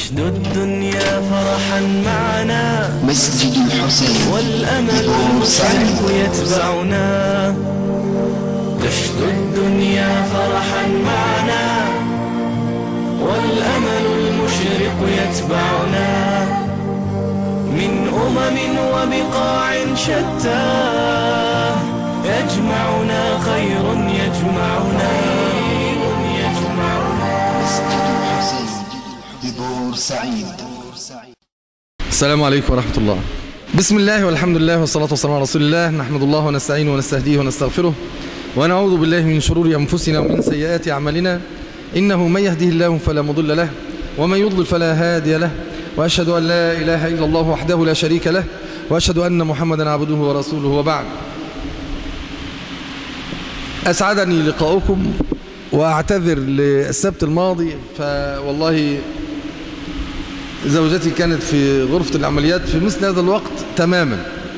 نشد الدنيا فرحا معنا مسجد الحسين والأمل المشرق يتبعنا نشد الدنيا فرحا معنا والأمل المشرق يتبعنا من أمم وبقاع شتى يجمعنا خير يجمعنا يجمعنا مسجد الحسين ببورسعيد السلام عليكم ورحمة الله بسم الله والحمد لله والصلاة والسلام على رسول الله نحمد الله ونستعينه ونستهديه ونستغفره ونعوذ بالله من شرور أنفسنا ومن سيئات أعمالنا إنه من يهده الله فلا مضل له ومن يضلل فلا هادي له وأشهد أن لا إله إلا الله وحده لا شريك له وأشهد أن محمدا عبده ورسوله وبعد أسعدني لقاؤكم وأعتذر للسبت الماضي فوالله زوجتي كانت في غرفة العمليات في مثل هذا الوقت تماما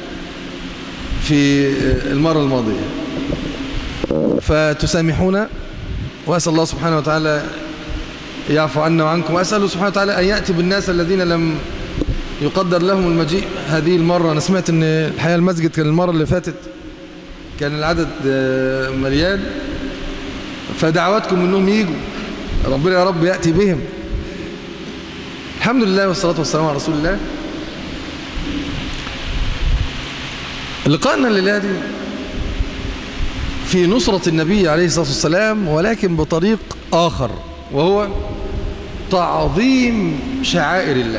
في المرة الماضية فتسامحونا وأسأل الله سبحانه وتعالى يعفو عنا وعنكم وأسأله سبحانه وتعالى أن يأتي بالناس الذين لم يقدر لهم المجيء هذه المرة أنا سمعت أن الحقيقة المسجد كان المرة اللي فاتت كان العدد آه، مليان فدعواتكم أنهم يجوا ربنا يا رب يأتي بهم الحمد لله والصلاة والسلام على رسول الله لقائنا الليلة دي في نصرة النبي عليه الصلاة والسلام ولكن بطريق آخر وهو تعظيم شعائر الله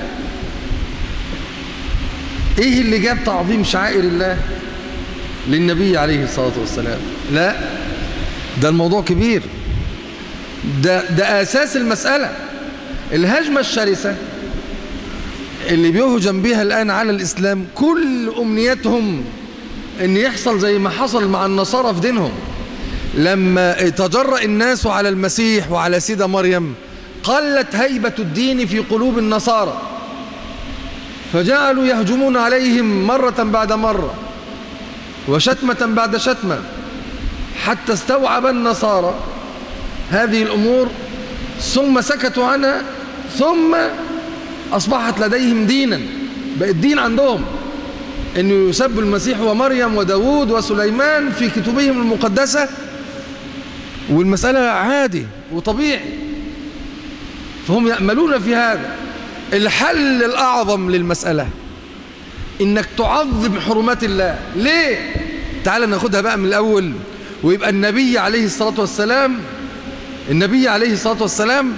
ايه اللي جاب تعظيم شعائر الله للنبي عليه الصلاة والسلام لا ده الموضوع كبير ده, ده أساس المسألة الهجمة الشرسة اللي بيهجم بها الآن على الإسلام كل أمنيتهم أن يحصل زي ما حصل مع النصارى في دينهم لما تجرأ الناس على المسيح وعلى سيدة مريم قلت هيبة الدين في قلوب النصارى فجعلوا يهجمون عليهم مرة بعد مرة وشتمة بعد شتمة حتى استوعب النصارى هذه الأمور ثم سكتوا عنها ثم أصبحت لديهم دينا بقى الدين عندهم أنه يسب المسيح ومريم وداود وسليمان في كتبهم المقدسة والمسألة عادي وطبيعي فهم يأملون في هذا الحل الأعظم للمسألة إنك تعظم حرمات الله ليه؟ تعال ناخدها بقى من الأول ويبقى النبي عليه الصلاة والسلام النبي عليه الصلاة والسلام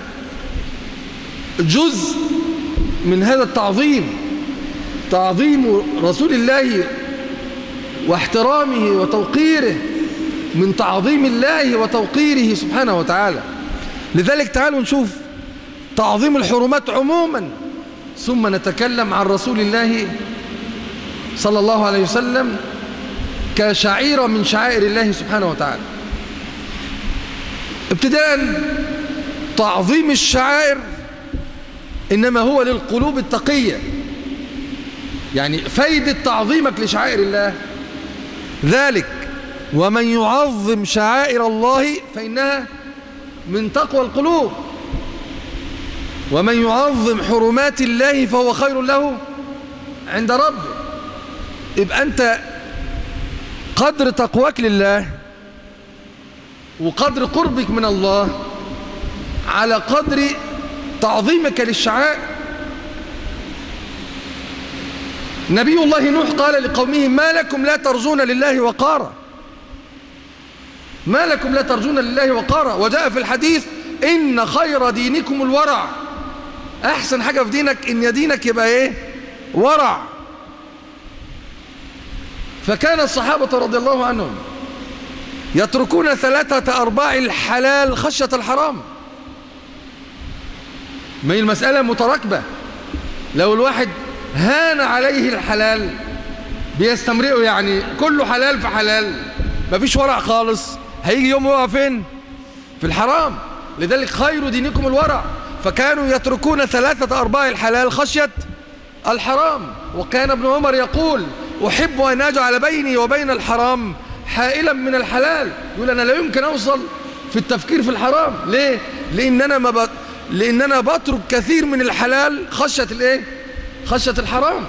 جزء من هذا التعظيم تعظيم رسول الله واحترامه وتوقيره من تعظيم الله وتوقيره سبحانه وتعالى لذلك تعالوا نشوف تعظيم الحرمات عموما ثم نتكلم عن رسول الله صلى الله عليه وسلم كشعيرة من شعائر الله سبحانه وتعالى ابتداء تعظيم الشعائر إنما هو للقلوب التقية يعني فايدة تعظيمك لشعائر الله ذلك ومن يعظم شعائر الله فإنها من تقوى القلوب ومن يعظم حرمات الله فهو خير له عند ربه يبقى أنت قدر تقواك لله وقدر قربك من الله على قدر تعظيمك للشعائر نبي الله نوح قال لقومه ما لكم لا ترجون لله وقارا ما لكم لا ترجون لله وقارا وجاء في الحديث إن خير دينكم الورع أحسن حاجة في دينك إن دينك يبقى إيه ورع فكان الصحابة رضي الله عنهم يتركون ثلاثة أرباع الحلال خشية الحرام ما هي المسألة متراكبة لو الواحد هان عليه الحلال بيستمرئه يعني كله حلال في حلال مفيش ورع خالص هيجي يوم يقع فين في الحرام لذلك خير دينكم الورع فكانوا يتركون ثلاثة أرباع الحلال خشية الحرام وكان ابن عمر يقول أحب أن أجعل بيني وبين الحرام حائلا من الحلال يقول أنا لا يمكن أوصل في التفكير في الحرام ليه؟ لأن أنا ما, ب... لان انا بترك كثير من الحلال خشيه الايه خشيه الحرام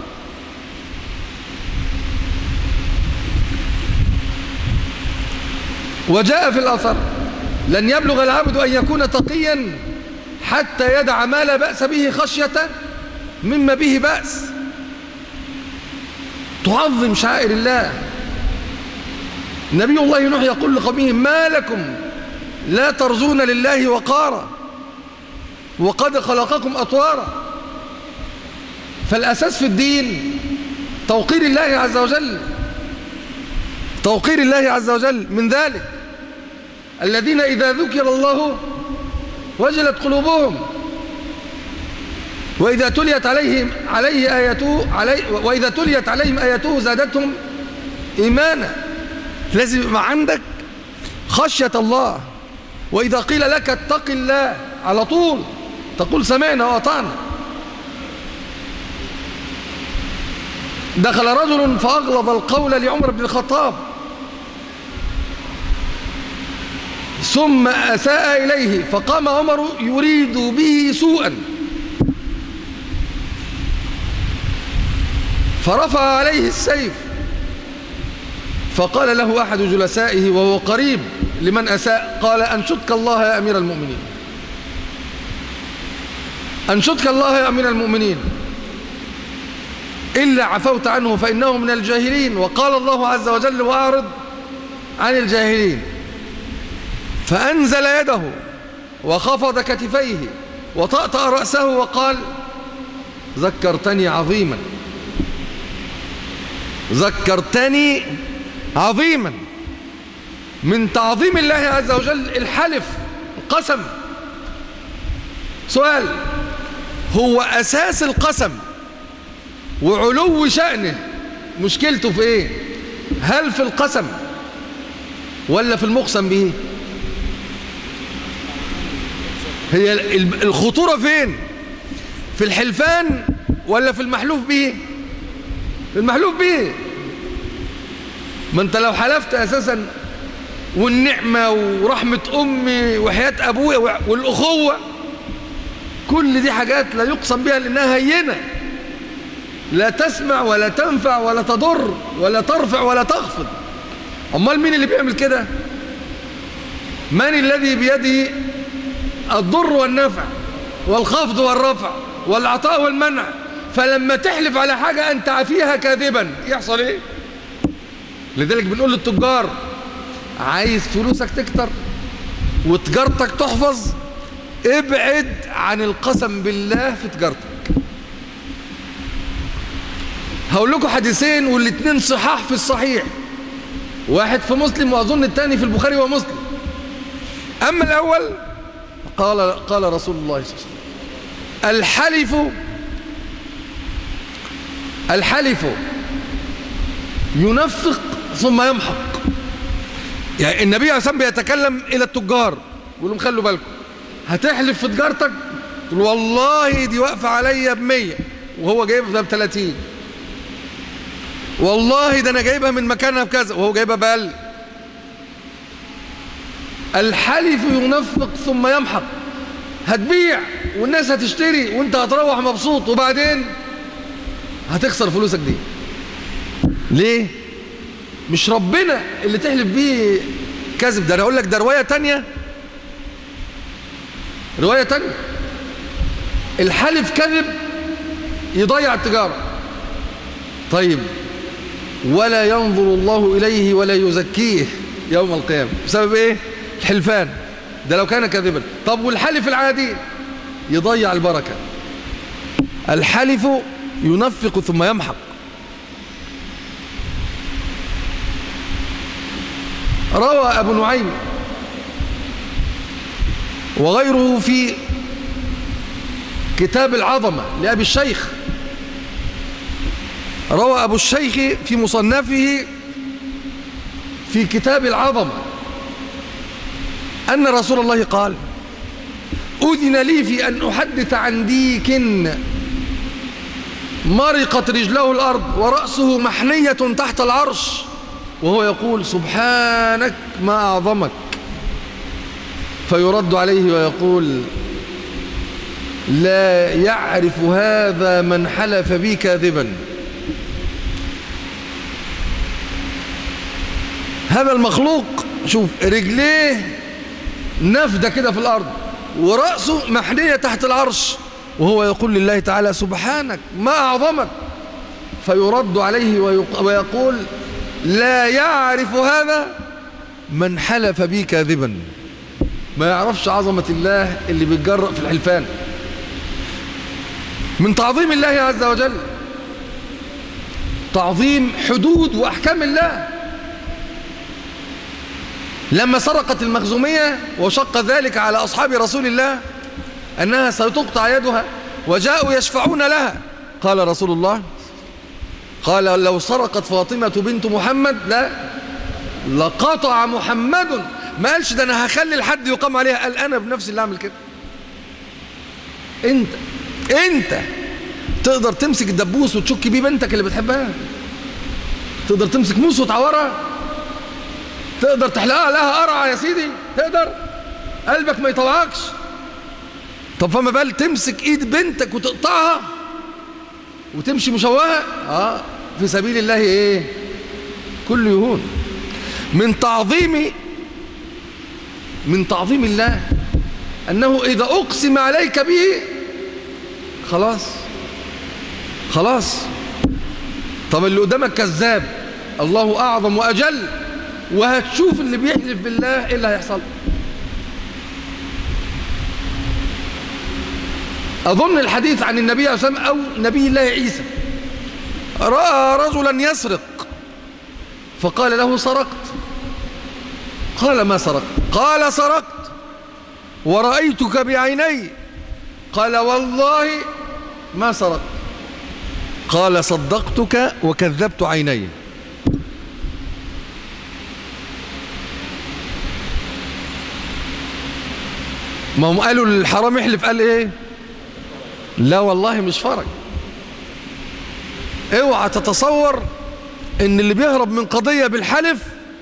وجاء في الاثر لن يبلغ العبد ان يكون تقيا حتى يدع ما لا باس به خشيه مما به باس تعظم شعائر الله نبي الله نوح يقول لقومه ما لكم لا ترجون لله وقارا وقد خلقكم أطوارا فالأساس في الدين توقير الله عز وجل توقير الله عز وجل من ذلك الذين إذا ذكر الله وجلت قلوبهم وإذا تليت عليهم عليه آياته علي وإذا تليت عليهم آياته زادتهم إيمانا لازم يبقى عندك خشية الله وإذا قيل لك اتق الله على طول تقول سمعنا وأطعنا دخل رجل فأغلظ القول لعمر بن الخطاب ثم أساء إليه فقام عمر يريد به سوءا فرفع عليه السيف فقال له أحد جلسائه وهو قريب لمن أساء قال أنشدك الله يا أمير المؤمنين أنشدك الله يا أمير المؤمنين إلا عفوت عنه فإنه من الجاهلين وقال الله عز وجل وأعرض عن الجاهلين فأنزل يده وخفض كتفيه وطأطأ رأسه وقال ذكرتني عظيما ذكرتني عظيما من تعظيم الله عز وجل الحلف القسم سؤال هو أساس القسم وعلو شأنه مشكلته في ايه هل في القسم ولا في المقسم به هي الخطورة فين في الحلفان ولا في المحلوف به في المحلوف به ما انت لو حلفت اساسا والنعمة ورحمة امي وحياة ابويا والاخوة كل دي حاجات لا يقسم بها لانها هينة لا تسمع ولا تنفع ولا تضر ولا ترفع ولا تخفض امال مين اللي بيعمل كده من الذي بيده الضر والنفع والخفض والرفع والعطاء والمنع فلما تحلف على حاجة أنت فيها كاذبا يحصل إيه لذلك بنقول للتجار عايز فلوسك تكتر وتجارتك تحفظ ابعد عن القسم بالله في تجارتك هقول لكم حديثين والاثنين صحاح في الصحيح واحد في مسلم وأظن الثاني في البخاري ومسلم أما الأول قال قال رسول الله صلى الله عليه وسلم الحلف الحلف ينفق ثم يمحق يعني النبي عليه الصلاه بيتكلم الى التجار يقول لهم خلوا بالكم هتحلف في تجارتك تقول والله دي واقفه عليا ب 100 وهو جايبها ب 30 والله ده انا جايبها من مكانها بكذا وهو جايبها بأقل الحلف ينفق ثم يمحق هتبيع والناس هتشتري وانت هتروح مبسوط وبعدين هتخسر فلوسك دي ليه مش ربنا اللي تحلف بيه كذب ده انا اقول لك ده روايه تانية روايه تانية الحلف كذب يضيع التجاره طيب ولا ينظر الله اليه ولا يزكيه يوم القيامه بسبب ايه الحلفان ده لو كان كذبا طب والحلف العادي يضيع البركه الحلف ينفق ثم يمحق روى أبو نعيم وغيره في كتاب العظمة لأبي الشيخ روى أبو الشيخ في مصنفه في كتاب العظمة أن رسول الله قال أذن لي في أن أحدث عن ديك مرقت رجله الأرض ورأسه محنية تحت العرش وهو يقول سبحانك ما أعظمك فيرد عليه ويقول لا يعرف هذا من حلف بي كاذبا هذا المخلوق شوف رجليه نفدة كده في الأرض ورأسه محنية تحت العرش وهو يقول لله تعالى سبحانك ما أعظمك فيرد عليه ويق- ويقول لا يعرف هذا من حلف بي كاذبا ما يعرفش عظمة الله اللي بيتجرأ في الحلفان من تعظيم الله عز وجل تعظيم حدود وأحكام الله لما سرقت المخزومية وشق ذلك على أصحاب رسول الله أنها ستقطع يدها وجاءوا يشفعون لها قال رسول الله قال لو سرقت فاطمة بنت محمد لا لقطع محمد ما قالش ده أنا هخلي الحد يقام عليها قال أنا بنفسي اللي أعمل كده أنت أنت تقدر تمسك الدبوس وتشك بيه بنتك اللي بتحبها تقدر تمسك موس وتعورها تقدر تحلقها لها قرعة يا سيدي تقدر قلبك ما يطوعكش طب فما بال تمسك ايد بنتك وتقطعها وتمشي مشوهة اه في سبيل الله ايه كل يهون من تعظيم من تعظيم الله انه اذا اقسم عليك به خلاص خلاص طب اللي قدامك كذاب الله اعظم واجل وهتشوف اللي بيحلف بالله ايه اللي هيحصل اظن الحديث عن النبي عليه الصلاه والسلام او نبي الله عيسى راى رجلا يسرق فقال له سرقت قال ما سرقت قال سرقت ورأيتك بعيني قال والله ما سرقت قال صدقتك وكذبت عيني ما هم قالوا الحرام يحلف قال ايه لا والله مش فرج اوعى تتصور ان اللي بيهرب من قضية بالحلف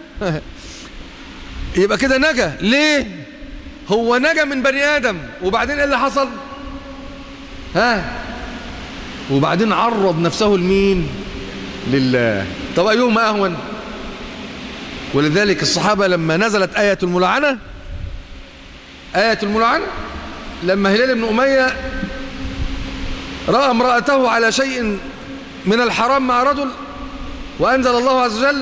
يبقى كده نجا ليه هو نجا من بني ادم وبعدين ايه اللي حصل ها وبعدين عرض نفسه لمين لله طب ايهما اهون ولذلك الصحابة لما نزلت آية الملعنة آية الملعنة لما هلال بن أمية رأى امرأته على شيء من الحرام مع رجل وأنزل الله عز وجل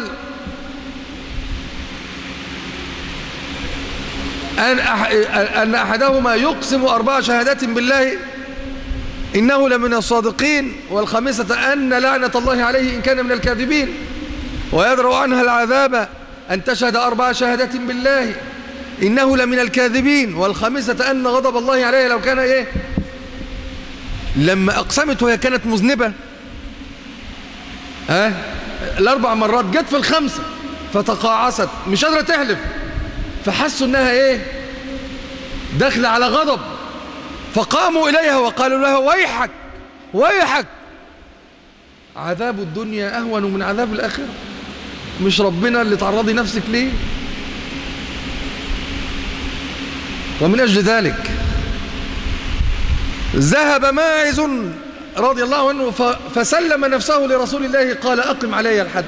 أن, أح أن أحدهما يقسم أربع شهادات بالله إنه لمن الصادقين والخامسة أن لعنة الله عليه إن كان من الكاذبين ويدرأ عنها العذاب أن تشهد أربع شهادات بالله إنه لمن الكاذبين والخامسة أن غضب الله عليه لو كان إيه لما أقسمت وهي كانت مذنبة ها الأربع مرات جت في الخمسة فتقاعست مش قادرة تحلف فحسوا أنها إيه داخلة على غضب فقاموا إليها وقالوا لها ويحك ويحك عذاب الدنيا أهون من عذاب الآخرة مش ربنا اللي تعرضي نفسك ليه ومن أجل ذلك ذهب ماعز رضي الله عنه فسلم نفسه لرسول الله قال أقم علي الحد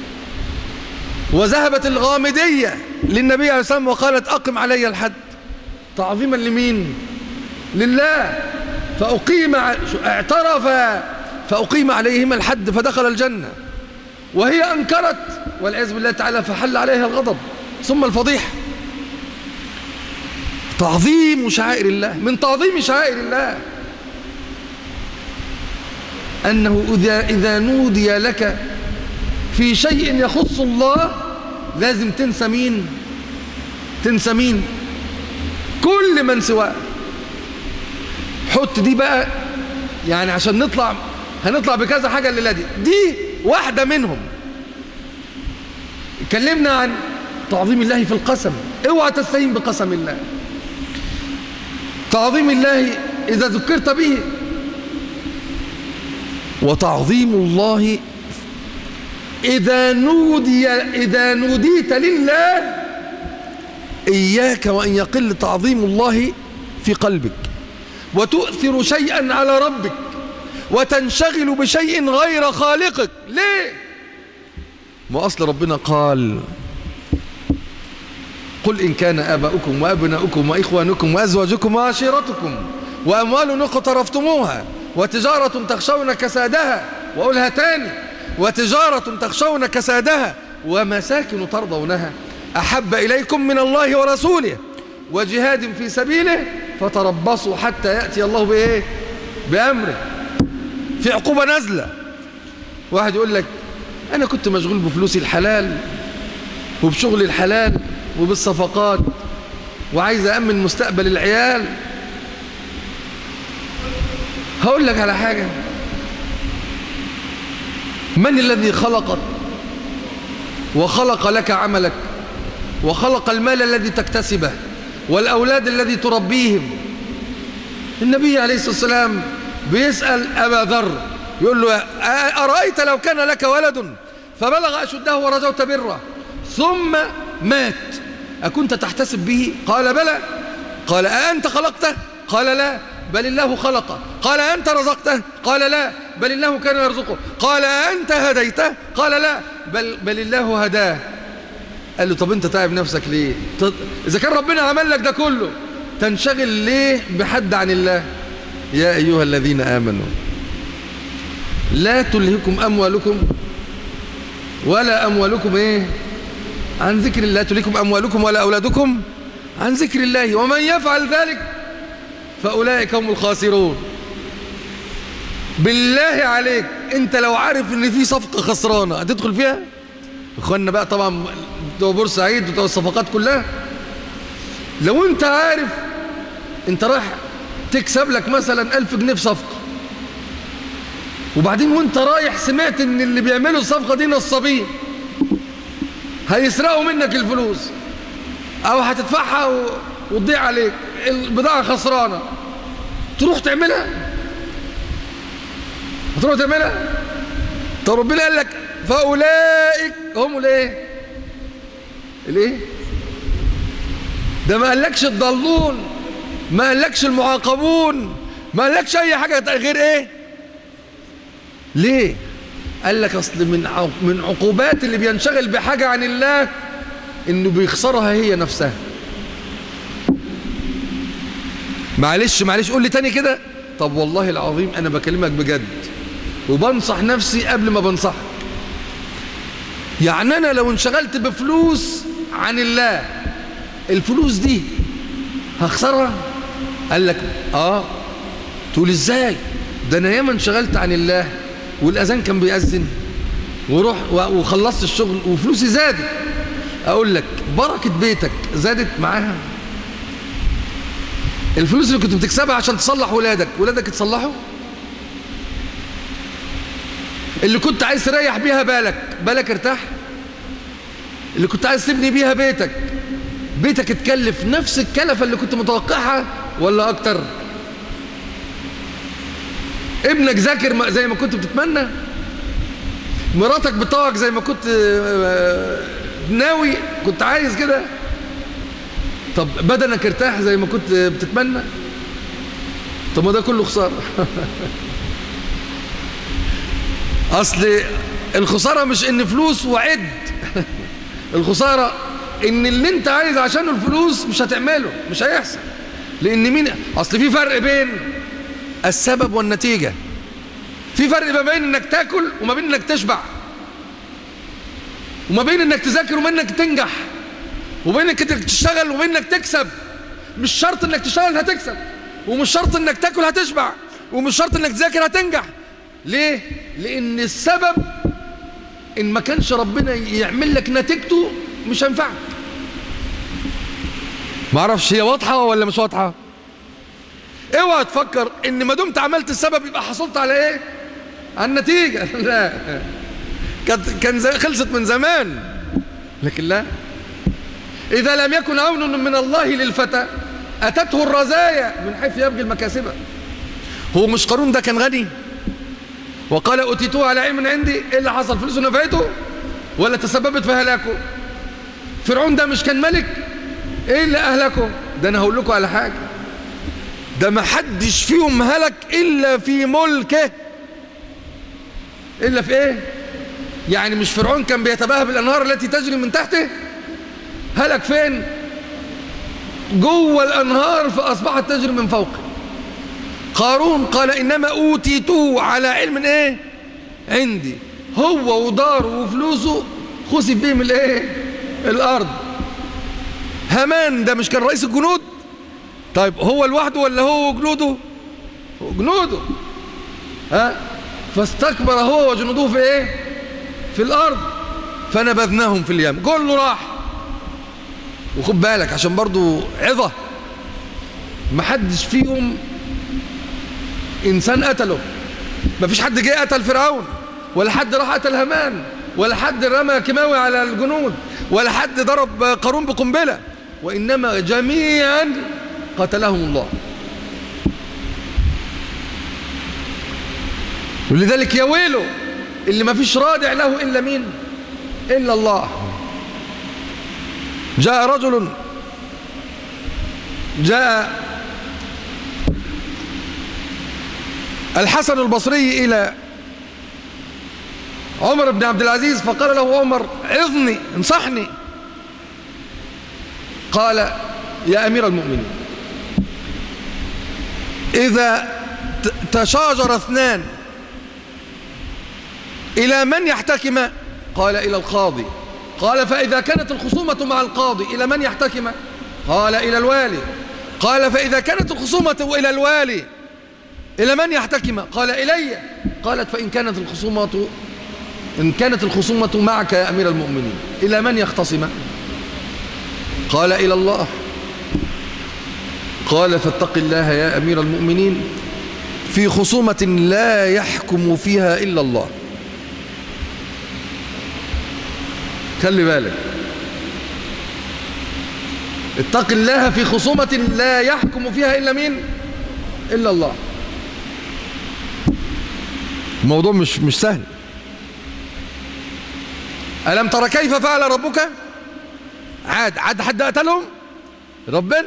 وذهبت الغامدية للنبي عليه الصلاة والسلام وقالت أقم علي الحد تعظيما لمين لله فأقيم اعترف فأقيم عليهما الحد فدخل الجنة وهي أنكرت والعياذ بالله تعالى فحل عليها الغضب ثم الفضيحة تعظيم شعائر الله من تعظيم شعائر الله أنه إذا, إذا نودي لك في شيء يخص الله لازم تنسى مين تنسى مين كل من سواه حط دي بقى يعني عشان نطلع هنطلع بكذا حاجة الليلة دي دي واحدة منهم اتكلمنا عن تعظيم الله في القسم اوعى تستهين بقسم الله تعظيم الله إذا ذكرت به وتعظيم الله إذا نودي إذا نوديت لله إياك وأن يقل تعظيم الله في قلبك وتؤثر شيئا على ربك وتنشغل بشيء غير خالقك ليه ما أصل ربنا قال قل إن كان آباؤكم وأبناؤكم وإخوانكم وأزواجكم وعشيرتكم وأموال اقترفتموها وتجارة تخشون كسادها وأقولها تاني وتجارة تخشون كسادها ومساكن ترضونها أحب إليكم من الله ورسوله وجهاد في سبيله فتربصوا حتى يأتي الله بإيه بأمره في عقوبة نازلة واحد يقول لك أنا كنت مشغول بفلوسي الحلال وبشغلي الحلال وبالصفقات وعايز أأمن مستقبل العيال هقول لك على حاجة من الذي خلقك وخلق لك عملك وخلق المال الذي تكتسبه والأولاد الذي تربيهم النبي عليه الصلاة والسلام بيسأل أبا ذر يقول له أرأيت لو كان لك ولد فبلغ أشده ورجوت بره ثم مات أكنت تحتسب به قال بلى قال أأنت خلقته قال لا بل الله خلقه قال أنت رزقته قال لا بل الله كان يرزقه قال أنت هديته قال لا بل, بل الله هداه قال له طب انت تعب نفسك ليه إذا كان ربنا عمل لك ده كله تنشغل ليه بحد عن الله يا أيها الذين آمنوا لا تلهكم أموالكم ولا أموالكم إيه عن ذكر الله تلهكم أموالكم ولا أولادكم عن ذكر الله ومن يفعل ذلك فأولئك هم الخاسرون بالله عليك انت لو عارف ان في صفقة خسرانة هتدخل فيها اخواننا بقى طبعا بتوع بورسعيد بتوع الصفقات كلها لو انت عارف انت رايح تكسب لك مثلا ألف جنيه في صفقة وبعدين وانت رايح سمعت ان اللي بيعملوا الصفقة دي نصابين هيسرقوا منك الفلوس او هتدفعها و... وتضيع عليك البضاعة خسرانة تروح تعملها هتروح تعملها طب ربنا قال لك فأولئك هم الايه الايه ده ما قالكش الضالون ما قالكش المعاقبون ما قالكش اي حاجة غير ايه ليه قال لك اصل من من عقوبات اللي بينشغل بحاجة عن الله انه بيخسرها هي نفسها معلش معلش قول لي تاني كده طب والله العظيم انا بكلمك بجد وبنصح نفسي قبل ما بنصحك يعني انا لو انشغلت بفلوس عن الله الفلوس دي هخسرها قال لك اه تقول ازاي ده انا ياما انشغلت عن الله والاذان كان بيأذن وروح وخلصت الشغل وفلوسي زادت اقول لك بركة بيتك زادت معاها الفلوس اللي كنت بتكسبها عشان تصلح ولادك ولادك يتصلحوا اللي كنت عايز تريح بيها بالك بالك ارتاح اللي كنت عايز تبني بيها بيتك بيتك اتكلف نفس الكلفة اللي كنت متوقعها ولا اكتر ابنك ذاكر زي ما كنت بتتمنى مراتك بتطوعك زي ما كنت ناوي كنت عايز كده طب بدنك ارتاح زي ما كنت بتتمنى طب ما ده كله خسارة اصل الخسارة مش ان فلوس وعد الخسارة ان اللي انت عايز عشانه الفلوس مش هتعمله مش هيحصل لان مين اصل في فرق بين السبب والنتيجة في فرق ما بين انك تاكل وما بين انك تشبع وما بين انك تذاكر وما انك تنجح وبين انك تشتغل وبين انك تكسب مش شرط انك تشتغل هتكسب ومش شرط انك تاكل هتشبع ومش شرط انك تذاكر هتنجح ليه لان السبب ان ما كانش ربنا يعمل لك نتيجته مش هينفعك ما اعرفش هي واضحه ولا مش واضحه اوعى تفكر ان ما دمت عملت السبب يبقى حصلت على ايه على النتيجه لا كانت كان خلصت من زمان لكن لا إذا لم يكن عون من الله للفتى أتته الرزايا من حيث يبغي المكاسب هو مش قارون ده كان غني وقال أتيتوه على علم عندي إيه اللي حصل فلوسه نفعته ولا تسببت في هلاكه فرعون ده مش كان ملك إيه اللي أهلكه ده أنا هقول لكم على حاجة ده ما حدش فيهم هلك إلا في ملكه إلا في إيه يعني مش فرعون كان بيتباهى بالأنهار التي تجري من تحته هلك فين جوه الأنهار فأصبحت تجري من فوقه قارون قال إنما أوتيته على علم إيه عندي هو وداره وفلوسه خسف بهم الإيه الأرض همان ده مش كان رئيس الجنود طيب هو لوحده ولا هو وجنوده جنوده ها فاستكبر هو وجنوده في ايه في الارض فنبذناهم في اليم كله راح وخد بالك عشان برضو عظة ما حدش فيهم انسان قتله ما فيش حد جه قتل فرعون ولا حد راح قتل هامان ولا حد رمى كيماوي على الجنود ولا حد ضرب قارون بقنبله وانما جميعا قتلهم الله ولذلك يا ويله اللي ما فيش رادع له إلا مين إلا الله جاء رجل جاء الحسن البصري إلى عمر بن عبد العزيز فقال له عمر عظني انصحني قال يا أمير المؤمنين إذا تشاجر اثنان إلى من يحتكم قال إلى القاضي قال فإذا كانت الخصومة مع القاضي إلى من يحتكم قال إلى الوالي قال فإذا كانت الخصومة إلى الوالي إلى من يحتكم قال إلي قالت فإن كانت الخصومة إن كانت الخصومة معك يا أمير المؤمنين إلى من يختصم قال إلى الله قال فاتق الله يا أمير المؤمنين في خصومة لا يحكم فيها إلا الله خلي بالك اتق الله في خصومة لا يحكم فيها إلا مين إلا الله الموضوع مش مش سهل ألم ترى كيف فعل ربك عاد عاد حد قتلهم ربنا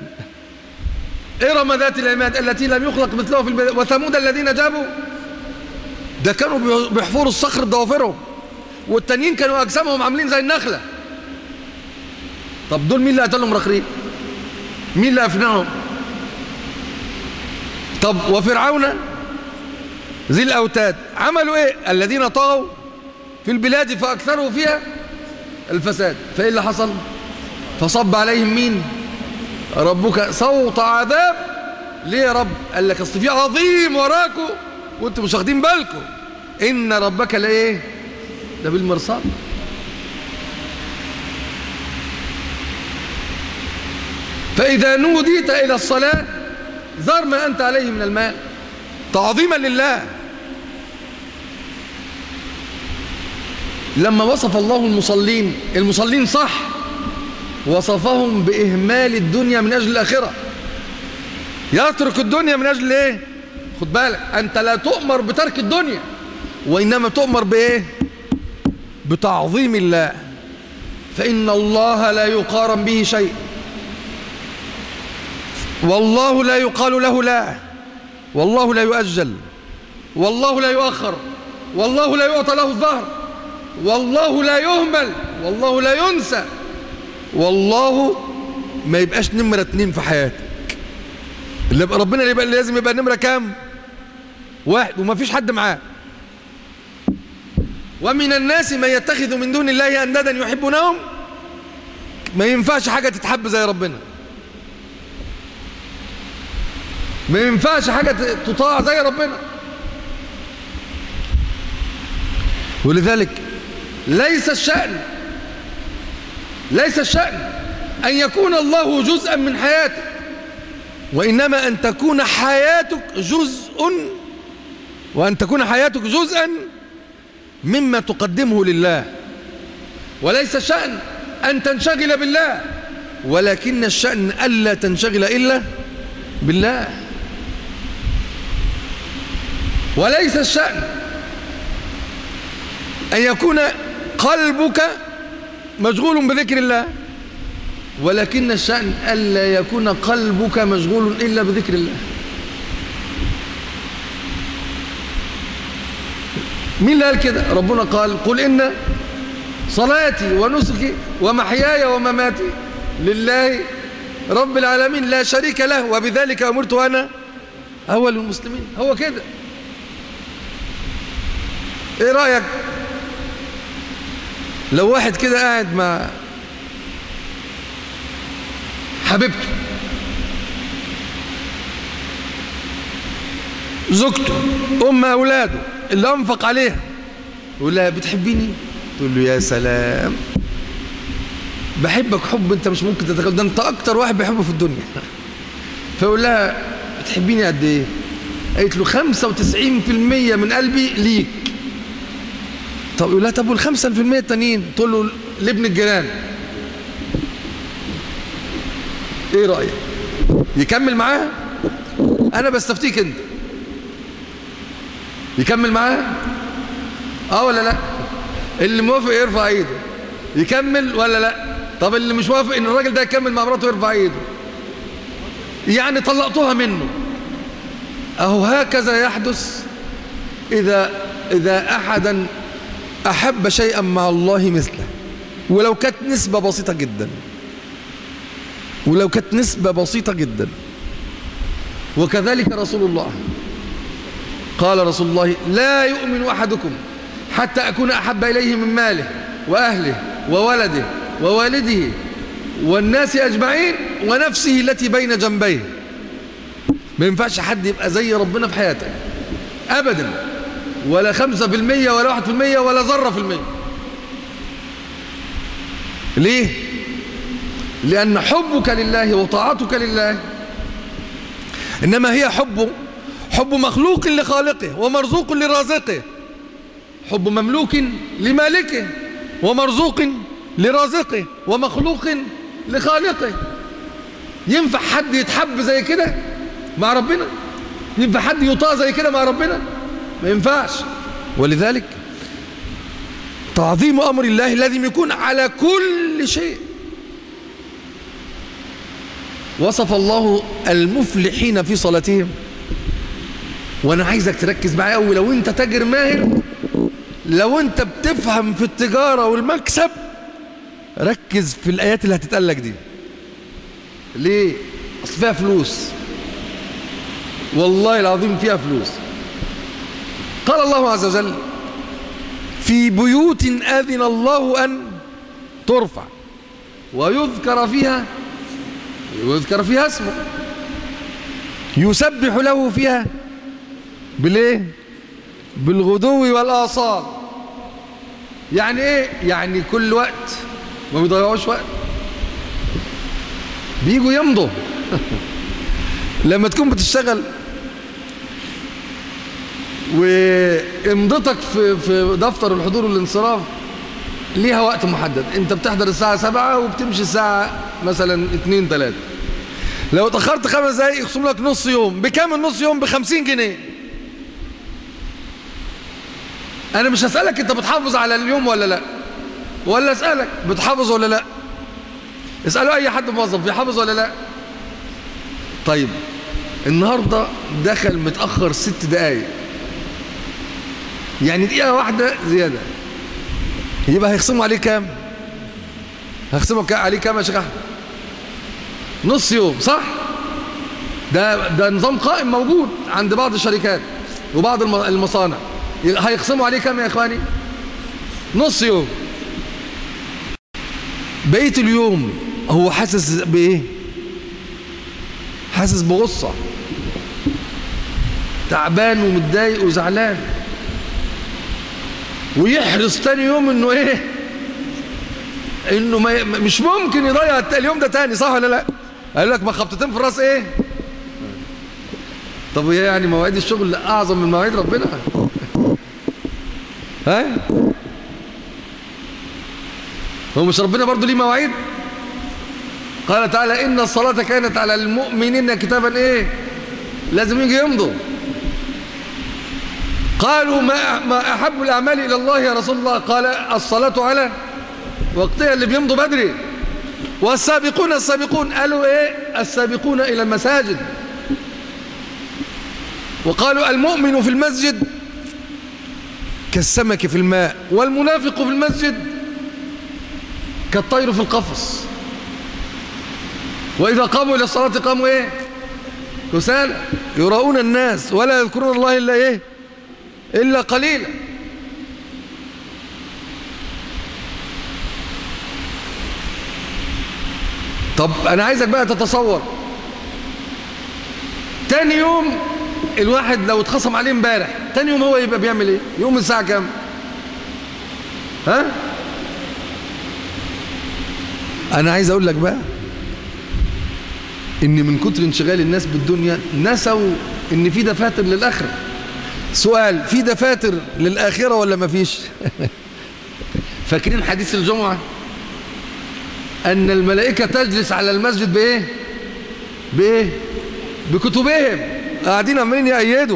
إرم ذات العماد التي لم يخلق مثلها في البلاد وثمود الذين جابوا ده كانوا بيحفروا الصخر بضوافرهم والتانيين كانوا أجسامهم عاملين زي النخلة طب دول مين اللي قتلهم رخرين مين اللي أفناهم طب وفرعون ذي الأوتاد عملوا إيه الذين طغوا في البلاد فأكثروا فيها الفساد فإيه اللي حصل فصب عليهم مين ربك صوت عذاب ليه يا رب قال لك اصل في عظيم وراكم وانتم مش واخدين بالكم ان ربك لايه ده بالمرصاد فاذا نوديت الى الصلاه ذر ما انت عليه من المال تعظيما لله لما وصف الله المصلين المصلين صح وصفهم بإهمال الدنيا من أجل الآخرة يترك الدنيا من أجل إيه خد بالك أنت لا تؤمر بترك الدنيا وإنما تؤمر بإيه بتعظيم الله فإن الله لا يقارن به شيء والله لا يقال له لا والله لا يؤجل والله لا يؤخر والله لا يعطى له الظهر والله لا يهمل والله لا ينسى والله ما يبقاش نمرة اتنين في حياتك اللي يبقى ربنا اللي يبقى لازم يبقى نمرة كام واحد وما فيش حد معاه ومن الناس من يتخذ من دون الله أندادا يحبونهم ما ينفعش حاجة تتحب زي ربنا ما ينفعش حاجة تطاع زي ربنا ولذلك ليس الشأن ليس الشأن أن يكون الله جزءا من حياتك وإنما أن تكون حياتك جزء وأن تكون حياتك جزءا مما تقدمه لله وليس الشأن أن تنشغل بالله ولكن الشأن ألا تنشغل إلا بالله وليس الشأن أن يكون قلبك مشغول بذكر الله ولكن الشأن ألا يكون قلبك مشغول إلا بذكر الله مين اللي قال كده ربنا قال قل إن صلاتي ونسكي ومحياي ومماتي لله رب العالمين لا شريك له وبذلك أمرت أنا أول المسلمين هو كده إيه رأيك لو واحد كده قاعد مع حبيبته زوجته أم أولاده اللي أنفق عليها يقول لها بتحبيني تقول له يا سلام بحبك حب انت مش ممكن تتخيل ده انت اكتر واحد بيحبه في الدنيا فيقول لها بتحبيني قد ايه قالت له 95% من قلبي ليك طب يقول لها طب وال 5% التانيين تقول له لابن الجيران ايه رايك يكمل معاها انا بستفتيك انت يكمل معاها اه ولا لا اللي موافق يرفع ايده يكمل ولا لا طب اللي مش موافق ان الراجل ده يكمل مع مراته يرفع ايده يعني طلقتها منه اهو هكذا يحدث اذا اذا احدا احب شيئا مع الله مثله ولو كانت نسبة بسيطة جدا ولو كانت نسبة بسيطة جدا وكذلك رسول الله قال رسول الله لا يؤمن أحدكم حتى أكون أحب إليه من ماله وأهله وولده ووالده والناس أجمعين ونفسه التي بين جنبيه ما ينفعش حد يبقى زي ربنا في حياتك أبدا ولا خمسة في المية ولا واحد في المية ولا ذرة في المية ليه؟ لأن حبك لله وطاعتك لله إنما هي حب حب مخلوق لخالقه ومرزوق لرازقه حب مملوك لمالكه ومرزوق لرازقه ومخلوق لخالقه ينفع حد يتحب زي كده مع ربنا ينفع حد يطاع زي كده مع ربنا ما ينفعش ولذلك تعظيم أمر الله لازم يكون على كل شيء وصف الله المفلحين في صلاتهم وانا عايزك تركز معايا قوي لو انت تاجر ماهر لو انت بتفهم في التجارة والمكسب ركز في الآيات اللي هتتقال لك دي ليه اصل فيها فلوس والله العظيم فيها فلوس قال الله عز وجل في بيوت أذن الله أن ترفع ويذكر فيها ويذكر فيها اسمه يسبح له فيها بالايه بالغدو والآصال يعني ايه يعني كل وقت ما بيضيعوش وقت بيجوا يمضوا لما تكون بتشتغل وامضتك في في دفتر الحضور والانصراف ليها وقت محدد انت بتحضر الساعة سبعة وبتمشي الساعة مثلا اتنين تلاتة لو اتأخرت خمس دقايق يخصم لك نص يوم بكام النص يوم بخمسين جنيه انا مش هسألك انت بتحافظ على اليوم ولا لا ولا اسألك بتحافظ ولا لا اسألوا اي حد موظف بيحافظ ولا لا طيب النهاردة دخل متأخر ست دقايق يعني دقيقة واحدة زيادة يبقى هيخصموا عليه كام هيخصموا عليه كام يا شيخ احمد نص يوم صح ده ده نظام قائم موجود عند بعض الشركات وبعض المصانع هيخصموا عليه كام يا اخواني نص يوم بقيه اليوم هو حاسس بايه حاسس بغصه تعبان ومتضايق وزعلان ويحرص تاني يوم انه ايه انه ما مش ممكن يضيع اليوم ده تاني صح ولا لا قال لك ما خبطتين في الراس ايه طب هي يعني مواعيد الشغل اعظم من مواعيد ربنا ها هو مش ربنا برضو ليه مواعيد قال تعالى ان الصلاه كانت على المؤمنين كتابا ايه لازم يجي يمضوا قالوا ما ما احب الاعمال الى الله يا رسول الله قال الصلاه على وقتها اللي بيمضوا بدري والسابقون السابقون قالوا ايه السابقون الى المساجد وقالوا المؤمن في المسجد كالسمك في الماء والمنافق في المسجد كالطير في القفص وإذا قاموا إلى الصلاة قاموا إيه كسالى يراؤون الناس ولا يذكرون الله إلا إيه إلا قليلا طب أنا عايزك بقى تتصور تاني يوم الواحد لو اتخصم عليه امبارح تاني يوم هو يبقى بيعمل ايه يوم الساعة كام ها انا عايز اقول لك بقى ان من كتر انشغال الناس بالدنيا نسوا ان في دفاتر للاخره سؤال في دفاتر للاخره ولا ما فيش فاكرين حديث الجمعه ان الملائكه تجلس على المسجد بايه بايه بكتبهم قاعدين عمالين يأيدوا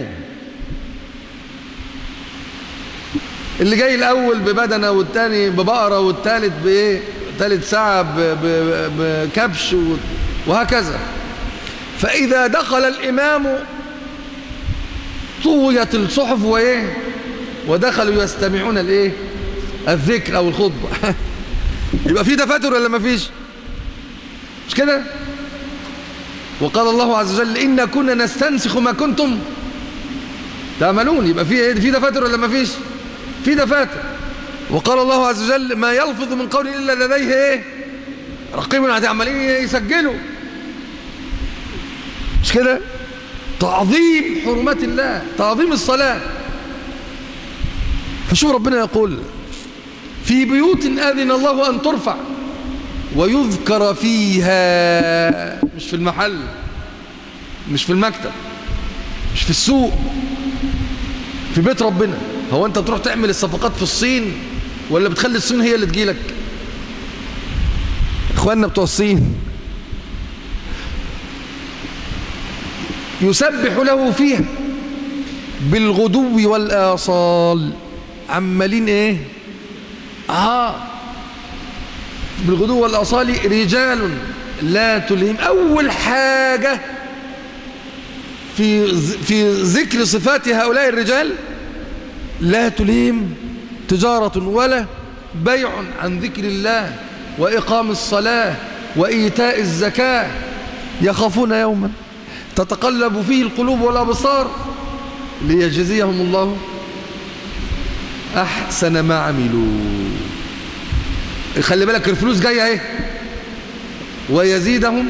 اللي جاي الاول ببدنه والتاني ببقره والتالت بايه تالت ساعه ب- ب- بكبش و- وهكذا فاذا دخل الامام طويت الصحف وايه ودخلوا يستمعون الايه الذكر او الخطبه يبقى في دفاتر ولا ما فيش مش كده وقال الله عز وجل إنا كنا نستنسخ ما كنتم تعملون يبقى في إيه؟ في دفاتر ولا ما فيش في دفاتر وقال الله عز وجل ما يلفظ من قول إلا لديه إيه رقيب عمالين يسجلوا مش كده تعظيم حرمات الله تعظيم الصلاة فشوف ربنا يقول في بيوت أذن الله أن ترفع ويذكر فيها مش في المحل مش في المكتب مش في السوق في بيت ربنا هو انت تروح تعمل الصفقات في الصين ولا بتخلي الصين هي اللي تجيلك اخواننا بتوع الصين يسبح له فيها بالغدو والآصال عمالين ايه اه بالغدو والأصال رجال لا تلهم أول حاجة في في ذكر صفات هؤلاء الرجال لا تلهم تجارة ولا بيع عن ذكر الله وإقام الصلاة وإيتاء الزكاة يخافون يوما تتقلب فيه القلوب والأبصار ليجزيهم الله أحسن ما عملوا خلي بالك الفلوس جايه اهي ويزيدهم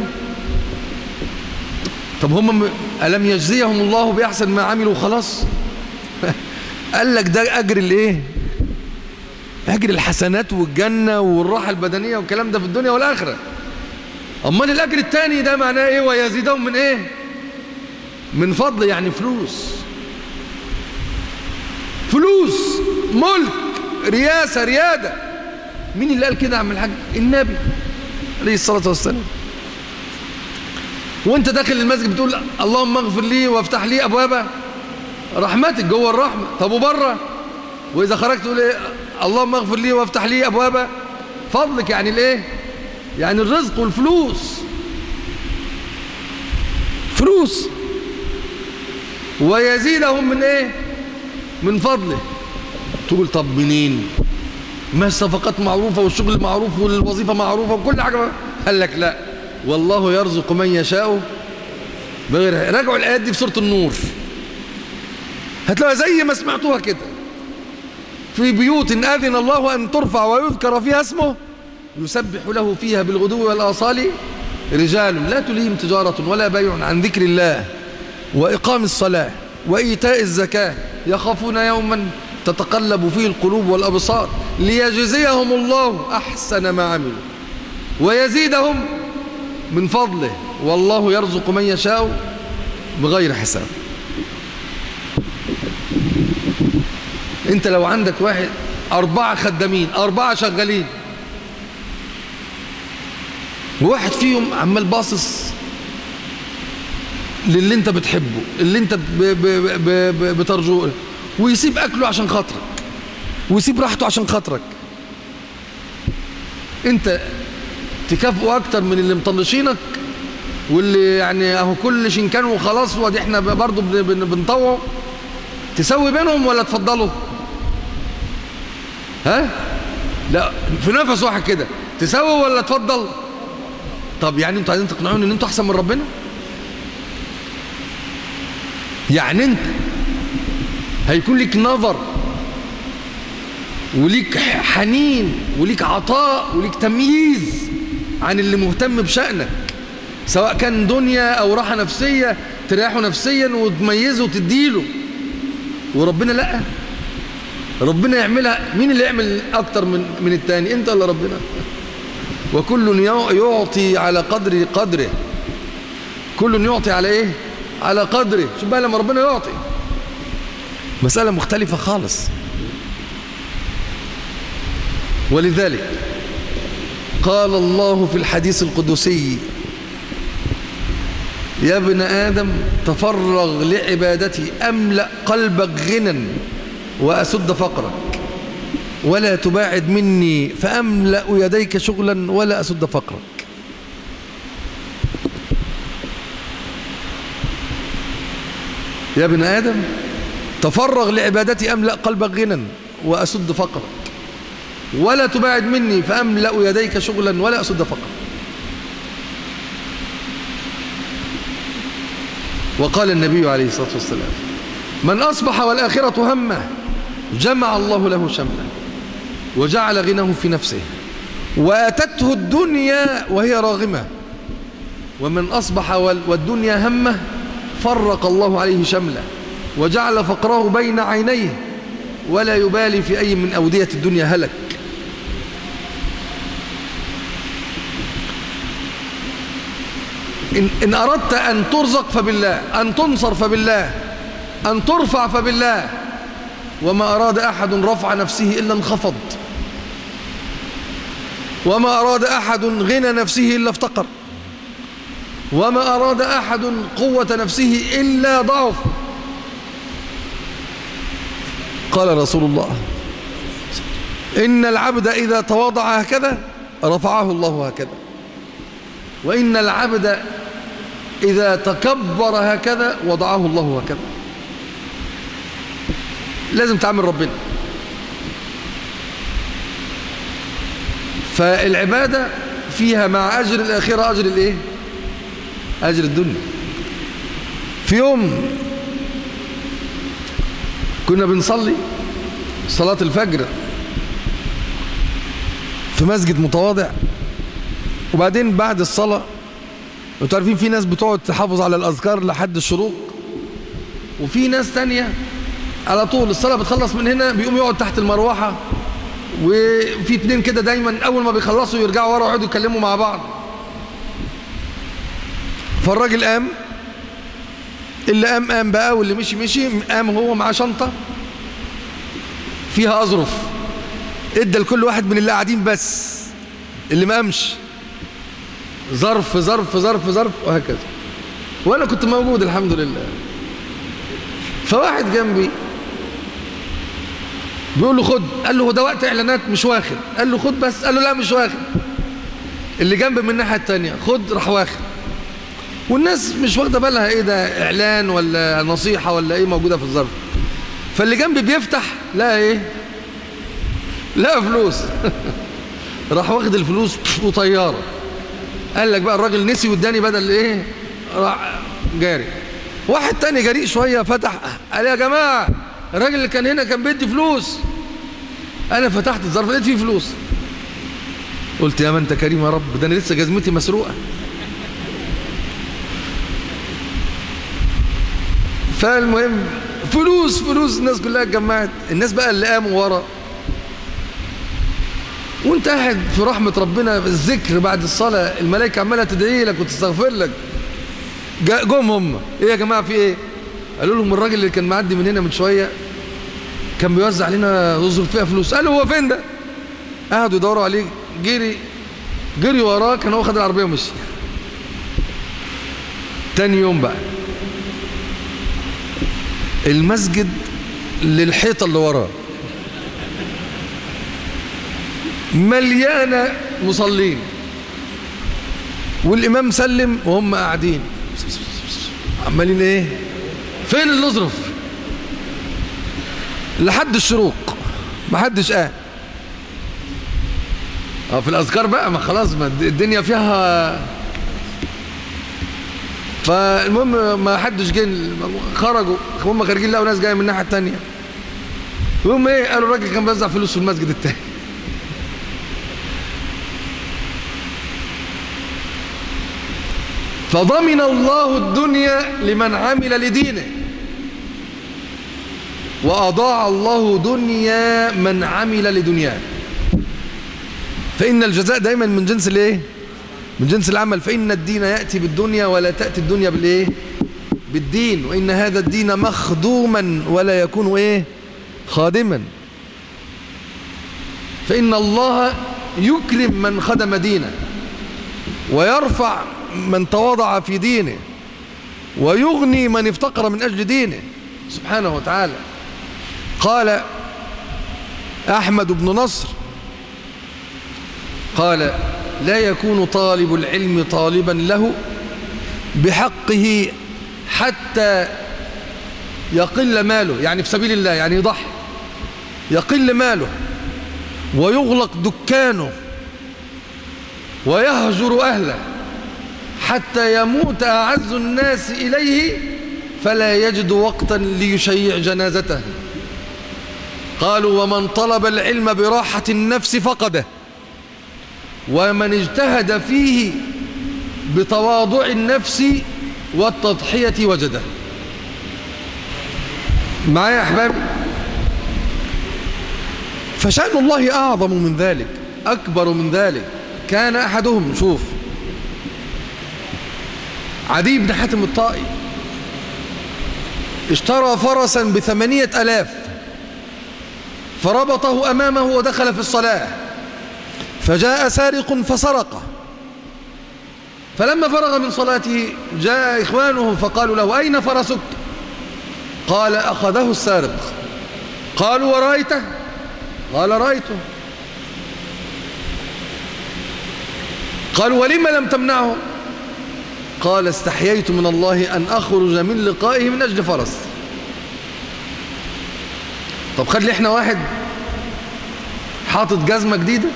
طب هم م- الم يجزيهم الله باحسن ما عملوا خلاص قال لك ده اجر الايه اجر الحسنات والجنه والراحه البدنيه والكلام ده في الدنيا والاخره امال الاجر الثاني ده معناه ايه ويزيدهم من ايه من فضل يعني فلوس فلوس ملك رياسه رياده مين اللي قال كده يا عم الحاج النبي عليه الصلاة والسلام وانت داخل المسجد بتقول اللهم اغفر لي وافتح لي ابواب رحمتك جوه الرحمة طب وبره واذا خرجت تقول ايه اللهم اغفر لي وافتح لي ابواب فضلك يعني الايه يعني الرزق والفلوس فلوس ويزيدهم من ايه من فضله تقول طب منين ما الصفقات معروفة والشغل معروف والوظيفة معروفة وكل حاجة قال لك لا والله يرزق من يشاء بغير راجعوا الآيات دي في سورة النور هتلاقوها زي ما سمعتوها كده في بيوت أذن الله أن ترفع ويذكر فيها اسمه يسبح له فيها بالغدو والآصال رجال لا تليهم تجارة ولا بيع عن ذكر الله وإقام الصلاة وإيتاء الزكاة يخافون يوما تتقلب فيه القلوب والأبصار ليجزيهم الله أحسن ما عملوا ويزيدهم من فضله والله يرزق من يشاء بغير حساب انت لو عندك واحد أربعة خدامين أربعة شغالين وواحد فيهم عمال باصص للي انت بتحبه اللي انت ب ب ب ب بترجوه ويسيب اكله عشان خاطرك ويسيب راحته عشان خاطرك انت تكافئوا اكتر من اللي مطنشينك واللي يعني اهو كل شنكان وخلاص وادي احنا برضه بن- بن- بنطوعه تسوي بينهم ولا تفضلوا ها لا في نفس واحد كده تسوي ولا تفضل طب يعني انتوا عايزين تقنعوني ان انتوا احسن من ربنا يعني انت هيكون ليك نظر وليك حنين وليك عطاء وليك تمييز عن اللي مهتم بشأنك سواء كان دنيا أو راحة نفسية تريحه نفسيا وتميزه وتديله وربنا لا ربنا يعملها مين اللي يعمل أكتر من من التاني أنت ولا ربنا وكل يعطي على قدر قدره كل يعطي على إيه على قدره شوف بقى لما ربنا يعطي مسألة مختلفة خالص ولذلك قال الله في الحديث القدسي يا ابن آدم تفرغ لعبادتي أملأ قلبك غنى وأسد فقرك ولا تباعد مني فأملأ يديك شغلا ولا أسد فقرك يا ابن آدم تفرغ لعبادتي أملأ قلبك غنى وأسد فقرك ولا تباعد مني فأملأ يديك شغلا ولا أسد فقرك وقال النبي عليه الصلاة والسلام من أصبح والآخرة همه جمع الله له شمله وجعل غناه في نفسه وأتته الدنيا وهي راغمة ومن أصبح والدنيا همه فرق الله عليه شمله وجعل فقره بين عينيه ولا يبالي في أي من أودية الدنيا هلك إن, إن أردت أن ترزق فبالله أن تنصر فبالله أن ترفع فبالله وما أراد أحد رفع نفسه إلا انخفض وما أراد أحد غنى نفسه إلا افتقر وما أراد أحد قوة نفسه إلا ضعف قال رسول الله إن العبد إذا تواضع هكذا رفعه الله هكذا وإن العبد إذا تكبر هكذا وضعه الله هكذا لازم تعمل ربنا فالعبادة فيها مع أجر الآخرة أجر الإيه أجر الدنيا في يوم كنا بنصلي صلاة الفجر في مسجد متواضع وبعدين بعد الصلاة انتوا عارفين في ناس بتقعد تحافظ على الأذكار لحد الشروق وفي ناس تانية على طول الصلاة بتخلص من هنا بيقوم يقعد تحت المروحة وفي اتنين كده دايما أول ما بيخلصوا يرجعوا ورا ويقعدوا يتكلموا مع بعض فالراجل قام اللي قام قام بقى واللي مشي مشي قام هو معاه شنطة فيها أظرف ادى لكل واحد من اللي قاعدين بس اللي ما قامش ظرف ظرف ظرف ظرف وهكذا وانا كنت موجود الحمد لله فواحد جنبي بيقول له خد قال له هو ده وقت اعلانات مش واخد قال له خد بس قال له لا مش واخد اللي جنب من الناحيه الثانيه خد راح واخد والناس مش واخده بالها ايه ده اعلان ولا نصيحه ولا ايه موجوده في الظرف فاللي جنبي بيفتح لا ايه لا فلوس راح واخد الفلوس وطياره قال لك بقى الراجل نسي واداني بدل ايه راح جاري واحد تاني جريء شويه فتح قال يا جماعه الراجل اللي كان هنا كان بيدي فلوس انا فتحت الظرف لقيت فيه فلوس قلت يا ما انت كريم يا رب ده انا لسه جزمتي مسروقه فالمهم فلوس فلوس الناس كلها اتجمعت الناس بقى اللي قاموا ورا وانت قاعد في رحمة ربنا الذكر بعد الصلاة الملائكة عمالة تدعي لك وتستغفر لك جم هم ايه يا جماعة في ايه قالوا لهم الراجل اللي كان معدي من هنا من شوية كان بيوزع علينا يصرف فيها فلوس قالوا هو فين ده قعدوا يدوروا عليه جري جري وراه كان هو خد العربية ومشي تاني يوم بقى المسجد للحيطة اللي وراه مليانة مصلين والإمام سلم وهم قاعدين عمالين إيه فين اللي اظرف لحد الشروق ما حدش قال اه في الأذكار بقى ما خلاص ما الدنيا فيها فالمهم ما حدش جه خرجوا هم خارجين لقوا ناس جايه من الناحيه الثانيه المهم ايه قالوا الراجل كان بيوزع فلوس في المسجد التاني فضمن الله الدنيا لمن عمل لدينه وأضاع الله دنيا من عمل لدنياه فإن الجزاء دايما من جنس الايه من جنس العمل فإن الدين يأتي بالدنيا ولا تأتي الدنيا بالايه بالدين وإن هذا الدين مخدوما ولا يكون ايه خادما فإن الله يكرم من خدم دينه ويرفع من تواضع في دينه ويغني من افتقر من أجل دينه سبحانه وتعالى قال أحمد بن نصر قال لا يكون طالب العلم طالبا له بحقه حتى يقل ماله يعني في سبيل الله يعني يضحي يقل ماله ويغلق دكانه ويهجر أهله حتى يموت أعز الناس إليه فلا يجد وقتا ليشيع جنازته قالوا ومن طلب العلم براحة النفس فقده ومن اجتهد فيه بتواضع النفس والتضحية وجده معايا يا أحبابي فشأن الله أعظم من ذلك أكبر من ذلك كان أحدهم شوف عدي بن حاتم الطائي اشترى فرسا بثمانية ألاف فربطه أمامه ودخل في الصلاة فجاء سارق فسرقه فلما فرغ من صلاته جاء إخوانه فقالوا له أين فرسك قال أخذه السارق قالوا ورأيته قال رأيته قالوا ولم لم تمنعه قال استحييت من الله أن أخرج من لقائه من أجل فرس طب خد لي احنا واحد حاطط جزمة جديدة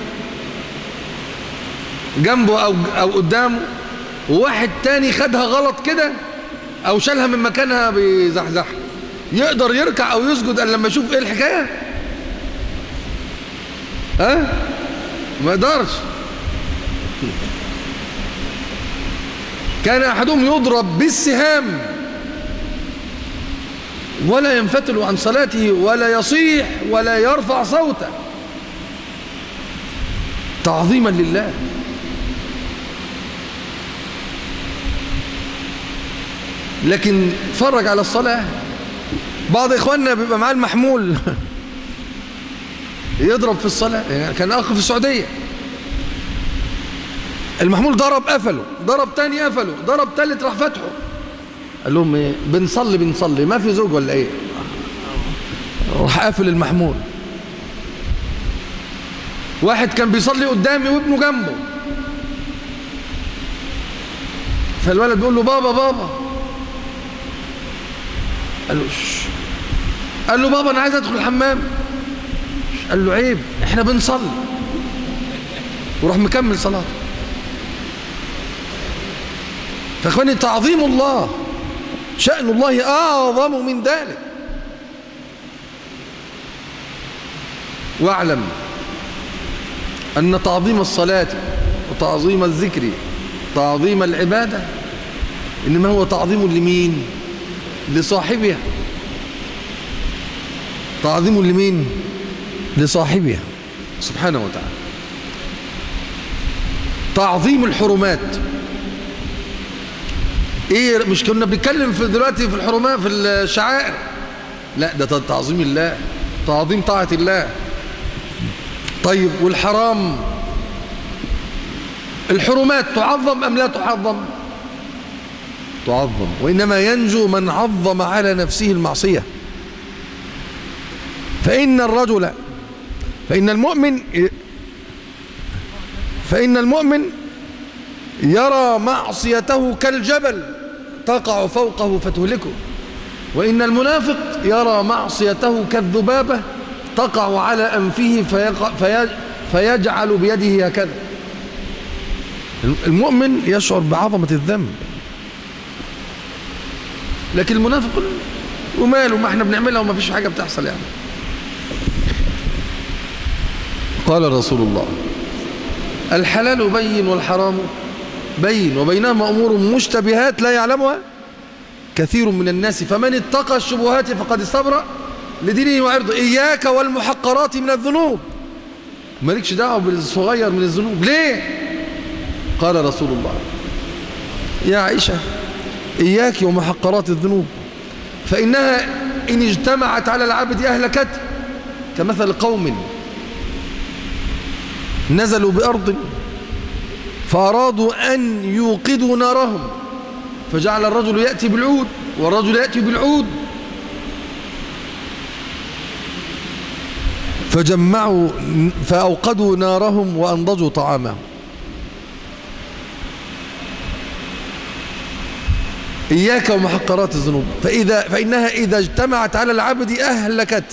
جنبه أو, أو قدامه وواحد تاني خدها غلط كده أو شالها من مكانها بزحزح يقدر يركع أو يسجد أن لما يشوف إيه الحكاية ها ما يقدرش كان أحدهم يضرب بالسهام ولا ينفتل عن صلاته ولا يصيح ولا يرفع صوته تعظيما لله لكن فرج على الصلاة بعض إخواننا بيبقى معاه المحمول يضرب في الصلاة يعني كان أخ في السعودية المحمول ضرب قفله ضرب تاني قفله ضرب تالت راح فتحه قال لهم ايه بنصلي بنصلي ما في زوج ولا ايه راح قافل المحمول واحد كان بيصلي قدامي وابنه جنبه فالولد بيقول له بابا بابا قال له شش. قال له بابا انا عايز ادخل الحمام قال له عيب احنا بنصلي وراح مكمل صلاته فاخواني تعظيم الله شأن الله أعظم من ذلك واعلم أن تعظيم الصلاة وتعظيم الذكر تعظيم العبادة إنما هو تعظيم لمين لصاحبها تعظيم لمين لصاحبها سبحانه وتعالى تعظيم الحرمات ايه مش كنا بنتكلم في دلوقتي في الحرمات في الشعائر لا ده تعظيم الله تعظيم طاعة الله طيب والحرام الحرمات تعظم أم لا تعظم تعظم وإنما ينجو من عظم على نفسه المعصية فإن الرجل فإن المؤمن فإن المؤمن يرى معصيته كالجبل تقع فوقه فتهلكه وإن المنافق يرى معصيته كالذبابة تقع على أنفه فيقع في فيجعل بيده هكذا المؤمن يشعر بعظمة الذنب لكن المنافق وماله ما احنا بنعملها وما فيش حاجة بتحصل يعني قال رسول الله الحلال بين والحرام بين وبينهما أمور مشتبهات لا يعلمها كثير من الناس فمن اتقى الشبهات فقد استبرأ لدينه وعرضه إياك والمحقرات من الذنوب مالكش دعوة بالصغير من الذنوب ليه قال رسول الله يا عائشة إياك ومحقرات الذنوب فإنها إن اجتمعت على العبد أهلكت كمثل قوم نزلوا بأرض فأرادوا أن يوقدوا نارهم فجعل الرجل يأتي بالعود والرجل يأتي بالعود فجمعوا فأوقدوا نارهم وأنضجوا طعامهم إياك ومحقرات الذنوب فإذا فإنها إذا اجتمعت على العبد أهلكت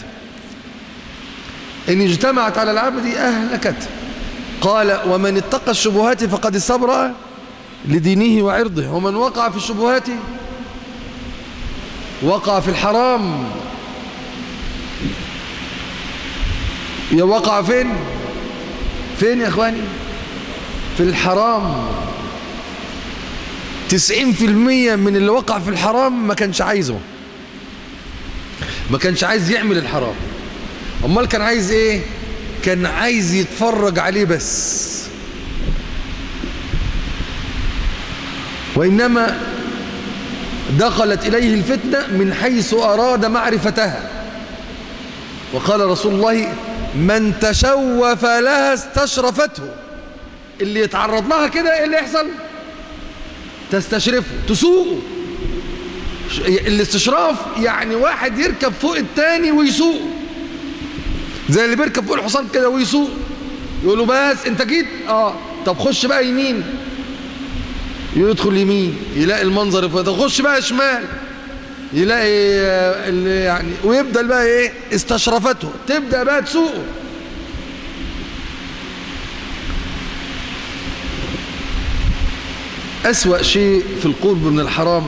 إن اجتمعت على العبد أهلكت قال ومن اتقى الشبهات فقد استبرأ لدينه وعرضه ومن وقع في الشبهات وقع في الحرام وقع فين فين يا اخواني في الحرام تسعين في المية من اللي وقع في الحرام ما كانش عايزه ما كانش عايز يعمل الحرام امال كان عايز ايه كان عايز يتفرج عليه بس وإنما دخلت إليه الفتنة من حيث أراد معرفتها وقال رسول الله من تشوف لها استشرفته اللي يتعرض لها كده ايه اللي يحصل تستشرفه تسوقه الاستشراف يعني واحد يركب فوق التاني ويسوقه زي اللي بيركب فوق الحصان كده ويسوق يقول له بس انت جيت اه طب خش بقى يمين يدخل يمين يلاقي المنظر طب خش بقى شمال يلاقي اللي يعني ويبدأ بقى ايه استشرفته تبدأ بقى تسوقه أسوأ شيء في القرب من الحرام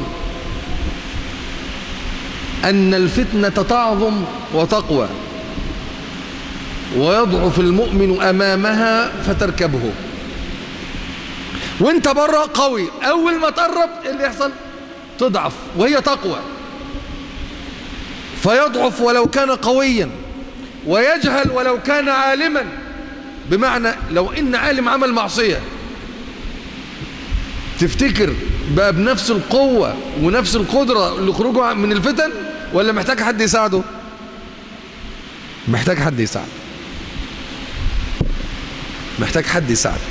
أن الفتنة تعظم وتقوى ويضعف المؤمن أمامها فتركبه وانت بره قوي أول ما تقرب ايه اللي يحصل تضعف وهي تقوى فيضعف ولو كان قويا ويجهل ولو كان عالما بمعنى لو ان عالم عمل معصية تفتكر بقى بنفس القوة ونفس القدرة لخروجه من الفتن ولا محتاج حد يساعده محتاج حد يساعده محتاج حد يساعده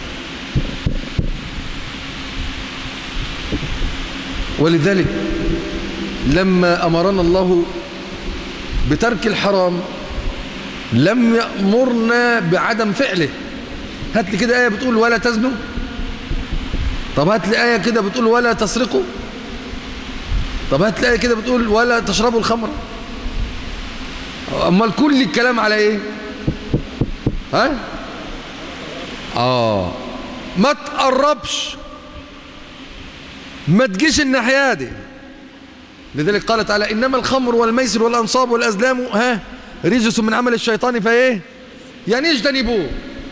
ولذلك لما أمرنا الله بترك الحرام لم يأمرنا بعدم فعله هات لي كده آية بتقول ولا تزنوا طب هات لي آية كده بتقول ولا تسرقوا طب هات لي آية كده بتقول ولا تشربوا الخمر أمال كل الكلام على إيه ها آه ما تقربش ما تجيش الناحية دي لذلك قال تعالى إنما الخمر والميسر والأنصاب والأزلام ها رجس من عمل الشيطان فإيه يعني اجتنبوه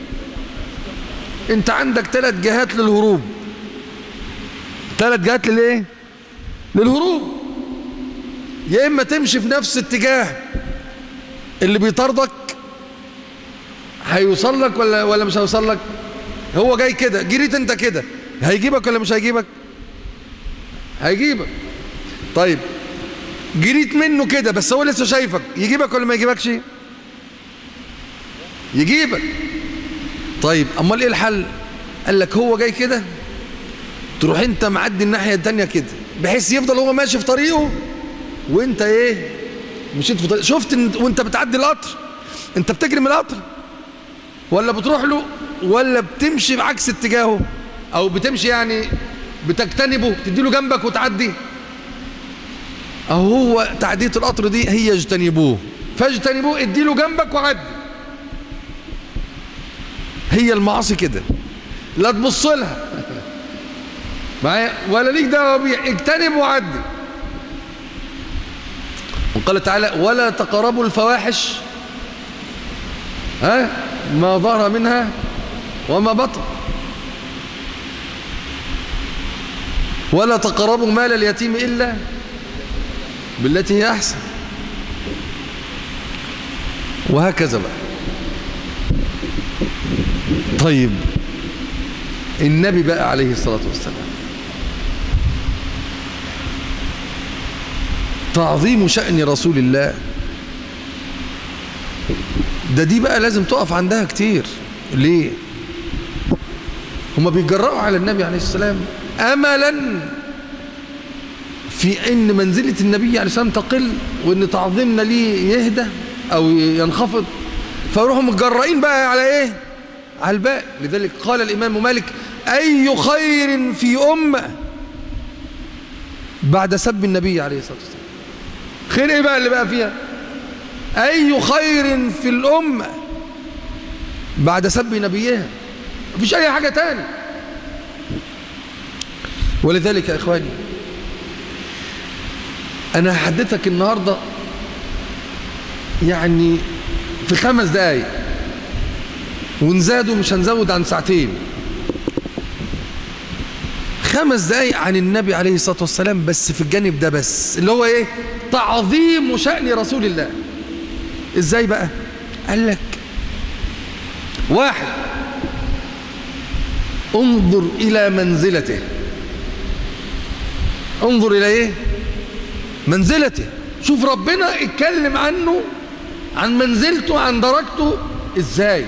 انت عندك ثلاث جهات للهروب ثلاث جهات للايه للهروب يا إما تمشي في نفس اتجاه اللي بيطاردك هيوصل لك ولا ولا مش هيوصل لك هو جاي كده جريت انت كده هيجيبك ولا مش هيجيبك هيجيبك طيب جريت منه كده بس هو لسه شايفك يجيبك ولا ما يجيبكش يجيبك طيب امال ايه الحل قال لك هو جاي كده تروح انت معدي الناحيه الثانيه كده بحيث يفضل هو ماشي في طريقه وانت ايه مشيت في طريق شفت ان وانت بتعدي القطر انت بتجري من القطر ولا بتروح له ولا بتمشي بعكس اتجاهه او بتمشي يعني بتجتنبه تديله جنبك وتعدي اهو هو تعدية القطر دي هي اجتنبوه فاجتنبوه اديله جنبك وعدي هي المعاصي كده لا تبص لها معايا ولا ليك دعوه بيها اجتنب وعدي وقال تعالى ولا تقربوا الفواحش ها ما ظهر منها وما بطن ولا تقربوا مال اليتيم إلا بالتي هي أحسن وهكذا بقى طيب النبي بقى عليه الصلاة والسلام تعظيم شأن رسول الله ده دي بقى لازم تقف عندها كتير ليه هما بيتجرأوا على النبي عليه السلام أملا في ان منزلة النبي عليه السلام تقل وان تعظيمنا ليه يهدى او ينخفض فيروحوا متجرئين بقى على ايه على الباقي لذلك قال الامام مالك اي خير في امه بعد سب النبي عليه الصلاه والسلام خير ايه بقى اللي بقى فيها اي خير في الامه بعد سب نبيها مفيش اي حاجه تاني ولذلك يا اخواني انا هحدثك النهارده يعني في خمس دقايق ونزادوا مش هنزود عن ساعتين خمس دقايق عن النبي عليه الصلاة والسلام بس في الجانب ده بس اللي هو ايه تعظيم شأن رسول الله ازاي بقى قال لك واحد انظر الى منزلته انظر الى ايه منزلته شوف ربنا اتكلم عنه عن منزلته عن درجته ازاي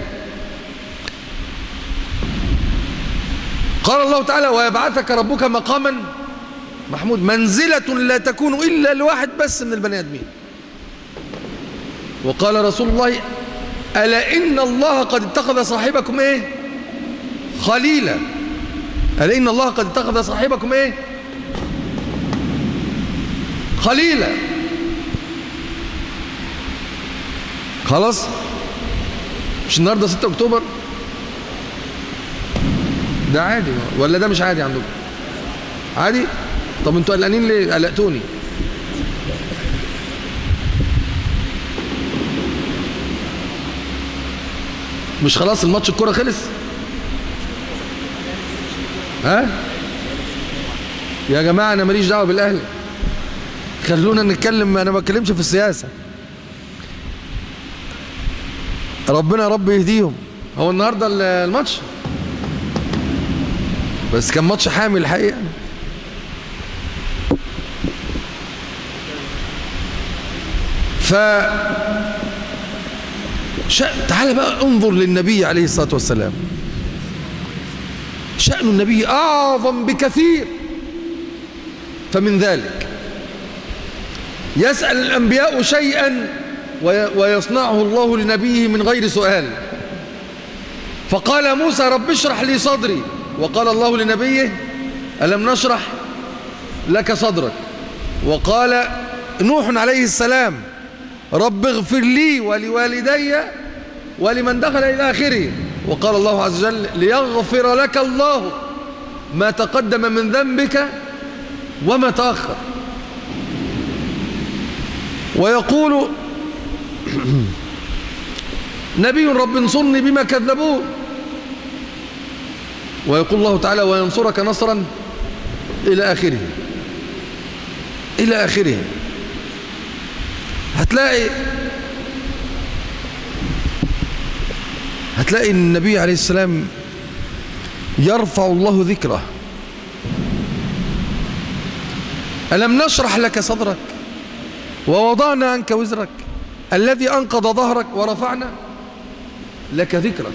قال الله تعالى ويبعثك ربك مقاما محمود منزلة لا تكون إلا لواحد بس من البني آدمين وقال رسول الله ألا إن الله قد اتخذ صاحبكم إيه خليلا ألا إن الله قد اتخذ صاحبكم إيه خليلا خلاص مش النهارده 6 اكتوبر ده عادي ولا ده مش عادي عندكم عادي طب انتوا قلقانين ليه قلقتوني مش خلاص الماتش الكوره خلص ها يا جماعه انا ماليش دعوه بالاهلي خلونا نتكلم انا ما بتكلمش في السياسه ربنا يا رب يهديهم هو النهارده الماتش بس كان ماتش حامل الحقيقه ف شأ... تعال بقى انظر للنبي عليه الصلاه والسلام شأن النبي اعظم بكثير فمن ذلك يسأل الأنبياء شيئا ويصنعه الله لنبيه من غير سؤال فقال موسى رب اشرح لي صدري وقال الله لنبيه ألم نشرح لك صدرك وقال نوح عليه السلام رب اغفر لي ولوالدي ولمن دخل إلى آخره وقال الله عز وجل ليغفر لك الله ما تقدم من ذنبك وما تأخر ويقول نبي رب انصرني بما كذبون ويقول الله تعالى وينصرك نصرا إلى آخره إلى آخره هتلاقي هتلاقي النبي عليه السلام يرفع الله ذكره ألم نشرح لك صدرك ووضعنا عنك وزرك الذي أنقض ظهرك ورفعنا لك ذكرك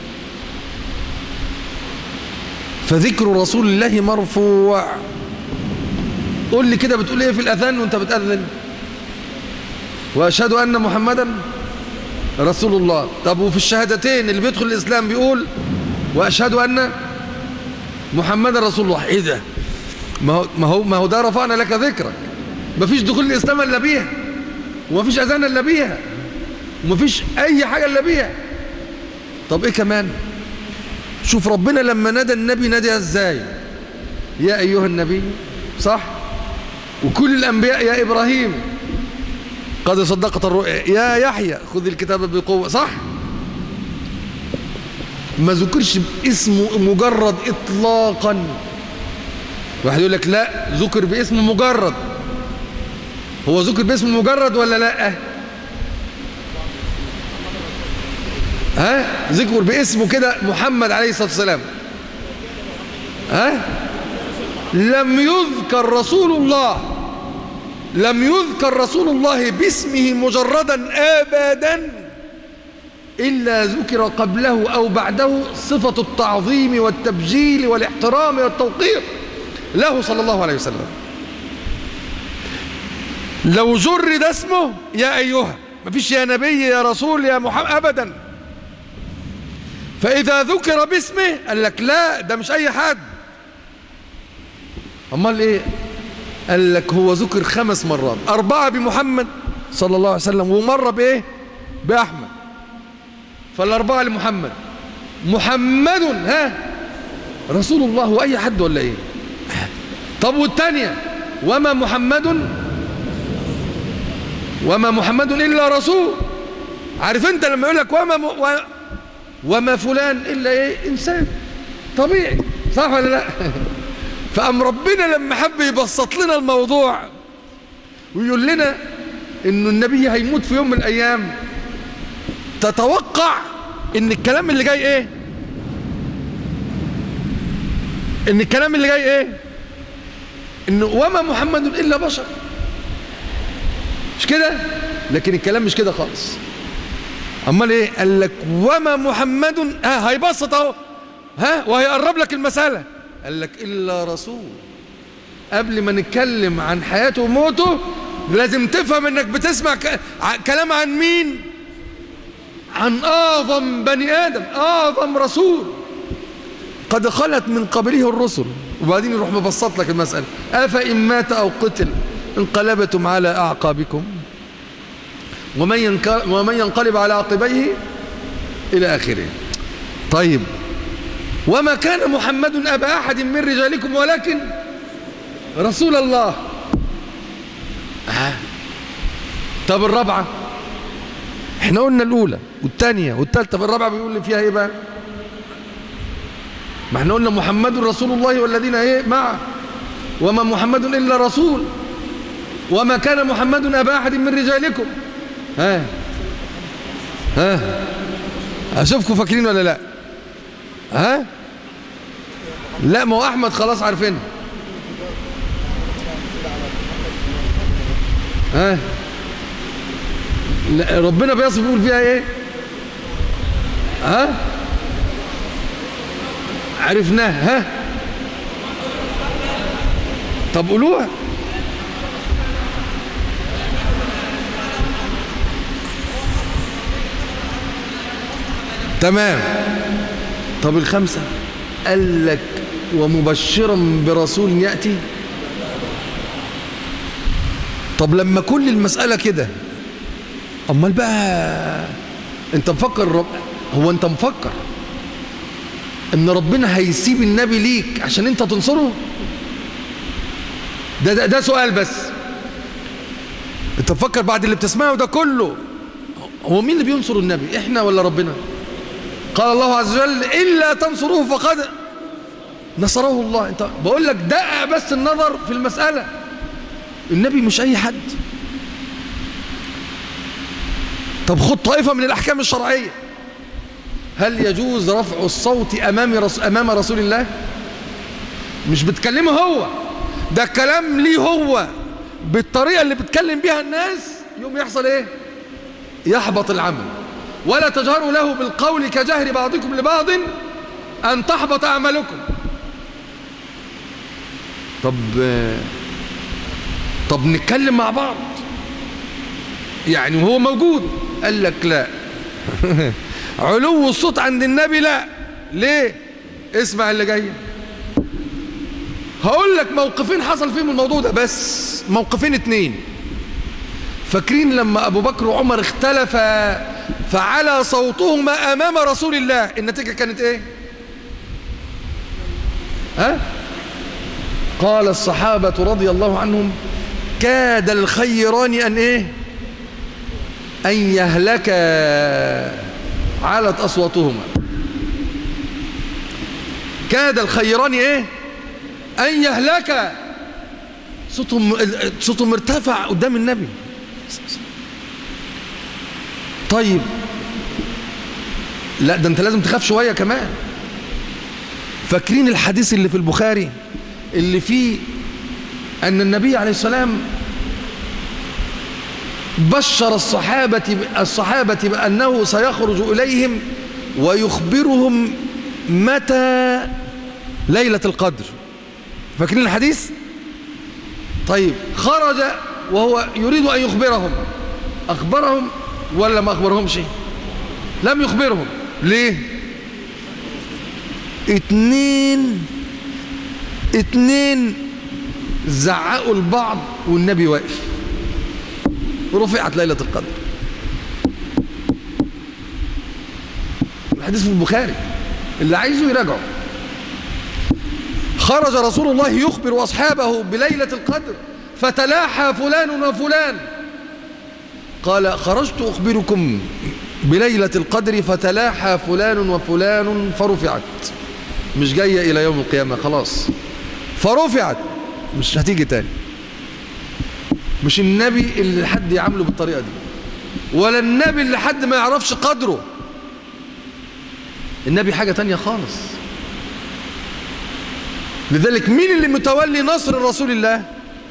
فذكر رسول الله مرفوع قول لي كده بتقول ايه في الأذان وانت بتأذن وأشهد أن محمدا رسول الله طب وفي الشهادتين اللي بيدخل الإسلام بيقول وأشهد أن محمد رسول الله ايه ده ما هو ما هو ما هو ده رفعنا لك ذكرك ما فيش دخول الاسلام الا بيها وما فيش اذان الا بيها وما فيش اي حاجه الا بيها طب ايه كمان شوف ربنا لما نادى النبي نادى ازاي يا ايها النبي صح وكل الانبياء يا ابراهيم قد صدقت الرؤيا يا يحيى خذ الكتاب بقوه صح ما ذكرش باسمه مجرد اطلاقا واحد يقول لك لا ذكر باسمه مجرد هو ذكر باسمه مجرد ولا لا ها ذكر باسمه كده محمد عليه الصلاه والسلام ها لم يذكر رسول الله لم يذكر رسول الله باسمه مجردا ابدا إلا ذكر قبله أو بعده صفة التعظيم والتبجيل والاحترام والتوقير له صلى الله عليه وسلم لو جرد اسمه يا أيها ما فيش يا نبي يا رسول يا محمد أبدا فإذا ذكر باسمه قال لك لا ده مش أي حد أمال إيه قال لك هو ذكر خمس مرات أربعة بمحمد صلى الله عليه وسلم ومرة بإيه بأحمد فالأربعة لمحمد محمد ها رسول الله وأي حد ولا إيه طب والتانية وما محمد وما محمد إلا رسول عارف أنت لما يقول لك وما م... و... وما فلان إلا إيه إنسان طبيعي صح ولا لا فأم ربنا لما حب يبسط لنا الموضوع ويقول لنا إنه النبي هيموت في يوم من الأيام تتوقع ان الكلام اللي جاي ايه ان الكلام اللي جاي ايه ان وما محمد الا بشر مش كده لكن الكلام مش كده خالص امال ايه قال لك وما محمد ها هيبسط اهو ها وهيقرب لك المساله قال لك الا رسول قبل ما نتكلم عن حياته وموته لازم تفهم انك بتسمع ك... كلام عن مين عن أعظم بني آدم أعظم رسول قد خلت من قبله الرسل وبعدين يروح مبسط لك المسألة أفإن مات أو قتل انقلبتم على أعقابكم ومن, ينك... ومن ينقلب على عقبيه إلى آخره طيب وما كان محمد أبا أحد من رجالكم ولكن رسول الله آه. طب الرابعة احنا قلنا الاولى والثانيه والثالثه في الرابعه بيقول لي فيها ايه بقى ما احنا قلنا محمد رسول الله والذين ايه معه وما محمد الا رسول وما كان محمد ابا احد من رجالكم ها ها اشوفكم فاكرين ولا لا ها لا ما هو احمد خلاص عارفينها ها لا ربنا بيصف يقول فيها ايه ها عرفناه ها طب قولوها تمام طب الخمسة قال لك ومبشرا برسول يأتي طب لما كل المسألة كده امال بقى انت مفكر رب هو انت مفكر ان ربنا هيسيب النبي ليك عشان انت تنصره ده ده, ده سؤال بس انت مفكر بعد اللي بتسمعه ده كله هو مين اللي بينصر النبي احنا ولا ربنا قال الله عز وجل الا تنصروه فقد نصره الله انت بقول لك دقق بس النظر في المساله النبي مش اي حد طب خد طائفة من الأحكام الشرعية هل يجوز رفع الصوت أمام رسول, أمام رسول الله مش بتكلمه هو ده كلام ليه هو بالطريقة اللي بتكلم بيها الناس يوم يحصل ايه يحبط العمل ولا تجهروا له بالقول كجهر بعضكم لبعض أن تحبط أعمالكم طب طب نتكلم مع بعض يعني وهو موجود قال لك لا علو الصوت عند النبي لا ليه اسمع اللي جاي هقول لك موقفين حصل فيهم الموضوع ده بس موقفين اتنين فاكرين لما أبو بكر وعمر اختلفا فعلى صوتهما أمام رسول الله النتيجة كانت ايه ها قال الصحابة رضي الله عنهم كاد الخيران أن ايه أن يهلك علت أصواتهما كاد الخيران ايه أن يهلك صوتهم صوتهم ارتفع قدام النبي طيب لا ده انت لازم تخاف شوية كمان فاكرين الحديث اللي في البخاري اللي فيه أن النبي عليه السلام بشر الصحابة الصحابة بأنه سيخرج إليهم ويخبرهم متى ليلة القدر فاكرين الحديث طيب خرج وهو يريد أن يخبرهم أخبرهم ولا ما أخبرهمش لم يخبرهم ليه اتنين اتنين زعقوا البعض والنبي واقف رفعت ليلة القدر الحديث في البخاري اللي عايزه يراجعه خرج رسول الله يخبر أصحابه بليلة القدر فتلاحى فلان وفلان قال خرجت أخبركم بليلة القدر فتلاحى فلان وفلان فرفعت مش جاية إلى يوم القيامة خلاص فرفعت مش هتيجي تاني مش النبي اللي حد يعامله بالطريقة دي ولا النبي اللي حد ما يعرفش قدره النبي حاجة تانية خالص لذلك مين اللي متولي نصر رسول الله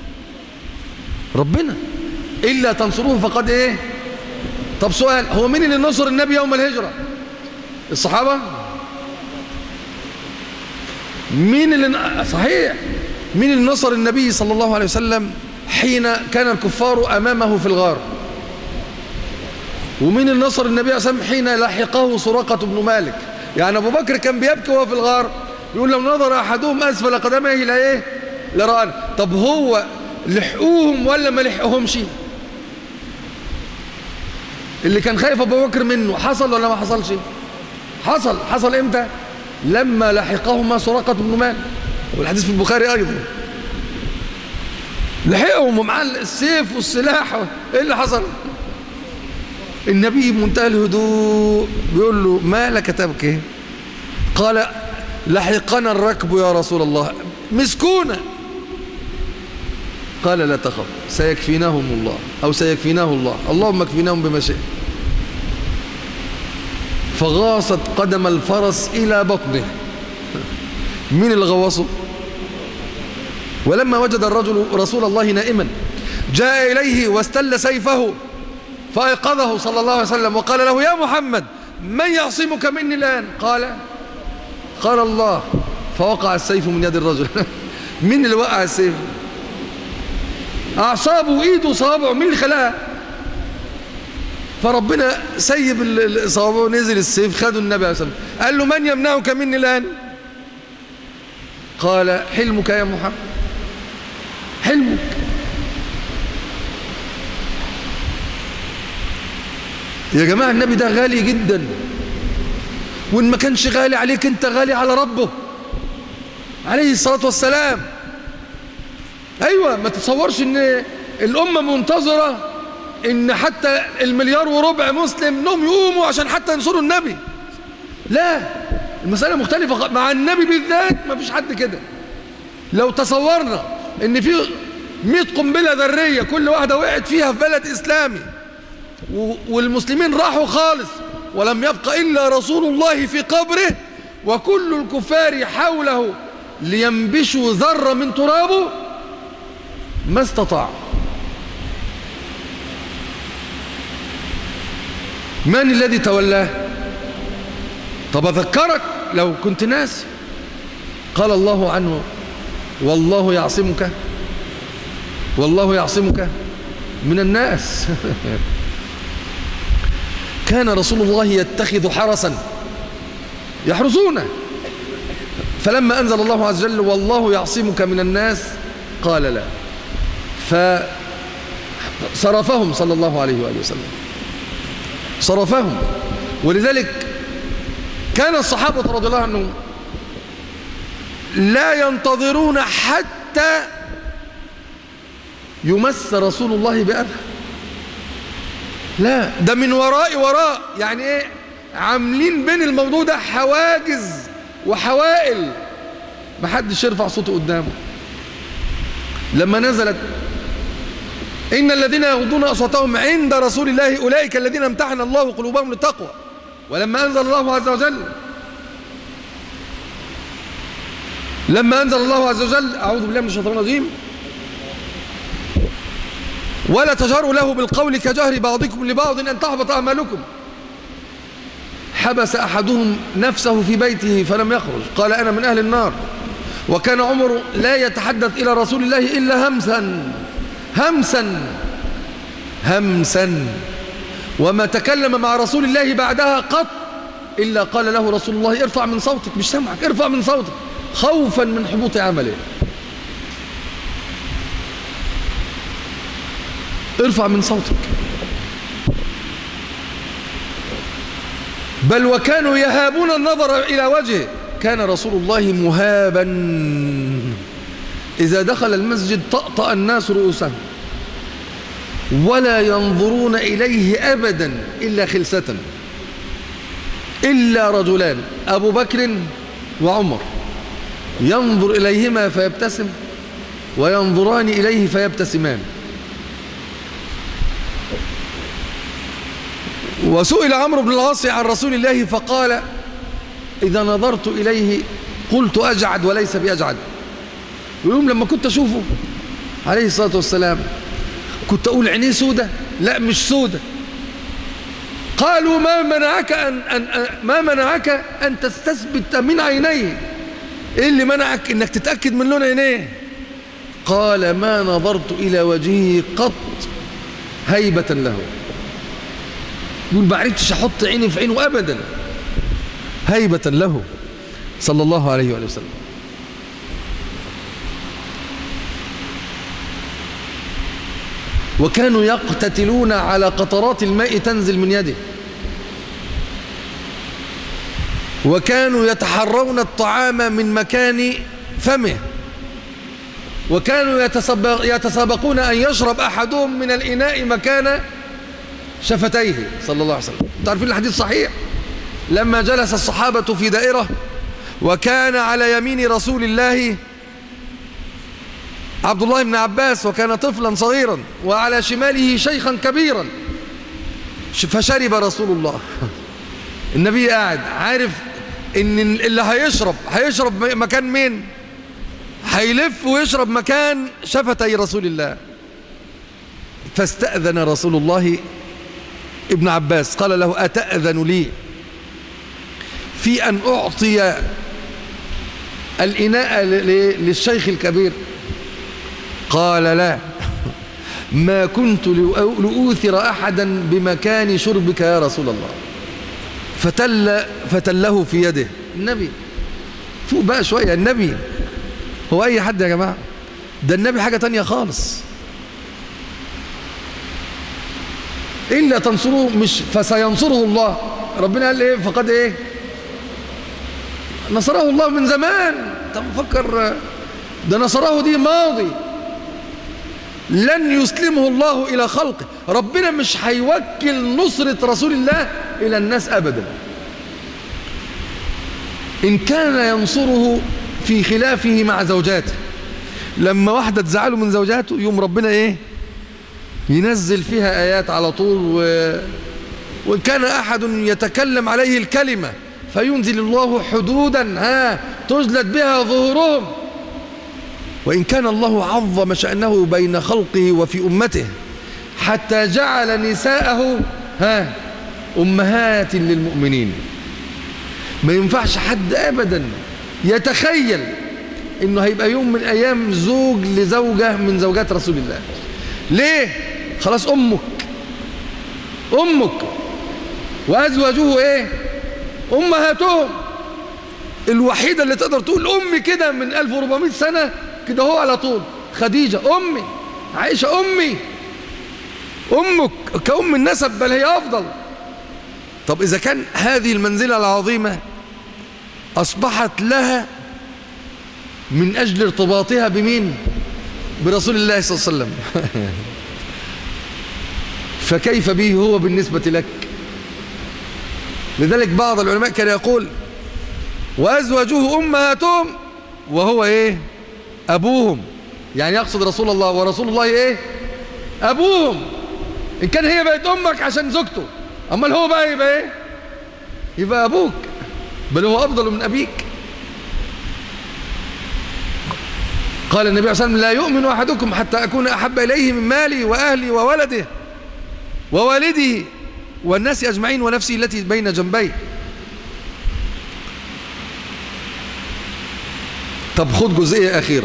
ربنا إلا تنصروه فقد إيه طب سؤال هو مين اللي نصر النبي يوم الهجرة الصحابة مين اللي صحيح مين اللي نصر النبي صلى الله عليه وسلم حين كان الكفار أمامه في الغار ومين اللي نصر النبي صلى الله عليه وسلم حين لحقه سراقة بن مالك يعني أبو بكر كان بيبكي وهو في الغار يقول لو نظر أحدهم أسفل قدمه إلى إيه لرآنا طب هو لحقوهم ولا ما لحقوهمش اللي كان خايف أبو بكر منه حصل ولا ما حصلش حصل حصل إمتى لما لحقهما سراقة بن مالك والحديث في البخاري أيضا لحقهم ومعاه السيف والسلاح ايه اللي حصل النبي بمنتهى الهدوء بيقول له ما لك تبكي قال لحقنا الركب يا رسول الله مسكونا قال لا تخف سيكفيناهم الله أو سيكفيناه الله اللهم اكفيناهم بما شئت فغاصت قدم الفرس إلى بطنه مين اللي غوصه ولما وجد الرجل رسول الله نائما جاء إليه واستل سيفه فأيقظه صلى الله عليه وسلم وقال له يا محمد من يعصمك مني الآن قال قال الله فوقع السيف من يد الرجل مين اللي وقع السيف أعصابه وإيده صوابعه مين اللي خلاها فربنا سيب الصوابع ونزل السيف خدوا النبي عليه الصلاة والسلام قال له من يمنعك مني الآن قال حلمك يا محمد حلمك يا جماعة النبي ده غالي جدا وإن ما كانش غالي عليك أنت غالي على ربه عليه الصلاة والسلام أيوة ما تتصورش أن الأمة منتظرة أن حتى المليار وربع مسلم انهم يقوموا عشان حتى ينصروا النبي لا المسألة مختلفة مع النبي بالذات ما فيش حد كده لو تصورنا ان في 100 قنبلة ذرية كل واحدة وقعت فيها في بلد إسلامي والمسلمين راحوا خالص ولم يبق إلا رسول الله في قبره وكل الكفار حوله لينبشوا ذرة من ترابه ما استطاع من الذي تولاه طب أذكرك لو كنت ناسي قال الله عنه والله يعصمك والله يعصمك من الناس كان رسول الله يتخذ حرسا يحرسونه فلما أنزل الله عز وجل والله يعصمك من الناس قال لا فصرفهم صلى الله عليه وآله وسلم صرفهم ولذلك كان الصحابة رضي الله عنهم لا ينتظرون حتى يمس رسول الله بأذى لا ده من وراء وراء يعني ايه عاملين بين الموضوع ده حواجز وحوائل محدش يرفع صوته قدامه لما نزلت إن الذين يغضون أصواتهم عند رسول الله أولئك الذين امتحن الله قلوبهم للتقوى ولما أنزل الله عز وجل لما أنزل الله عز وجل أعوذ بالله من الشيطان الرجيم ولا تجهروا له بالقول كجهر بعضكم لبعض أن تحبط أعمالكم حبس أحدهم نفسه في بيته فلم يخرج قال أنا من أهل النار وكان عمر لا يتحدث إلى رسول الله إلا همسا همسا همسا وما تكلم مع رسول الله بعدها قط إلا قال له رسول الله ارفع من صوتك مش سمعك ارفع من صوتك خوفا من حبوط عمله ارفع من صوتك بل وكانوا يهابون النظر إلى وجهه كان رسول الله مهابا إذا دخل المسجد طأطأ الناس رؤوسهم ولا ينظرون إليه أبدا إلا خلسة إلا رجلان أبو بكر وعمر ينظر إليهما فيبتسم وينظران إليه فيبتسمان وسئل عمرو بن العاص عن رسول الله فقال إذا نظرت إليه قلت أجعد وليس بأجعد يقولون لما كنت أشوفه عليه الصلاة والسلام كنت أقول عينيه سودة لا مش سودة قالوا ما منعك أن, أن, أن ما منعك أن تستثبت من عينيه إيه اللي منعك إنك تتأكد من لون عينيه قال ما نظرت إلى وجهه قط هيبة له يقول ما عرفتش أحط عيني في عينه أبدا هيبة له صلى الله عليه وآله وسلم وكانوا يقتتلون على قطرات الماء تنزل من يده وكانوا يتحرون الطعام من مكان فمه وكانوا يتسابق يتسابقون أن يشرب أحدهم من الإناء مكان شفتيه صلى الله عليه وسلم تعرفين الحديث صحيح لما جلس الصحابة في دائرة وكان على يمين رسول الله عبد الله بن عباس وكان طفلا صغيرا وعلى شماله شيخا كبيرا فشرب رسول الله النبي قاعد عارف ان اللي هيشرب هيشرب مكان مين هيلف ويشرب مكان شفتي رسول الله فاستأذن رسول الله ابن عباس قال له أتأذن لي في أن أعطي الإناء للشيخ الكبير قال لا ما كنت لأوثر أحدا بمكان شربك يا رسول الله فتل فتله في يده النبي فوق بقى شوية النبي هو أي حد يا جماعة ده النبي حاجة تانية خالص إلا تنصروه مش فسينصره الله ربنا قال إيه فقد إيه نصره الله من زمان طب مفكر ده نصره دي ماضي لن يسلمه الله إلى خلقه ربنا مش هيوكل نصرة رسول الله إلى الناس أبدا إن كان ينصره في خلافه مع زوجاته لما واحدة تزعله من زوجاته يوم ربنا إيه ينزل فيها آيات على طول و... وإن كان أحد يتكلم عليه الكلمة فينزل الله حدودا ها تجلد بها ظهورهم وإن كان الله عظم شأنه بين خلقه وفي أمته حتى جعل نساءه ها أمهات للمؤمنين ما ينفعش حد أبدا يتخيل إنه هيبقى يوم من أيام زوج لزوجة من زوجات رسول الله ليه؟ خلاص أمك أمك وأزواجه إيه؟ أمهاتهم الوحيدة اللي تقدر تقول أمي كده من 1400 سنة كده هو على طول خديجة أمي عائشة أمي أمك كأم النسب بل هي أفضل طب إذا كان هذه المنزلة العظيمة أصبحت لها من أجل ارتباطها بمين برسول الله صلى الله عليه وسلم فكيف به هو بالنسبة لك لذلك بعض العلماء كان يقول وأزواجه أمهاتهم وهو إيه أبوهم يعني يقصد رسول الله ورسول الله إيه أبوهم إن كان هي بقت أمك عشان زوجته أما هو بقى يبقى إيه يبقى أبوك بل هو أفضل من أبيك قال النبي صلى الله عليه وسلم لا يؤمن أحدكم حتى أكون أحب إليه من مالي وأهلي وولده ووالده والناس أجمعين ونفسي التي بين جنبي طب خد جزئية أخيرة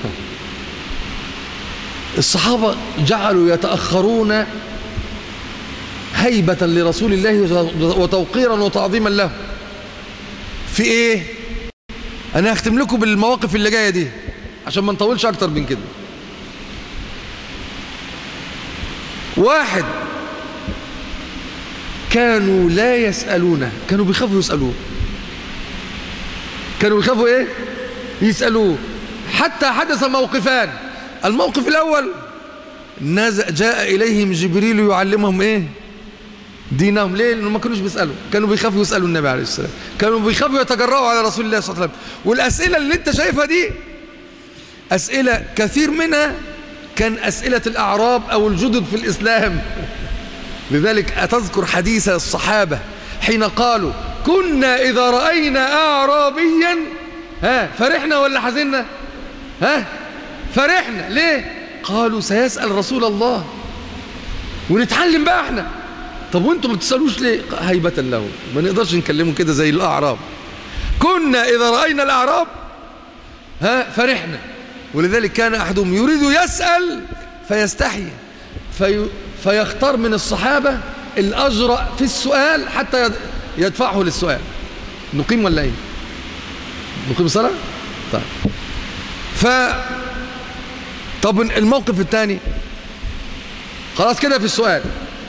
الصحابة جعلوا يتأخرون هيبة لرسول الله وتوقيرا وتعظيما له في ايه انا هختم لكم بالمواقف اللي جايه دي عشان ما نطولش اكتر من كده واحد كانوا لا يسألونه كانوا بيخافوا يسألوه كانوا بيخافوا ايه يسألوه حتى حدث موقفان الموقف الاول نزل جاء اليهم جبريل يعلمهم ايه دينهم ليه لانهم ما كانوش بيسالوا كانوا بيخافوا يسالوا النبي عليه السلام كانوا بيخافوا يتجرؤوا على رسول الله صلى الله عليه وسلم والاسئله اللي انت شايفها دي اسئله كثير منها كان اسئله الاعراب او الجدد في الاسلام لذلك اتذكر حديث الصحابه حين قالوا كنا اذا راينا اعرابيا ها فرحنا ولا حزنا ها فرحنا ليه قالوا سيسال رسول الله ونتعلم بقى احنا طب وانتم ما بتسالوش ليه هيبه له ما نقدرش نكلمه كده زي الاعراب كنا اذا راينا الاعراب ها فرحنا ولذلك كان احدهم يريد يسال فيستحي في فيختار من الصحابه الاجرأ في السؤال حتى يدفعه للسؤال نقيم ولا ايه نقيم صلاه طيب ف طب الموقف الثاني خلاص كده في السؤال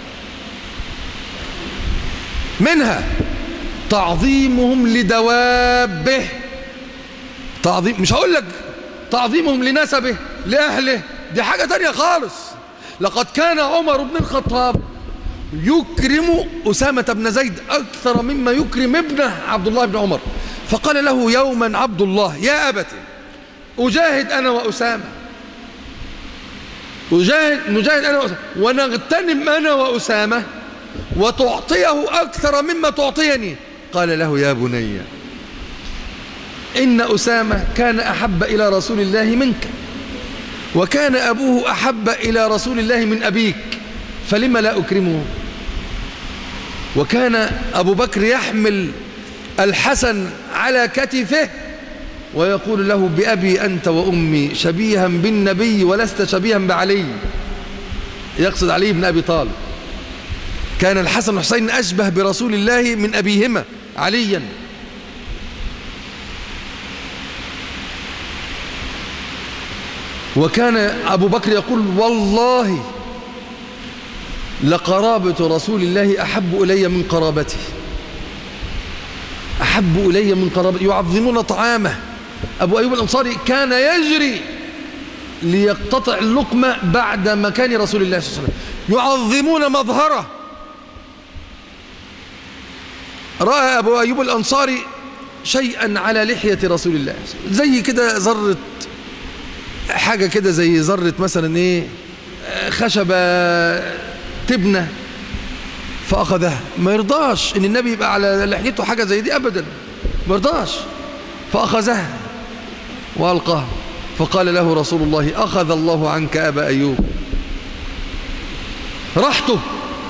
منها تعظيمهم لدوابه تعظيم مش هقول لك تعظيمهم لنسبه لأهله دي حاجة تانية خالص لقد كان عمر بن الخطاب يكرم أسامة بن زيد أكثر مما يكرم ابنه عبد الله بن عمر فقال له يوما عبد الله يا أبتي أجاهد أنا وأسامة أجاهد نجاهد أنا وأسامة ونغتنم أنا وأسامة وتعطيه أكثر مما تعطيني قال له يا بني إن أسامة كان أحب إلى رسول الله منك وكان أبوه أحب إلى رسول الله من أبيك فلما لا أكرمه وكان أبو بكر يحمل الحسن على كتفه ويقول له بأبي أنت وأمي شبيها بالنبي ولست شبيها بعلي يقصد علي بن أبي طالب كان الحسن والحسين أشبه برسول الله من أبيهما عليا وكان أبو بكر يقول والله لقرابة رسول الله أحب إلي من قرابته أحب إلي من قرابته يعظمون طعامه أبو أيوب الأنصاري كان يجري ليقتطع اللقمة بعد مكان رسول الله صلى الله عليه وسلم يعظمون مظهره رأى أبو أيوب الأنصاري شيئا على لحية رسول الله زي كده ذرة حاجة كده زي ذرة مثلا ايه خشبة تبنة فأخذها ما يرضاش ان النبي يبقى على لحيته حاجة زي دي أبدا ما يرضاش فأخذها وألقاها فقال له رسول الله أخذ الله عنك أبا أيوب رحته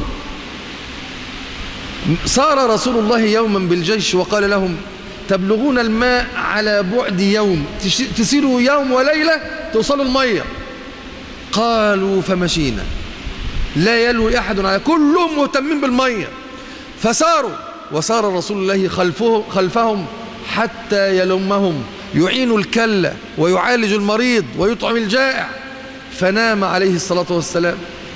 سار رسول الله يوما بالجيش وقال لهم تبلغون الماء على بعد يوم تسيروا يوم وليلة توصلوا المية قالوا فمشينا لا يلوي أحد على كلهم مهتمين بالمية فساروا وسار رسول الله خلفه خلفهم حتى يلمهم يعين الكلة ويعالج المريض ويطعم الجائع فنام عليه الصلاة والسلام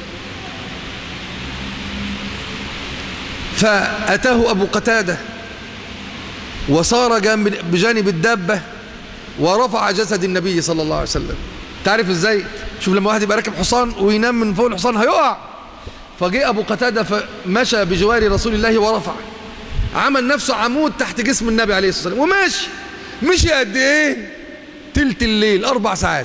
فأتاه أبو قتادة وصار جنب بجانب الدابة ورفع جسد النبي صلى الله عليه وسلم تعرف ازاي شوف لما واحد يبقى راكب حصان وينام من فوق الحصان هيقع فجاء ابو قتاده فمشى بجوار رسول الله ورفع عمل نفسه عمود تحت جسم النبي عليه الصلاه والسلام وماشي مشي قد ايه تلت الليل اربع ساعات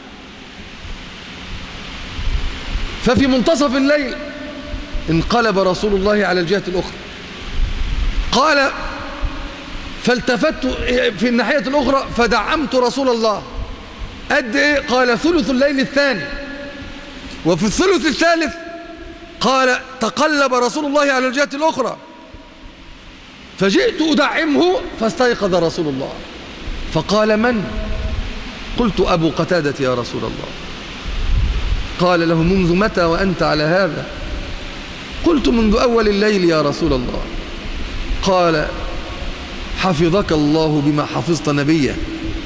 ففي منتصف الليل انقلب رسول الله على الجهه الاخرى قال فالتفت في الناحيه الاخرى فدعمت رسول الله قد ايه قال ثلث الليل الثاني وفي الثلث الثالث قال تقلب رسول الله على الجهة الأخرى فجئت أدعمه فاستيقظ رسول الله فقال من قلت أبو قتادة يا رسول الله قال له منذ متى وأنت على هذا قلت منذ أول الليل يا رسول الله قال حفظك الله بما حفظت نبيه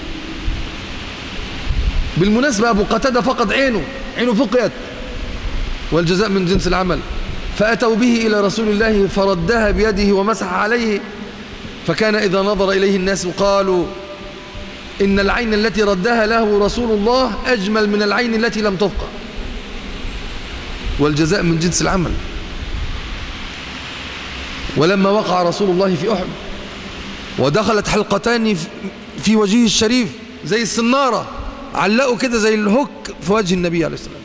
بالمناسبة أبو قتادة فقد عينه عينه فقيت والجزاء من جنس العمل فأتوا به إلى رسول الله فردها بيده ومسح عليه فكان إذا نظر إليه الناس قالوا إن العين التي ردها له رسول الله أجمل من العين التي لم تفقى والجزاء من جنس العمل ولما وقع رسول الله في أحد ودخلت حلقتان في وجهه الشريف زي السنارة علقوا كده زي الهك في وجه النبي عليه السلام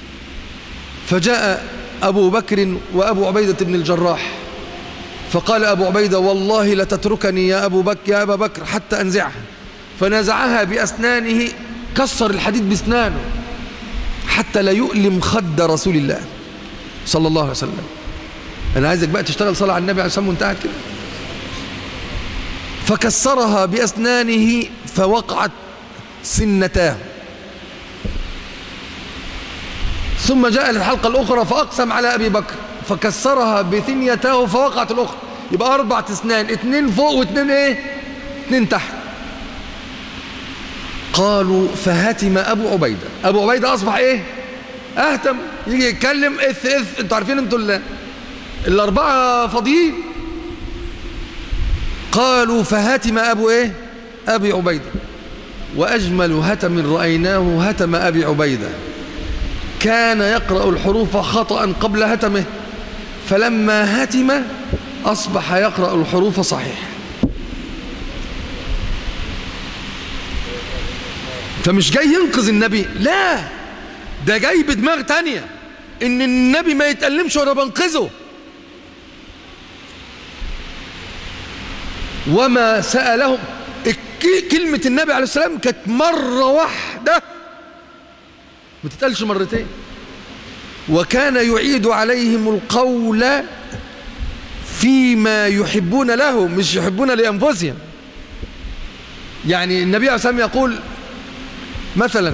فجاء أبو بكر وأبو عبيدة بن الجراح فقال أبو عبيدة والله لتتركني يا أبو بكر يا أبا بكر حتى أنزعها فنزعها بأسنانه كسر الحديد بأسنانه حتى لا يؤلم خد رسول الله صلى الله عليه وسلم أنا عايزك بقى تشتغل صلاة على النبي عليه الصلاة والسلام وانت قاعد كده فكسرها بأسنانه فوقعت سنتاه ثم جاء للحلقة الأخرى فأقسم على أبي بكر فكسرها بثنيتاه فوقعت الأخرى يبقى أربع تسنان اتنين فوق واتنين إيه اتنين تحت قالوا فهتم أبو عبيدة أبو عبيدة أصبح إيه أهتم يجي يتكلم إث إث أنتوا عارفين أنتوا ال- الأربعة فاضيين قالوا فهتم أبو إيه أبي عبيدة وأجمل هتم رأيناه هتم أبي عبيدة كان يقرأ الحروف خطأ قبل هتمه فلما هتم أصبح يقرأ الحروف صحيح فمش جاي ينقذ النبي لا ده جاي بدماغ تانية ان النبي ما يتألمش وانا بنقذه وما سألهم الك- كلمة النبي عليه السلام كانت مرة واحدة ما تتقالش مرتين وكان يعيد عليهم القول فيما يحبون له مش يحبون لأنفسهم يعني النبي عليه الصلاة والسلام يقول مثلا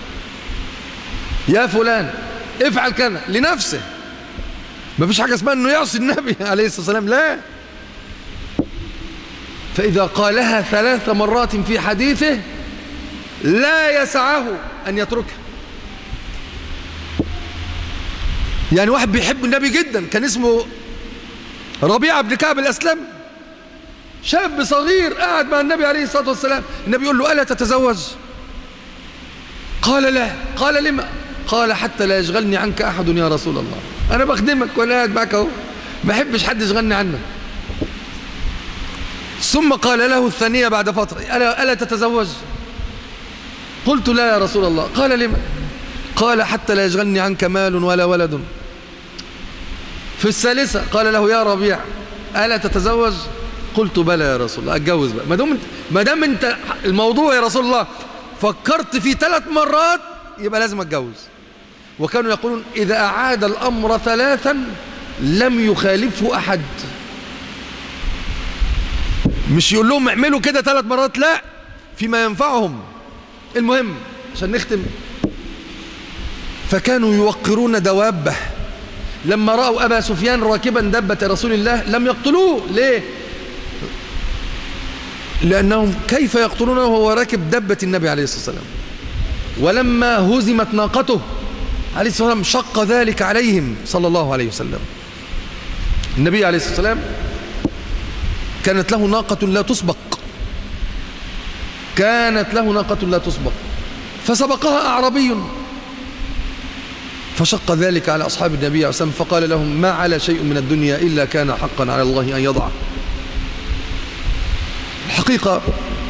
يا فلان افعل كذا لنفسه ما فيش حاجة اسمها انه يعصي النبي عليه الصلاة والسلام لا فإذا قالها ثلاث مرات في حديثه لا يسعه أن يتركها يعني واحد بيحب النبي جدا كان اسمه ربيعة بن كعب الأسلم شاب صغير قاعد مع النبي عليه الصلاة والسلام النبي يقول له ألا تتزوج قال لا قال لما قال حتى لا يشغلني عنك أحد يا رسول الله أنا بخدمك وأنا قاعد معك أهو ما بحبش حد يشغلني عنك ثم قال له الثانية بعد فترة ألا, ألا تتزوج قلت لا يا رسول الله قال لما قال حتى لا يشغلني عنك مال ولا ولد في الثالثة قال له يا ربيع ألا تتزوج قلت بلى يا رسول الله اتجوز بقى ما دام انت ما دام انت الموضوع يا رسول الله فكرت فيه ثلاث مرات يبقى لازم اتجوز وكانوا يقولون إذا أعاد الأمر ثلاثا لم يخالفه أحد مش يقول لهم اعملوا كده ثلاث مرات لا فيما ينفعهم المهم عشان نختم فكانوا يوقرون دوابه لما رأوا أبا سفيان راكبا دبة رسول الله لم يقتلوه ليه لأنهم كيف يقتلونه وهو راكب دبة النبي عليه الصلاة والسلام ولما هزمت ناقته عليه الصلاة والسلام شق ذلك عليهم صلى الله عليه وسلم النبي عليه الصلاة والسلام كانت له ناقة لا تسبق كانت له ناقة لا تسبق فسبقها أعربي فشق ذلك على أصحاب النبي عليه الصلاة والسلام فقال لهم ما على شيء من الدنيا إلا كان حقا على الله أن يضعه الحقيقة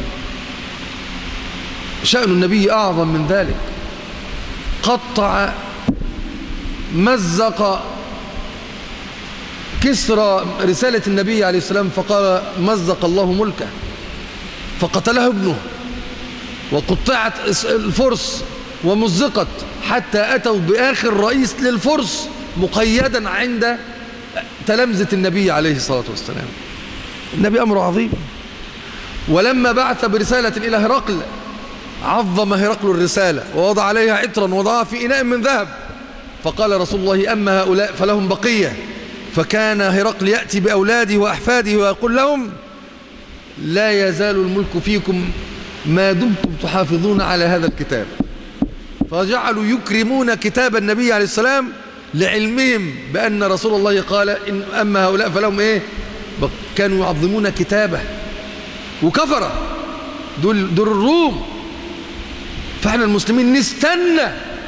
شأن النبي أعظم من ذلك قطع مزق كسرى رسالة النبي عليه السلام فقال مزق الله ملكه فقتله ابنه وقطعت الفرس ومزقت حتى أتوا بآخر رئيس للفرس مقيدا عند تلمذة النبي عليه الصلاة والسلام النبي أمر عظيم ولما بعث برسالة إلى هرقل عظم هرقل الرسالة ووضع عليها عطرا وضعها في إناء من ذهب فقال رسول الله أما هؤلاء فلهم بقية فكان هرقل يأتي بأولاده وأحفاده ويقول لهم لا يزال الملك فيكم ما دمتم تحافظون على هذا الكتاب فجعلوا يكرمون كتاب النبي عليه السلام لعلمهم بأن رسول الله قال إن أما هؤلاء فلهم إيه كانوا يعظمون كتابه وكفر دول, دول الروم فاحنا المسلمين نستنى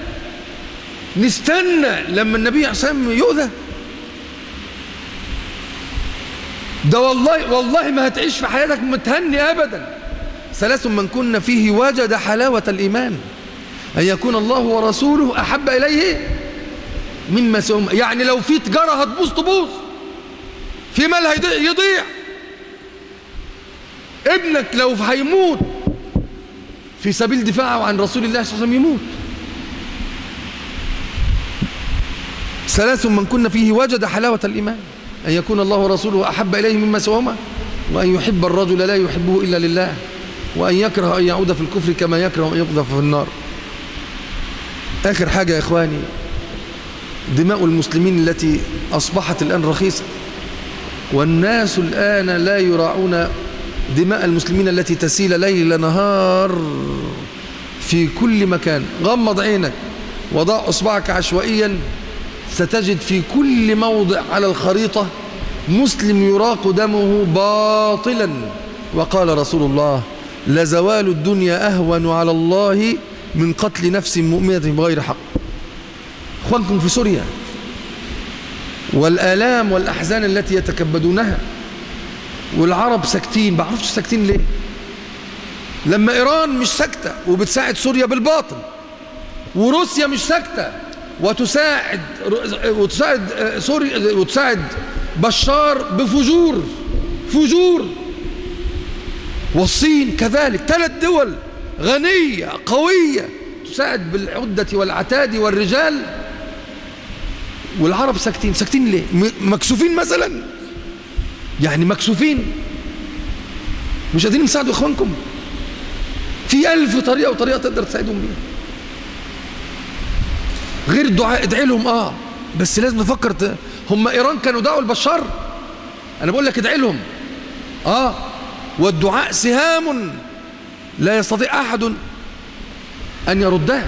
نستنى لما النبي عليه الصلاة والسلام يؤذى ده والله والله ما هتعيش في حياتك متهني أبدا ثلاث من كنا فيه وجد حلاوة الإيمان أن يكون الله ورسوله أحب إليه مما سوم يعني لو في تجارة هتبوظ تبوظ في مال يضيع ابنك لو هيموت في سبيل دفاعه عن رسول الله صلى الله عليه وسلم يموت ثلاث من كنا فيه وجد حلاوة الإيمان أن يكون الله ورسوله أحب إليه مما سواهما وأن يحب الرجل لا يحبه إلا لله وأن يكره أن يعود في الكفر كما يكره أن يقذف في النار آخر حاجة يا إخواني دماء المسلمين التي أصبحت الآن رخيصة والناس الآن لا يراعون دماء المسلمين التي تسيل ليل نهار في كل مكان غمض عينك وضع أصبعك عشوائيا ستجد في كل موضع على الخريطة مسلم يراق دمه باطلا وقال رسول الله لزوال الدنيا أهون على الله من قتل نفس مؤمنة بغير حق اخوانكم في سوريا والآلام والأحزان التي يتكبدونها والعرب ساكتين بعرفش ساكتين ليه لما إيران مش ساكتة وبتساعد سوريا بالباطل وروسيا مش ساكتة وتساعد وتساعد سوريا وتساعد بشار بفجور فجور والصين كذلك ثلاث دول غنية قوية تساعد بالعدة والعتاد والرجال والعرب ساكتين ساكتين ليه مكسوفين مثلا يعني مكسوفين مش قادرين تساعدوا اخوانكم في ألف طريقة وطريقة تقدر تساعدهم بيها غير الدعاء ادعي لهم اه بس لازم نفكر ت... هم ايران كانوا دعوا البشار انا بقول لك ادعي لهم اه والدعاء سهام لا يستطيع احد ان يردها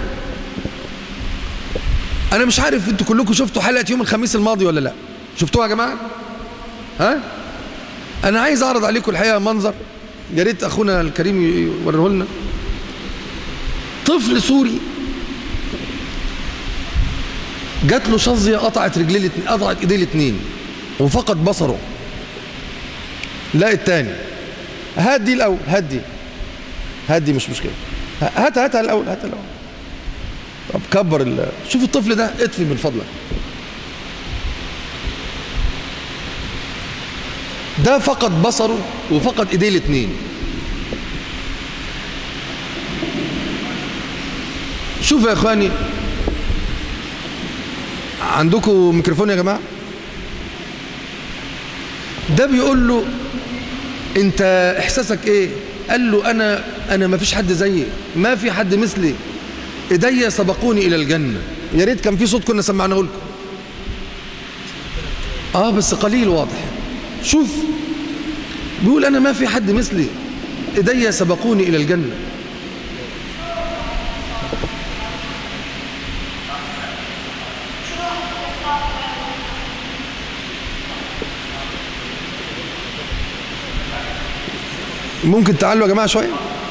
انا مش عارف انتوا كلكم شفتوا حلقه يوم الخميس الماضي ولا لا شفتوها يا جماعه ها انا عايز اعرض عليكم الحقيقه منظر يا ريت اخونا الكريم يوريه لنا طفل سوري جات له شظيه قطعت رجليه الاثنين قطعت ايديه الاثنين وفقد بصره لا الثاني هات دي الاول هات دي هات دي مش مشكله هات هاتها الاول هاتها الاول طب كبر ال... شوف الطفل ده اطفي من فضلك ده فقد بصره وفقد ايديه الاثنين شوف يا اخواني عندكم ميكروفون يا جماعه ده بيقول له انت احساسك ايه قال له انا انا ما فيش حد زيي ما في حد مثلي ايديا سبقوني الى الجنه يا ريت كان في صوت كنا سمعناه لكم اه بس قليل واضح شوف بيقول انا ما في حد مثلي ايدي سبقوني الى الجنه ممكن تعالوا يا جماعه شويه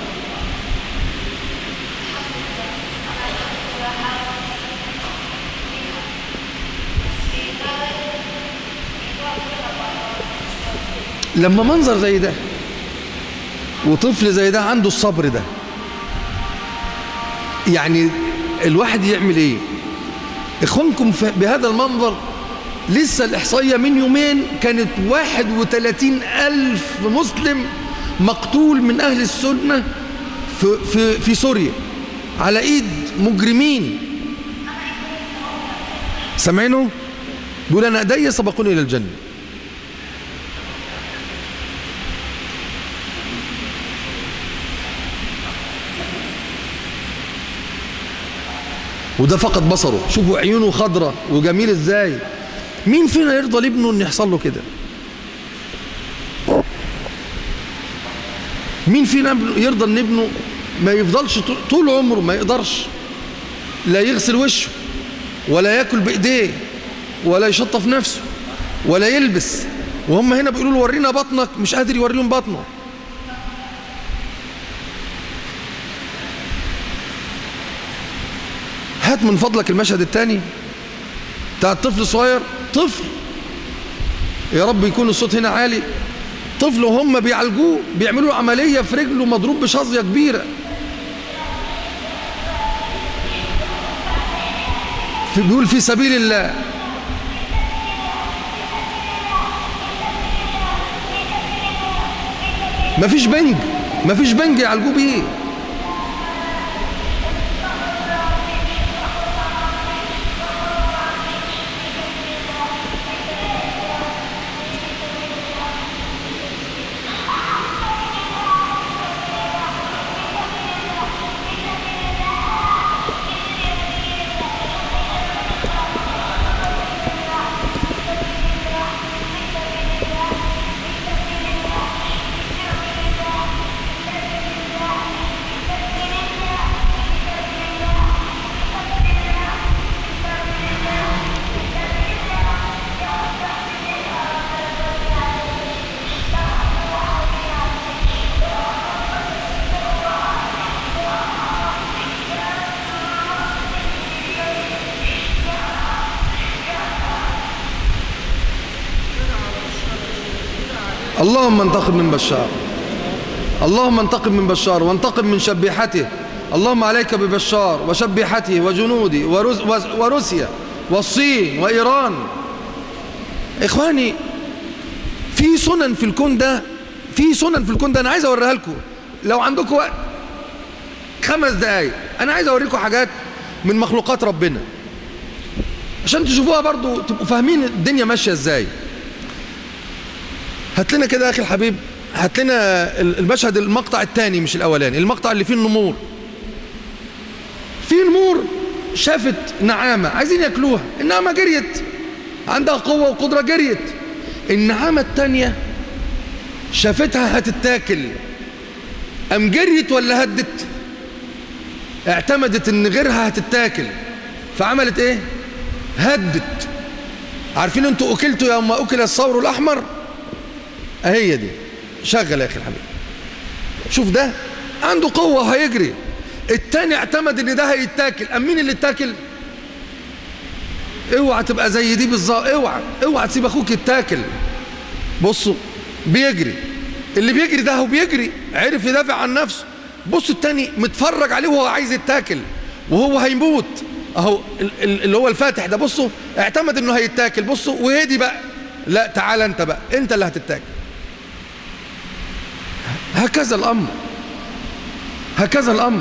لما منظر زي ده وطفل زي ده عنده الصبر ده يعني الواحد يعمل ايه اخوانكم في- بهذا المنظر لسه الإحصائية من يومين كانت 31 ألف مسلم مقتول من أهل السنة في, في, في سوريا على إيد مجرمين سامعينه بيقول أنا أيدي سبقوني إلى الجنة وده فقط بصره شوفوا عيونه خضرة وجميل ازاي مين فينا يرضى لابنه ان يحصل له كده مين فينا يرضى ان ابنه ما يفضلش طول- طول عمره ما يقدرش لا يغسل وشه ولا ياكل بايديه ولا يشطف نفسه ولا يلبس وهم هنا بيقولوا له ورينا بطنك مش قادر يوريهم بطنه هات من فضلك المشهد الثاني بتاع الطفل الصغير طفل يا رب يكون الصوت هنا عالي طفل وهم بيعالجوه بيعملوا له عملية في رجله مضروب بشظية كبيرة في بيقول في سبيل الله مفيش بنج مفيش بنج يعالجوه بيه اللهم انتقم من بشار اللهم انتقم من بشار وانتقم من شبيحته اللهم عليك ببشار وشبيحته وجنوده ورس وروسيا والصين وإيران إخواني في سنن في الكون ده في سنن في الكون ده أنا عايز أوريها لكم لو عندكم وقت خمس دقايق أنا عايز أوريكم حاجات من مخلوقات ربنا عشان تشوفوها برضو تبقوا فاهمين الدنيا ماشية ازاي هات لنا كده يا اخي الحبيب هات لنا المشهد المقطع الثاني مش الاولاني المقطع اللي فيه النمور في نمور شافت نعامة عايزين ياكلوها النعامة جريت عندها قوة وقدرة جريت النعامة الثانية شافتها هتتاكل أم جريت ولا هدت اعتمدت ان غيرها هتتاكل فعملت ايه هدت عارفين انتوا اكلتوا يوم اكل الثور الاحمر اهي دي شغل يا اخي الحبيب شوف ده عنده قوة هيجري التاني اعتمد ان ده هيتاكل ام مين اللي اتاكل اوعى تبقى زي دي بالظبط اوعى اوعى تسيب اخوك يتاكل بصوا بيجري اللي بيجري ده هو بيجري عرف يدافع عن نفسه بصوا التاني متفرج عليه وهو عايز يتاكل وهو هيموت اهو ال- ال- اللي هو الفاتح ده بصوا اعتمد انه هيتاكل بصوا وهدي بقى لا تعال انت بقى انت اللي هتتاكل هكذا الامر هكذا الامر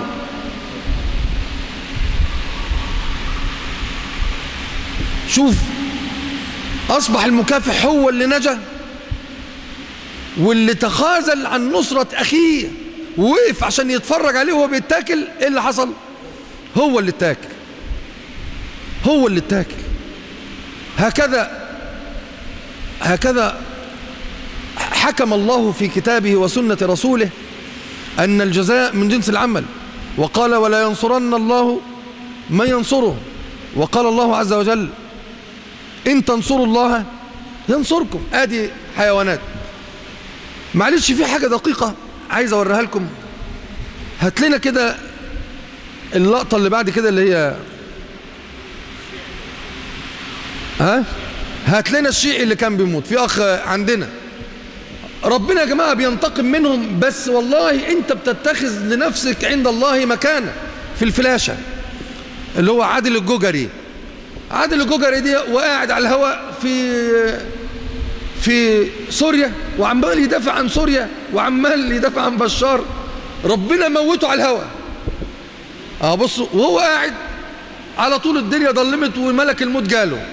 شوف اصبح المكافح هو اللي نجا واللي تخاذل عن نصرة اخيه ووقف عشان يتفرج عليه وهو بيتاكل ايه اللي حصل هو اللي اتاكل هو اللي اتاكل هكذا هكذا حكم الله في كتابه وسنة رسوله أن الجزاء من جنس العمل وقال ولا ينصرن الله من ينصره وقال الله عز وجل إن تنصروا الله ينصركم آدي حيوانات معلش في حاجة دقيقة عايز أوريها لكم هات لنا كده اللقطة اللي بعد كده اللي هي ها هات لنا الشيعي اللي كان بيموت في أخ عندنا ربنا يا جماعة بينتقم منهم بس والله انت بتتخذ لنفسك عند الله مكانة في الفلاشة اللي هو عادل الجوجري عادل الجوجري دي وقاعد على الهواء في في سوريا وعمال يدافع عن سوريا وعمال يدافع عن بشار ربنا موته على الهواء اه بصوا وهو قاعد على طول الدنيا ضلمت وملك الموت جاله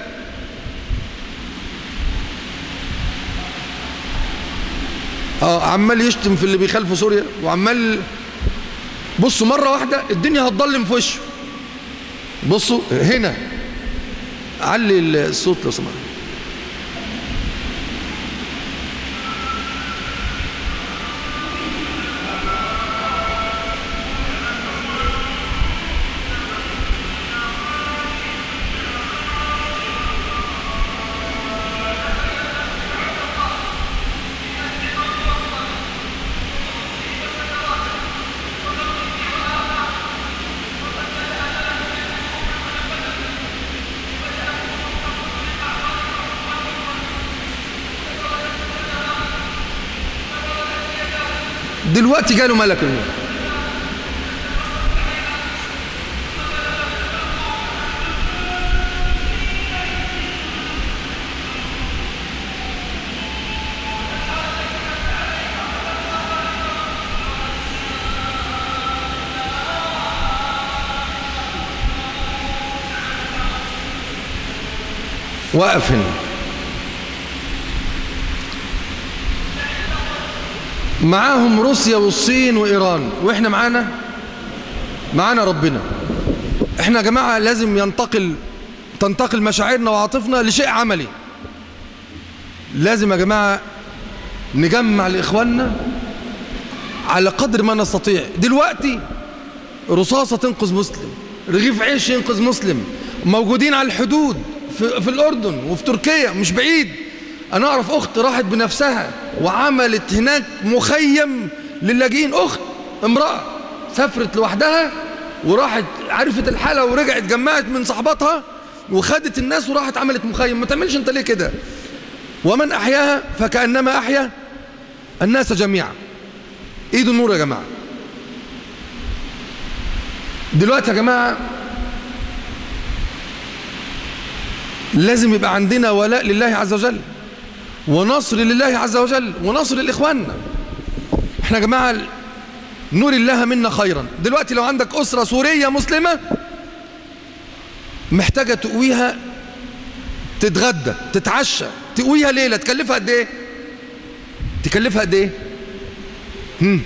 اه عمال يشتم في اللي بيخالفوا سوريا وعمال بصوا مرة واحدة الدنيا هتضلم في وشه بصوا هنا علي الصوت لو سمحت دلوقتي جاله ملك الموت وقف هنا معاهم روسيا والصين وإيران وإحنا معانا معانا ربنا إحنا يا جماعة لازم ينتقل تنتقل مشاعرنا وعاطفنا لشيء عملي لازم يا جماعة نجمع لإخواننا على قدر ما نستطيع دلوقتي رصاصة تنقذ مسلم رغيف عيش ينقذ مسلم موجودين على الحدود في, في الأردن وفي تركيا مش بعيد أنا أعرف أخت راحت بنفسها وعملت هناك مخيم للاجئين أخت امرأة سافرت لوحدها وراحت عرفت الحالة ورجعت جمعت من صحباتها وخدت الناس وراحت عملت مخيم ما تعملش انت ليه كده ومن أحياها فكأنما أحيا الناس جميعا ايد النور يا جماعة دلوقتي يا جماعة لازم يبقى عندنا ولاء لله عز وجل ونصر لله عز وجل ونصر لإخواننا احنا يا جماعة نور الله منا خيرا دلوقتي لو عندك أسرة سورية مسلمة محتاجة تقويها تتغدى تتعشى تقويها ليلة تكلفها قد ايه تكلفها قد ايه هم.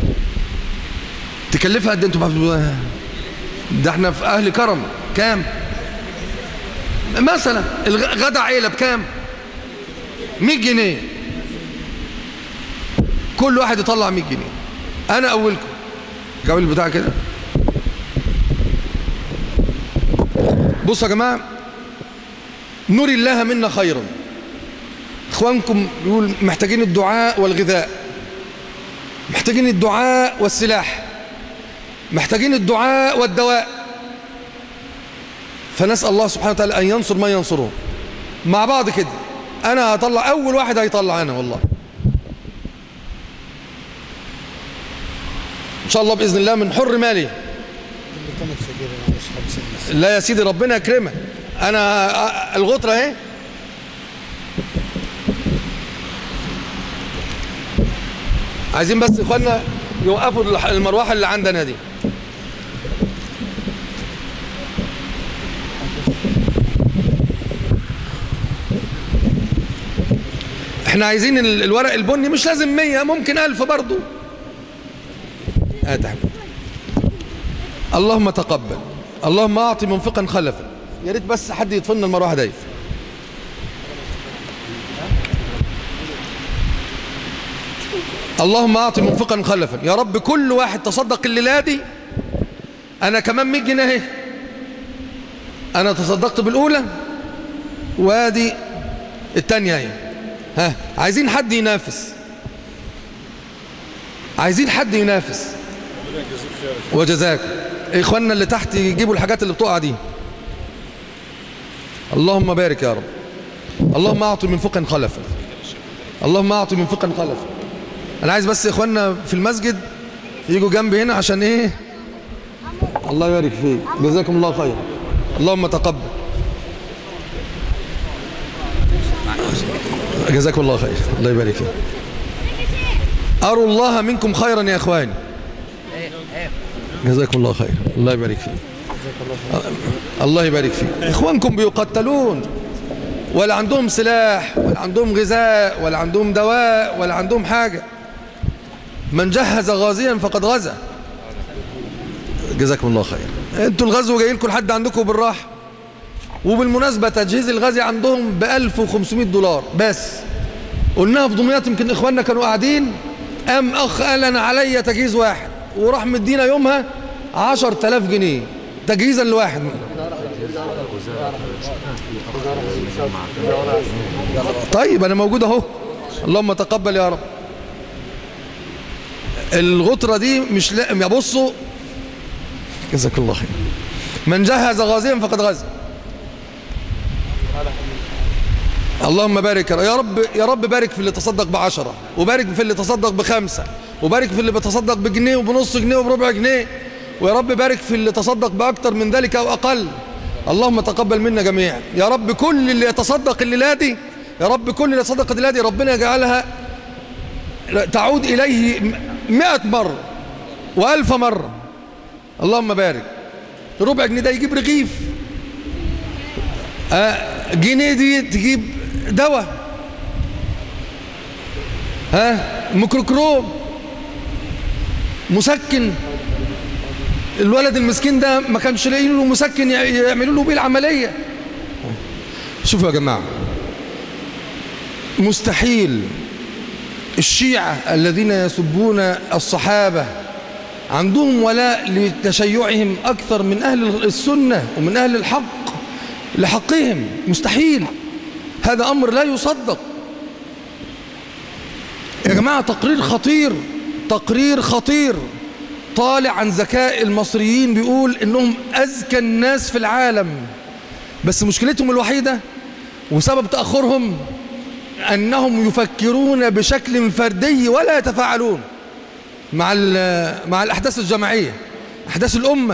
تكلفها قد ايه انتوا ده احنا في اهل كرم كام مثلا الغدا عيلة بكام 100 جنيه كل واحد يطلع 100 جنيه انا اولكم جاوب البتاع كده بصوا يا جماعه نور الله منا خيرا اخوانكم بيقول محتاجين الدعاء والغذاء محتاجين الدعاء والسلاح محتاجين الدعاء والدواء فنسأل الله سبحانه وتعالى أن ينصر من ينصره مع بعض كده أنا هطلع أول واحد هيطلع أنا والله إن شاء الله بإذن الله من حر مالي لا يا سيدي ربنا يكرمك أنا الغطرة اهي عايزين بس إخواننا يوقفوا المروحة اللي عندنا دي احنا عايزين الورق البني مش لازم مية ممكن ألف برضو هات اللهم تقبل اللهم أعطي منفقا خلفا يا ريت بس حد يطفلنا المروحة دي اللهم اعطي منفقا خلفا يا رب كل واحد تصدق الليله دي انا كمان 100 جنيه اهي انا تصدقت بالاولى وادي الثانيه اهي ها عايزين حد ينافس عايزين حد ينافس وجزاك اخواننا اللي تحت يجيبوا الحاجات اللي بتقع دي اللهم بارك يا رب اللهم اعطي منفقا خلفا اللهم اعطي منفقا خلفا انا عايز بس اخواننا في المسجد يجوا جنبي هنا عشان ايه الله يبارك فيك جزاكم الله خير اللهم تقبل جزاكم الله خير الله يبارك فيك أروا الله منكم خيرا يا إخواني جزاكم الله خير الله يبارك فيك الله يبارك فيك إخوانكم بيقتلون ولا عندهم سلاح ولا عندهم غذاء ولا عندهم دواء ولا عندهم حاجة من جهز غازيا فقد غزا جزاكم الله خير انتوا الغزو جاي لكم لحد عندكم بالراحة وبالمناسبة تجهيز الغازي عندهم ب 1500 دولار بس قلناها في دمياط يمكن اخواننا كانوا قاعدين قام اخ قال انا عليا تجهيز واحد وراح مدينا يومها 10000 جنيه تجهيزا لواحد طيب انا موجود اهو اللهم تقبل يا رب الغطرة دي مش لا يبصوا جزاك الله خير من جهز غازيا فقد غزا اللهم بارك يا رب يا رب بارك في اللي تصدق بعشرة وبارك في اللي تصدق بخمسة وبارك في اللي بتصدق بجنيه وبنص جنيه وبربع جنيه ويا رب بارك في اللي تصدق بأكتر من ذلك أو أقل اللهم تقبل منا جميعا يا رب كل اللي يتصدق الليلة دي يا رب كل اللي يتصدق الليلة دي ربنا يجعلها تعود إليه مئة مرة وألف مرة اللهم بارك ربع جنيه ده يجيب رغيف آه جنيه دي تجيب دواء ها ميكروكروم مسكن الولد المسكين ده ما كانش لاقيين له مسكن يعملوا له بيه العمليه شوفوا يا جماعه مستحيل الشيعة الذين يسبون الصحابة عندهم ولاء لتشيعهم أكثر من أهل السنة ومن أهل الحق لحقهم مستحيل هذا أمر لا يصدق يا جماعة تقرير خطير تقرير خطير طالع عن ذكاء المصريين بيقول إنهم أذكى الناس في العالم بس مشكلتهم الوحيدة وسبب تأخرهم أنهم يفكرون بشكل فردي ولا يتفاعلون مع مع الأحداث الجماعية أحداث الأمة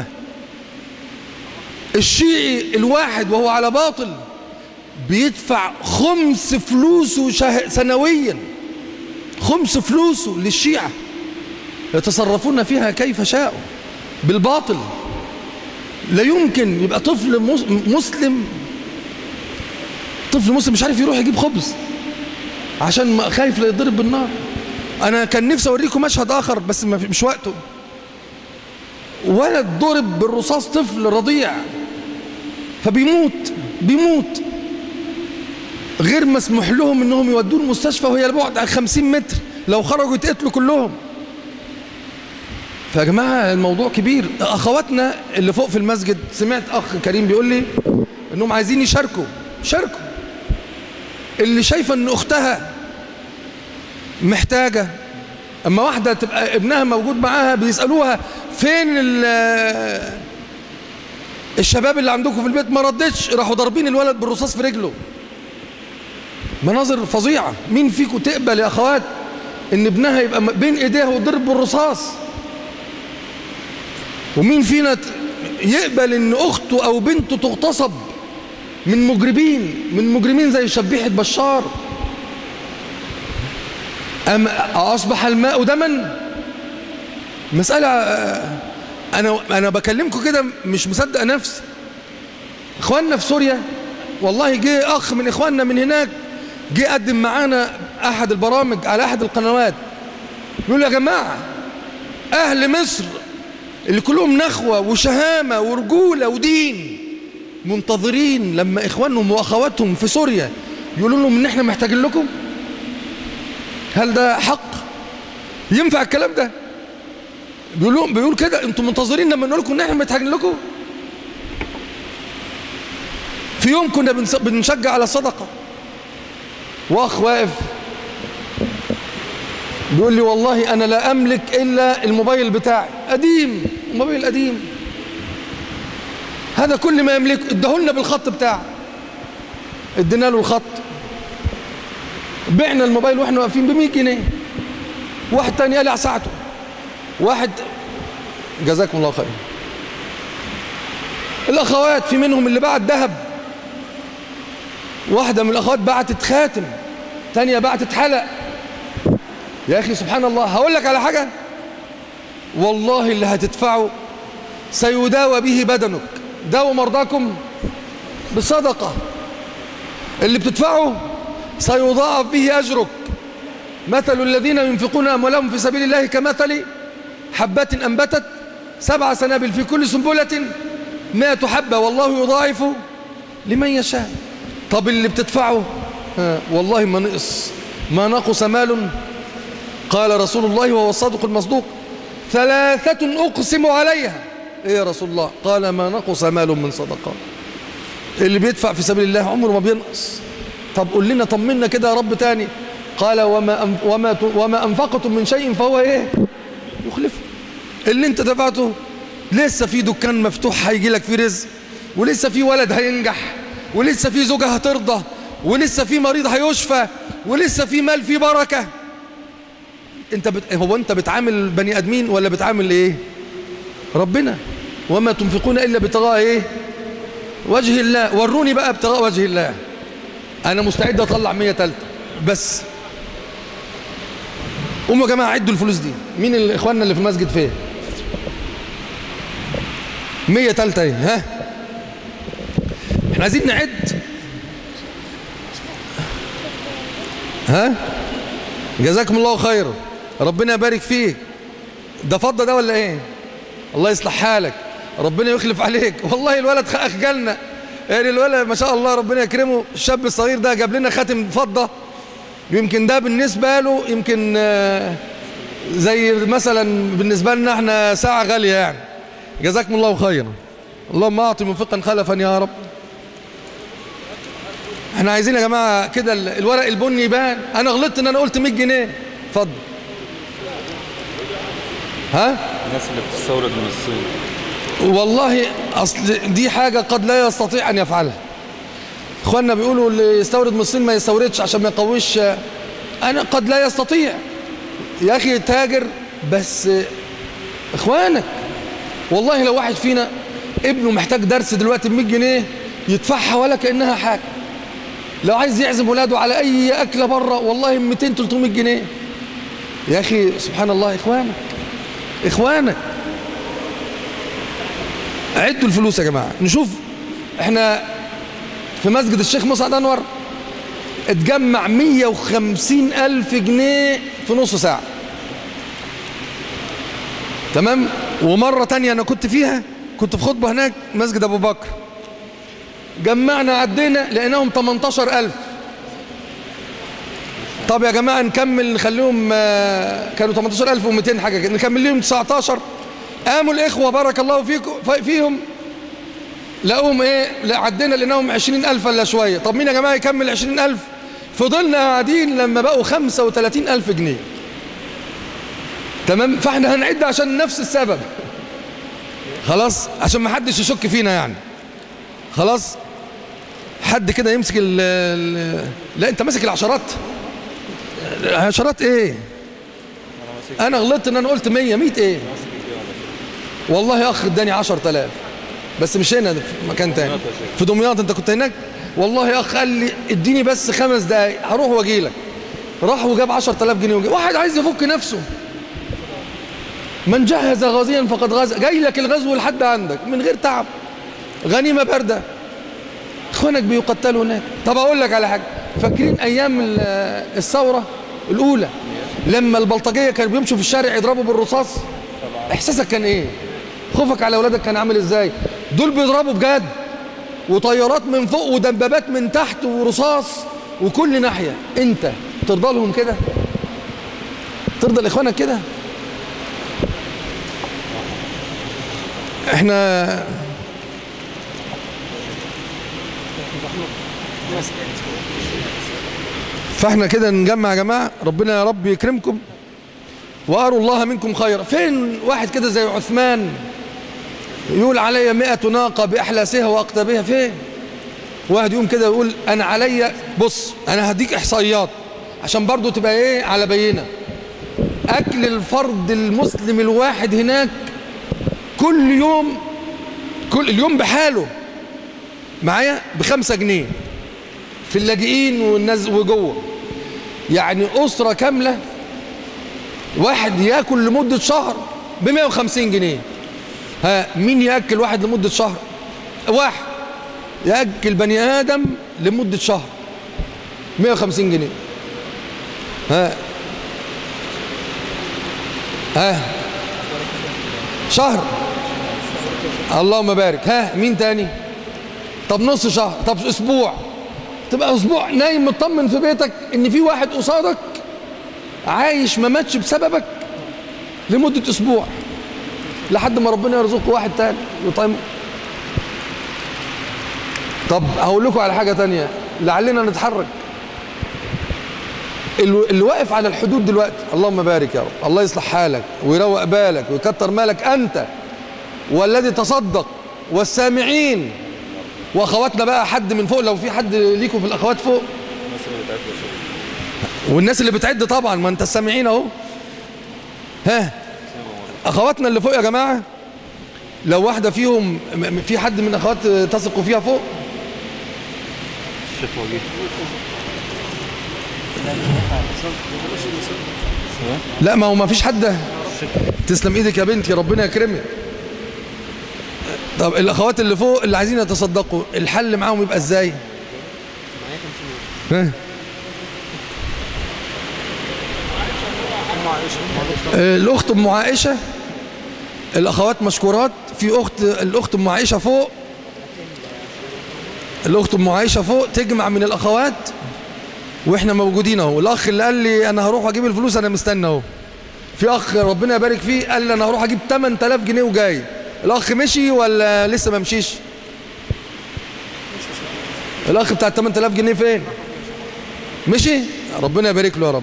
الشيعي الواحد وهو على باطل بيدفع خمس فلوسه شه... سنويا خمس فلوسه للشيعة يتصرفون فيها كيف شاءوا بالباطل لا يمكن يبقى طفل مسلم طفل مسلم مش عارف يروح يجيب خبز عشان خايف لا يضرب بالنار انا كان نفسي اوريكم مشهد اخر بس مش وقته ولد ضرب بالرصاص طفل رضيع فبيموت بيموت غير مسموح لهم انهم يودوه المستشفى وهي البعد عن 50 متر لو خرجوا يتقتلوا كلهم فيا جماعه الموضوع كبير اخواتنا اللي فوق في المسجد سمعت اخ كريم بيقول لي انهم عايزين يشاركوا شاركوا اللي شايفه ان اختها محتاجه اما واحده تبقى ابنها موجود معاها بيسالوها فين الشباب اللي عندكم في البيت ما ردتش راحوا ضاربين الولد بالرصاص في رجله مناظر فظيعه مين فيكم تقبل يا اخوات ان ابنها يبقى بين ايديها وضرب بالرصاص ومين فينا يقبل ان اخته او بنته تغتصب من مجرمين من مجرمين زي شبيحة بشار أم أصبح الماء دما مسألة أنا, أنا بكلمكم كده مش مصدق نفسي إخواننا في سوريا والله جه أخ من إخواننا من هناك جه قدم معانا أحد البرامج على أحد القنوات يقول يا جماعة أهل مصر اللي كلهم نخوة وشهامة ورجولة ودين منتظرين لما إخوانهم وأخواتهم في سوريا يقولوا لهم إن إحنا محتاجين لكم هل ده حق ينفع الكلام ده بيقولوا بيقول كده انتم منتظرين لما نقول لكم ان احنا متحاجين لكم في يوم كنا بنس- بنشجع على صدقه واخ واقف بيقول لي والله انا لا املك الا الموبايل بتاعي قديم موبايل قديم هذا كل ما يملكه ادهولنا بالخط بتاعه ادينا له الخط بعنا الموبايل واحنا واقفين ب 100 جنيه واحد تاني قلع ساعته واحد جزاكم الله خير الاخوات في منهم اللي بعت ذهب واحده من الاخوات بعتت خاتم تانية بعتت حلق يا اخي سبحان الله هقول لك على حاجه والله اللي هتدفعه سيداوى به بدنك داووا مرضاكم بصدقه اللي بتدفعه سيضاعف به اجرك مثل الذين ينفقون اموالهم في سبيل الله كمثل حبة انبتت سبع سنابل في كل سنبلة مائة حبة والله يضاعف لمن يشاء طب اللي بتدفعه ها والله ما نقص ما نقص مال قال رسول الله وهو الصادق المصدوق ثلاثة أقسم عليها إيه يا رسول الله قال ما نقص مال من صدقة اللي بيدفع في سبيل الله عمره ما بينقص طب قول لنا طمنا كده يا رب تاني قال وما أنف وما ت- وما انفقتم من شيء فهو ايه يخلفه اللي انت دفعته لسه في دكان مفتوح هيجي لك فيه رزق ولسه في ولد هينجح ولسه في زوجة هترضى ولسه في مريض هيشفى ولسه في مال فيه بركة انت بت... هو انت بتعامل بني ادمين ولا بتعامل ايه ربنا وما تنفقون الا ابتغاء ايه وجه الله وروني بقى ابتغاء وجه الله انا مستعد اطلع 100 تالتة بس قوموا يا جماعه عدوا الفلوس دي مين ال- اخواننا اللي في المسجد فين 100 تالتة ايه ها احنا عايزين نعد ها جزاكم الله خيرا ربنا يبارك فيك ده فضة ده ولا ايه الله يصلح حالك ربنا يخلف عليك والله الولد خ- اخجلنا يعني الولد ما شاء الله ربنا يكرمه الشاب الصغير ده جاب لنا خاتم فضة يمكن ده بالنسبة له يمكن آه، زي مثلا بالنسبة لنا احنا ساعة غالية يعني جزاكم الله خيرا اللهم اعطي منفقا خلفا يا رب احنا عايزين يا جماعة كده ال- الورق البني يبان انا غلطت ان انا قلت 100 جنيه اتفضل ها الناس اللي بتستورد من الصين والله اصل دي حاجة قد لا يستطيع ان يفعلها اخواننا بيقولوا اللي يستورد من الصين ما يستوردش عشان ما يقويش انا قد لا يستطيع يا اخي تاجر بس اخوانك والله لو واحد فينا ابنه محتاج درس دلوقتي ب 100 جنيه يدفعها ولا كانها حاجه لو عايز يعزم ولاده على اي اكله بره والله 200 300 جنيه يا اخي سبحان الله اخوانك اخوانك عدوا الفلوس يا جماعه نشوف احنا في مسجد الشيخ مسعد انور اتجمع 150 الف جنيه في نص ساعه تمام ومره تانية انا كنت فيها كنت في خطبه هناك مسجد ابو بكر جمعنا عدينا لقيناهم 18000 طب يا جماعه نكمل نخليهم آه، كانوا 18200 حاجه كده نكمل لهم 19 قاموا الاخوه بارك الله فيكم فيهم لقوهم ايه لا عدينا لقيناهم 20000 ولا شويه طب مين يا جماعه يكمل 20000 فضلنا قاعدين لما بقوا 35000 جنيه تمام فاحنا هنعد عشان نفس السبب خلاص عشان ما حدش يشك فينا يعني خلاص حد كده يمسك ال ال لا انت ماسك العشرات عشرات ايه انا غلطت ان انا قلت 100 100 ايه والله يا اخ اداني 10000 بس مش هنا في مكان تاني في دمياط انت كنت هناك والله يا اخ قال لي اديني بس خمس دقايق هروح واجي لك راح وجاب 10000 جنيه وجي. واحد عايز يفك نفسه من جهز غازيا فقد غزا جاي لك الغزو لحد عندك من غير تعب غنيمه بارده اخوانك بيقتلوا هناك طب اقول لك على حاجه فاكرين ايام ال- الثوره الاولى لما البلطجيه كانوا بيمشوا في الشارع يضربوا بالرصاص احساسك كان ايه خوفك على اولادك كان عامل ازاي دول بيضربوا بجد وطيارات من فوق ودبابات من تحت ورصاص وكل ناحيه انت ترضى لهم كده ترضى لاخوانك كده احنا فاحنا كده نجمع يا جماعه ربنا يا رب يكرمكم واروا الله منكم خيرا فين واحد كده زي عثمان يقول علي مئة ناقة بأحلاسها وأقطابها فين واحد يقوم كده يقول أنا علي بص أنا هديك إحصائيات عشان برضو تبقى إيه على بينة أكل الفرد المسلم الواحد هناك كل يوم كل اليوم بحاله معايا بخمسة جنيه في اللاجئين والناس وجوه يعني أسرة كاملة واحد ياكل لمدة شهر ب 150 جنيه ها مين ياكل واحد لمدة شهر واحد ياكل بني آدم لمدة شهر 150 جنيه ها ها شهر اللهم بارك ها مين تاني طب نص شهر طب اسبوع تبقى اسبوع نايم مطمن في بيتك ان في واحد قصادك عايش ما ماتش بسببك لمدة اسبوع لحد ما ربنا يرزقه واحد تاني يطعمه طب هقول لكم على حاجة تانية لعلنا نتحرك اللي اللي واقف على الحدود دلوقتي اللهم بارك يا رب الله يصلح حالك ويروق بالك ويكتر مالك أنت والذي تصدق والسامعين واخواتنا بقى حد من فوق لو في حد ليكم في الاخوات فوق الناس اللي بتاعت وشغل والناس اللي بتعد طبعا ما انت السامعين اهو ها اخواتنا اللي فوق يا جماعه لو واحده فيهم م- م- في حد من اخوات تثقوا فيها فوق الشيخ وجيه لا ما هو ما فيش حد تسلم ايدك يا بنتي ربنا يكرمك طب الاخوات اللي فوق اللي عايزين يتصدقوا الحل معاهم يبقى ازاي ها آه، الاخت ام عائشه الاخوات مشكورات في اخت الاخت ام عائشه فوق الاخت ام عائشه فوق تجمع من الاخوات واحنا موجودين اهو الاخ اللي قال لي انا هروح اجيب الفلوس انا مستني اهو في اخ ربنا يبارك فيه قال لي انا هروح اجيب 8000 جنيه وجاي الاخ مشي ولا لسه ما مشيش الاخ بتاع 8000 جنيه فين مشي ربنا يبارك له يا رب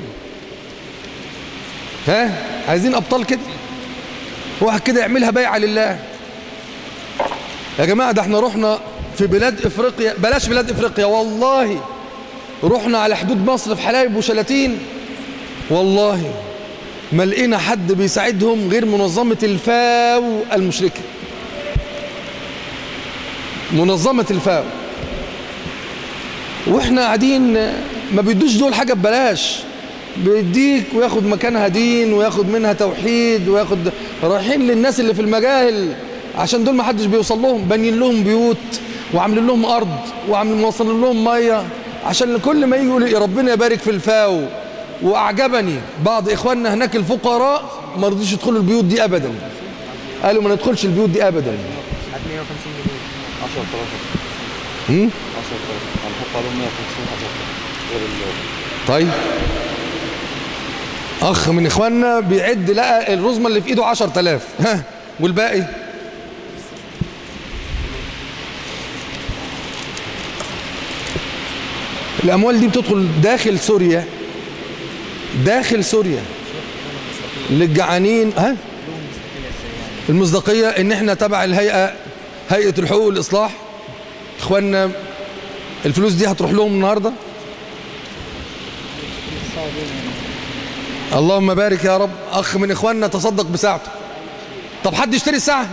ها عايزين ابطال كده واحد كده يعملها بيعه لله يا جماعه ده احنا رحنا في بلاد افريقيا بلاش بلاد افريقيا والله رحنا على حدود مصر في حلايب وشلاتين والله ما لقينا حد بيساعدهم غير منظمة الفاو المشركة منظمة الفاو واحنا قاعدين ما بيدوش دول حاجة ببلاش بيديك وياخد مكانها دين وياخد منها توحيد وياخد رايحين للناس اللي في المجاهل عشان دول ما حدش بيوصل لهم بانيين لهم بيوت وعاملين لهم ارض وعاملين موصلين لهم ميه عشان كل ما يجي يقول إيه ربنا يبارك في الفاو واعجبني بعض اخواننا هناك الفقراء ما رضيش يدخلوا البيوت دي ابدا قالوا ما ندخلش البيوت دي ابدا 100 150 جنيه 10000 هم؟ 10000 هنحط عليهم 150 10000 غير ال طيب اخ من اخواننا بيعد لقى الرزمه اللي في ايده 10000 ها والباقي الاموال دي بتدخل داخل سوريا داخل سوريا للجعانين ها المصداقيه ان احنا تبع الهيئه هيئه الحقوق والاصلاح اخواننا الفلوس دي هتروح لهم النهارده اللهم بارك يا رب اخ من اخواننا تصدق بساعته طب حد يشتري الساعه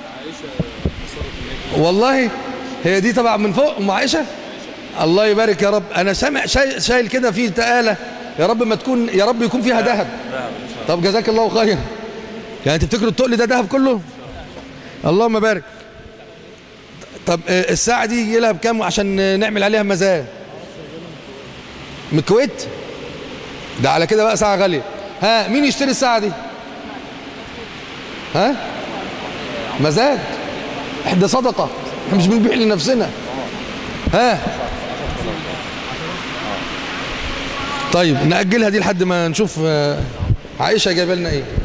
والله هي دي تبع من فوق ام عائشه الله يبارك يا رب انا سامع شايل, شايل كده في تقاله يا رب ما تكون يا رب يكون فيها ذهب طب جزاك الله خير يعني تفتكروا التقل ده ذهب كله اللهم بارك طب آه، الساعه دي يجي لها بكام عشان نعمل عليها مزايا من الكويت ده على كده بقى ساعة غالية ها مين يشتري الساعة دي ها مزاد احدى صدقة احنا مش بنبيع لنفسنا ها طيب نأجلها دي لحد ما نشوف آه، عائشه جايبه لنا ايه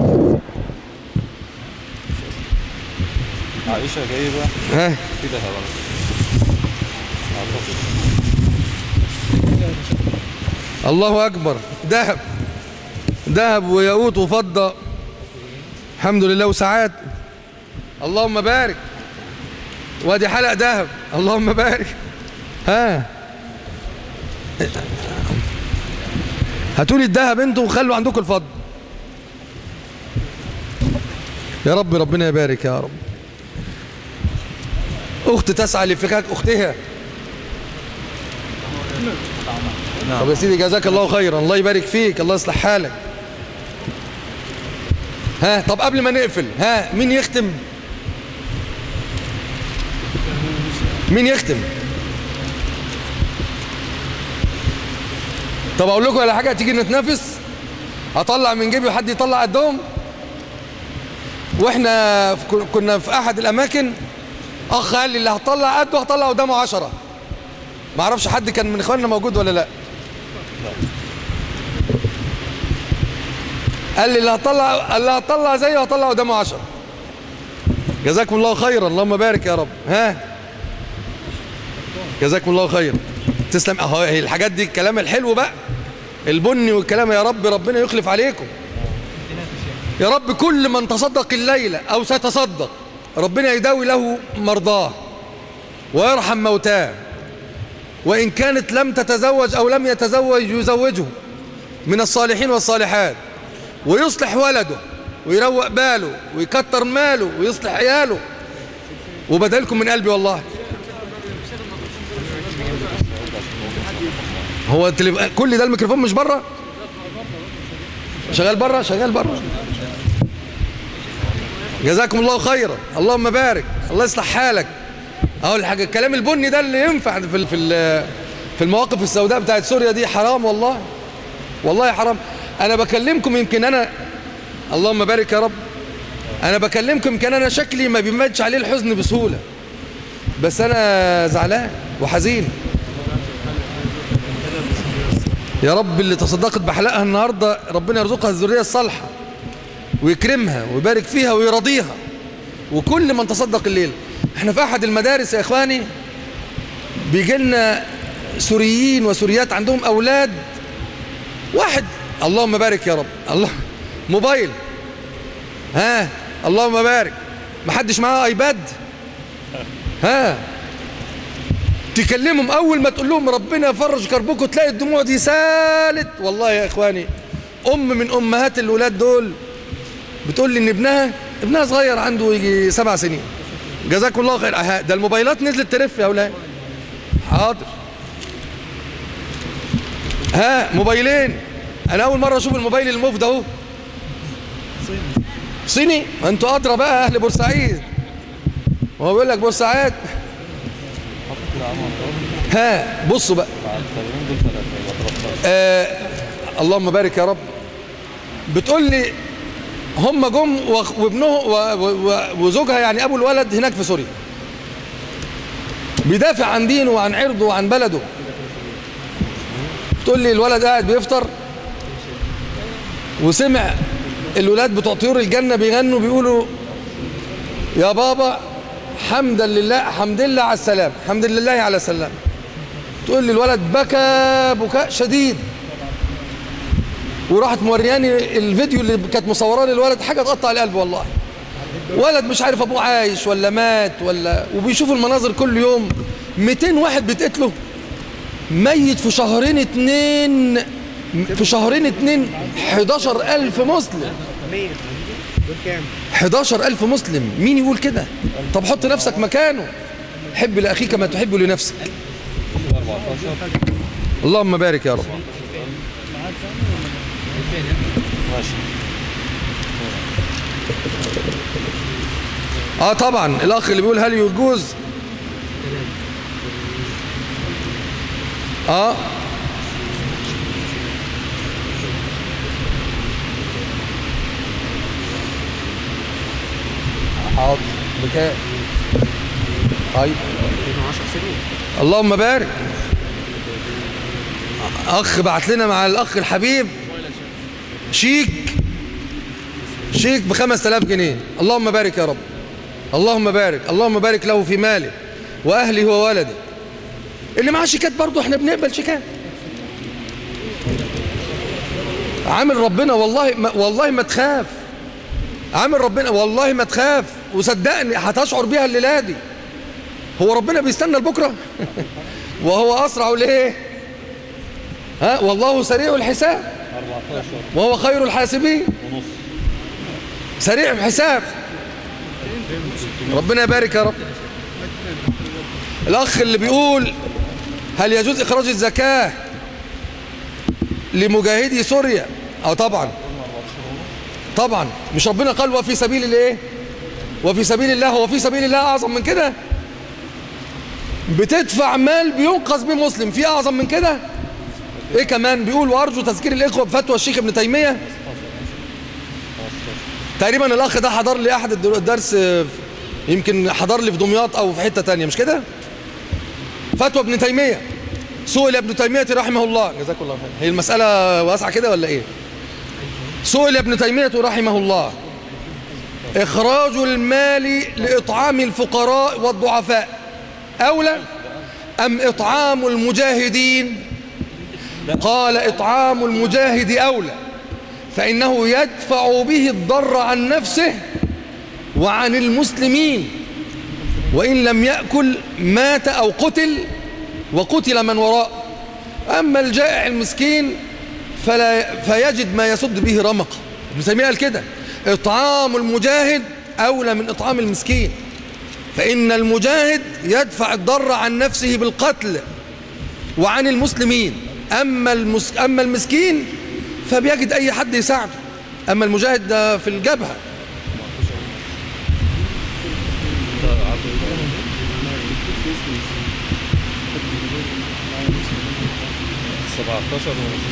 عائشة جايبة ها في ذهب أعتقد الله اكبر ذهب ذهب وياقوت وفضه الحمد لله وساعات اللهم بارك وادي حلق ذهب اللهم بارك ها هاتوا لي الذهب انتوا وخلوا عندكم الفضل يا رب ربنا يبارك يا رب اخت تسعى لفكاك اختها طب يا سيدي جزاك الله خيرا الله يبارك فيك الله يصلح حالك ها طب قبل ما نقفل ها مين يختم مين يختم طب اقول لكم على حاجه تيجي نتنافس اطلع من جيبي وحد يطلع قدهم واحنا في- كنا في احد الاماكن اخ قال لي اللي هطلع قده هطلع قدامه عشرة ما اعرفش حد كان من اخواننا موجود ولا لا قال لي اللي هطلع اللي هطلع زيه هطلع قدامه عشرة جزاكم الله خيرا اللهم بارك يا رب ها جزاكم الله خيرا تسلم اهو هي الحاجات دي الكلام الحلو بقى البني والكلام يا رب ربنا يخلف عليكم يا رب كل من تصدق الليلة أو سيتصدق ربنا يداوي له مرضاه ويرحم موتاه وإن كانت لم تتزوج أو لم يتزوج يزوجه من الصالحين والصالحات ويصلح ولده ويروق باله ويكتر ماله ويصلح عياله وبدلكم من قلبي والله هو التليف... كل ده الميكروفون مش بره شغال بره شغال بره جزاكم الله خيرا اللهم بارك الله يصلح حالك اهو الحاجه الكلام البني ده اللي ينفع في ال- في ال- في المواقف السوداء بتاعت سوريا دي حرام والله والله حرام انا بكلمكم يمكن انا اللهم بارك يا رب انا بكلمكم يمكن انا شكلي ما بيمدش عليه الحزن بسهوله بس انا زعلان وحزين يا رب اللي تصدقت بحلقها النهارده ربنا يرزقها الذريه الصالحه ويكرمها ويبارك فيها ويرضيها وكل من تصدق الليل احنا في احد المدارس يا اخواني بيجي لنا سوريين وسوريات عندهم اولاد واحد اللهم بارك يا رب الله موبايل ها اللهم بارك محدش معاه ايباد ها تكلمهم اول ما تقول لهم ربنا يفرج كربكم تلاقي الدموع دي سالت والله يا اخواني ام من امهات الولاد دول بتقول لي ان ابنها ابنها صغير عنده يجي سبع سنين جزاكم الله خير أها، ده الموبايلات نزلت ترف يا اولاد حاضر ها موبايلين انا اول مره اشوف الموبايل الموف ده اهو صيني ما انتوا ادرى بقى اهل بورسعيد وهو بيقول لك بورسعيد ها بصوا بقى التمرين دول ثلاثة يبقى 13 آه اللهم بارك يا رب بتقول لي هم جم وأخ- وابنه و- و- وزوجها يعني ابو الولد هناك في سوريا بيدافع عن دينه وعن عرضه وعن بلده بتقول لي الولد قاعد بيفطر وسمع الولاد بتوع طيور الجنة بيغنوا بيقولوا يا بابا حمدا لله حمد لله على السلام حمد لله على السلام تقول لي الولد بكى بكاء شديد وراحت مورياني الفيديو اللي كانت مصوراه للولد حاجه تقطع القلب والله ولد مش عارف ابوه عايش ولا مات ولا وبيشوف المناظر كل يوم 200 واحد بيتقتلوا ميت في شهرين اتنين في شهرين اتنين 11000 مسلم 11000 مسلم مين يقول كده طب حط نفسك مكانه حب لاخيك ما تحب لنفسك 14 اللهم بارك يا رب ماشي اه طبعا الاخ اللي بيقول هل يجوز اه حاضر بكام طيب اللهم بارك اخ بعت لنا مع الاخ الحبيب شيك شيك ب 5000 جنيه اللهم بارك يا رب اللهم بارك اللهم بارك له في ماله واهله وولده اللي معاه شيكات برضه احنا بنقبل شيكات عامل ربنا والله ما والله ما تخاف عامل ربنا والله ما تخاف وصدقني هتشعر بيها الليله دي هو ربنا بيستنى لبكره وهو اسرع ليه ها والله سريع الحساب 14 وهو خير الحاسبين ونص سريع الحساب ربنا يبارك يا رب الأخ اللي بيقول هل يجوز إخراج الزكاة لمجاهدي سوريا أو طبعا طبعا مش ربنا قال وفي سبيل الايه وفي سبيل الله هو في سبيل الله أعظم من كده بتدفع مال بينقذ به مسلم في أعظم من كده ايه كمان بيقول وارجو تذكير الاخوه بفتوى الشيخ ابن تيميه تقريبا الاخ ده حضر لي احد الدر- الدرس آه، يمكن حضر لي في دمياط او في حته تانية مش كده فتوى ابن تيميه سئل ابن تيميه رحمه الله جزاك الله خير هي المساله واسعه كده ولا ايه سئل ابن تيميه رحمه الله اخراج المال لاطعام الفقراء والضعفاء اولى ام اطعام المجاهدين قال إطعام المجاهد أولى فإنه يدفع به الضر عن نفسه وعن المسلمين وإن لم يأكل مات أو قتل وقتل من وراء أما الجائع المسكين فلا فيجد ما يسد به رمقه ابن تيمية قال كده إطعام المجاهد أولى من إطعام المسكين فإن المجاهد يدفع الضر عن نفسه بالقتل وعن المسلمين أما, المس... أما المسكين فبيجد أي حد يساعده أما المجاهد ده في الجبهة 17 ونص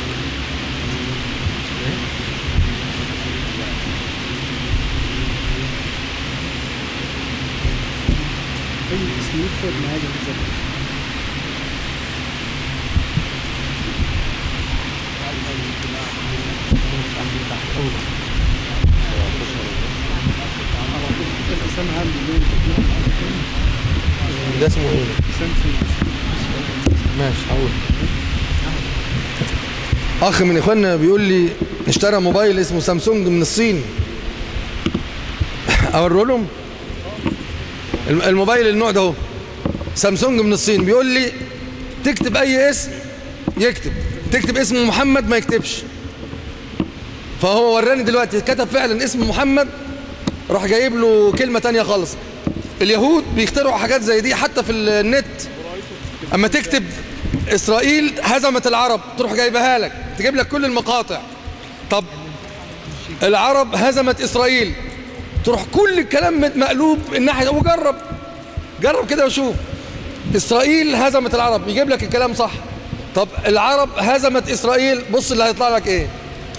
ده اسمه ايه ماشي هقول اخ من اخواننا بيقول لي اشترى موبايل اسمه سامسونج من الصين اوريه لهم الم- الموبايل النوع ده اهو سامسونج من الصين بيقول لي تكتب اي اسم يكتب تكتب اسم محمد ما يكتبش فهو وراني دلوقتي كتب فعلا اسم محمد راح جايب له كلمة تانية خالص اليهود بيخترعوا حاجات زي دي حتى في النت اما تكتب اسرائيل هزمت العرب تروح جايبها لك تجيب لك كل المقاطع طب العرب هزمت اسرائيل تروح كل الكلام مقلوب الناحيه وجرب جرب كده وشوف اسرائيل هزمت العرب يجيب لك الكلام صح طب العرب هزمت اسرائيل بص اللي هيطلع لك ايه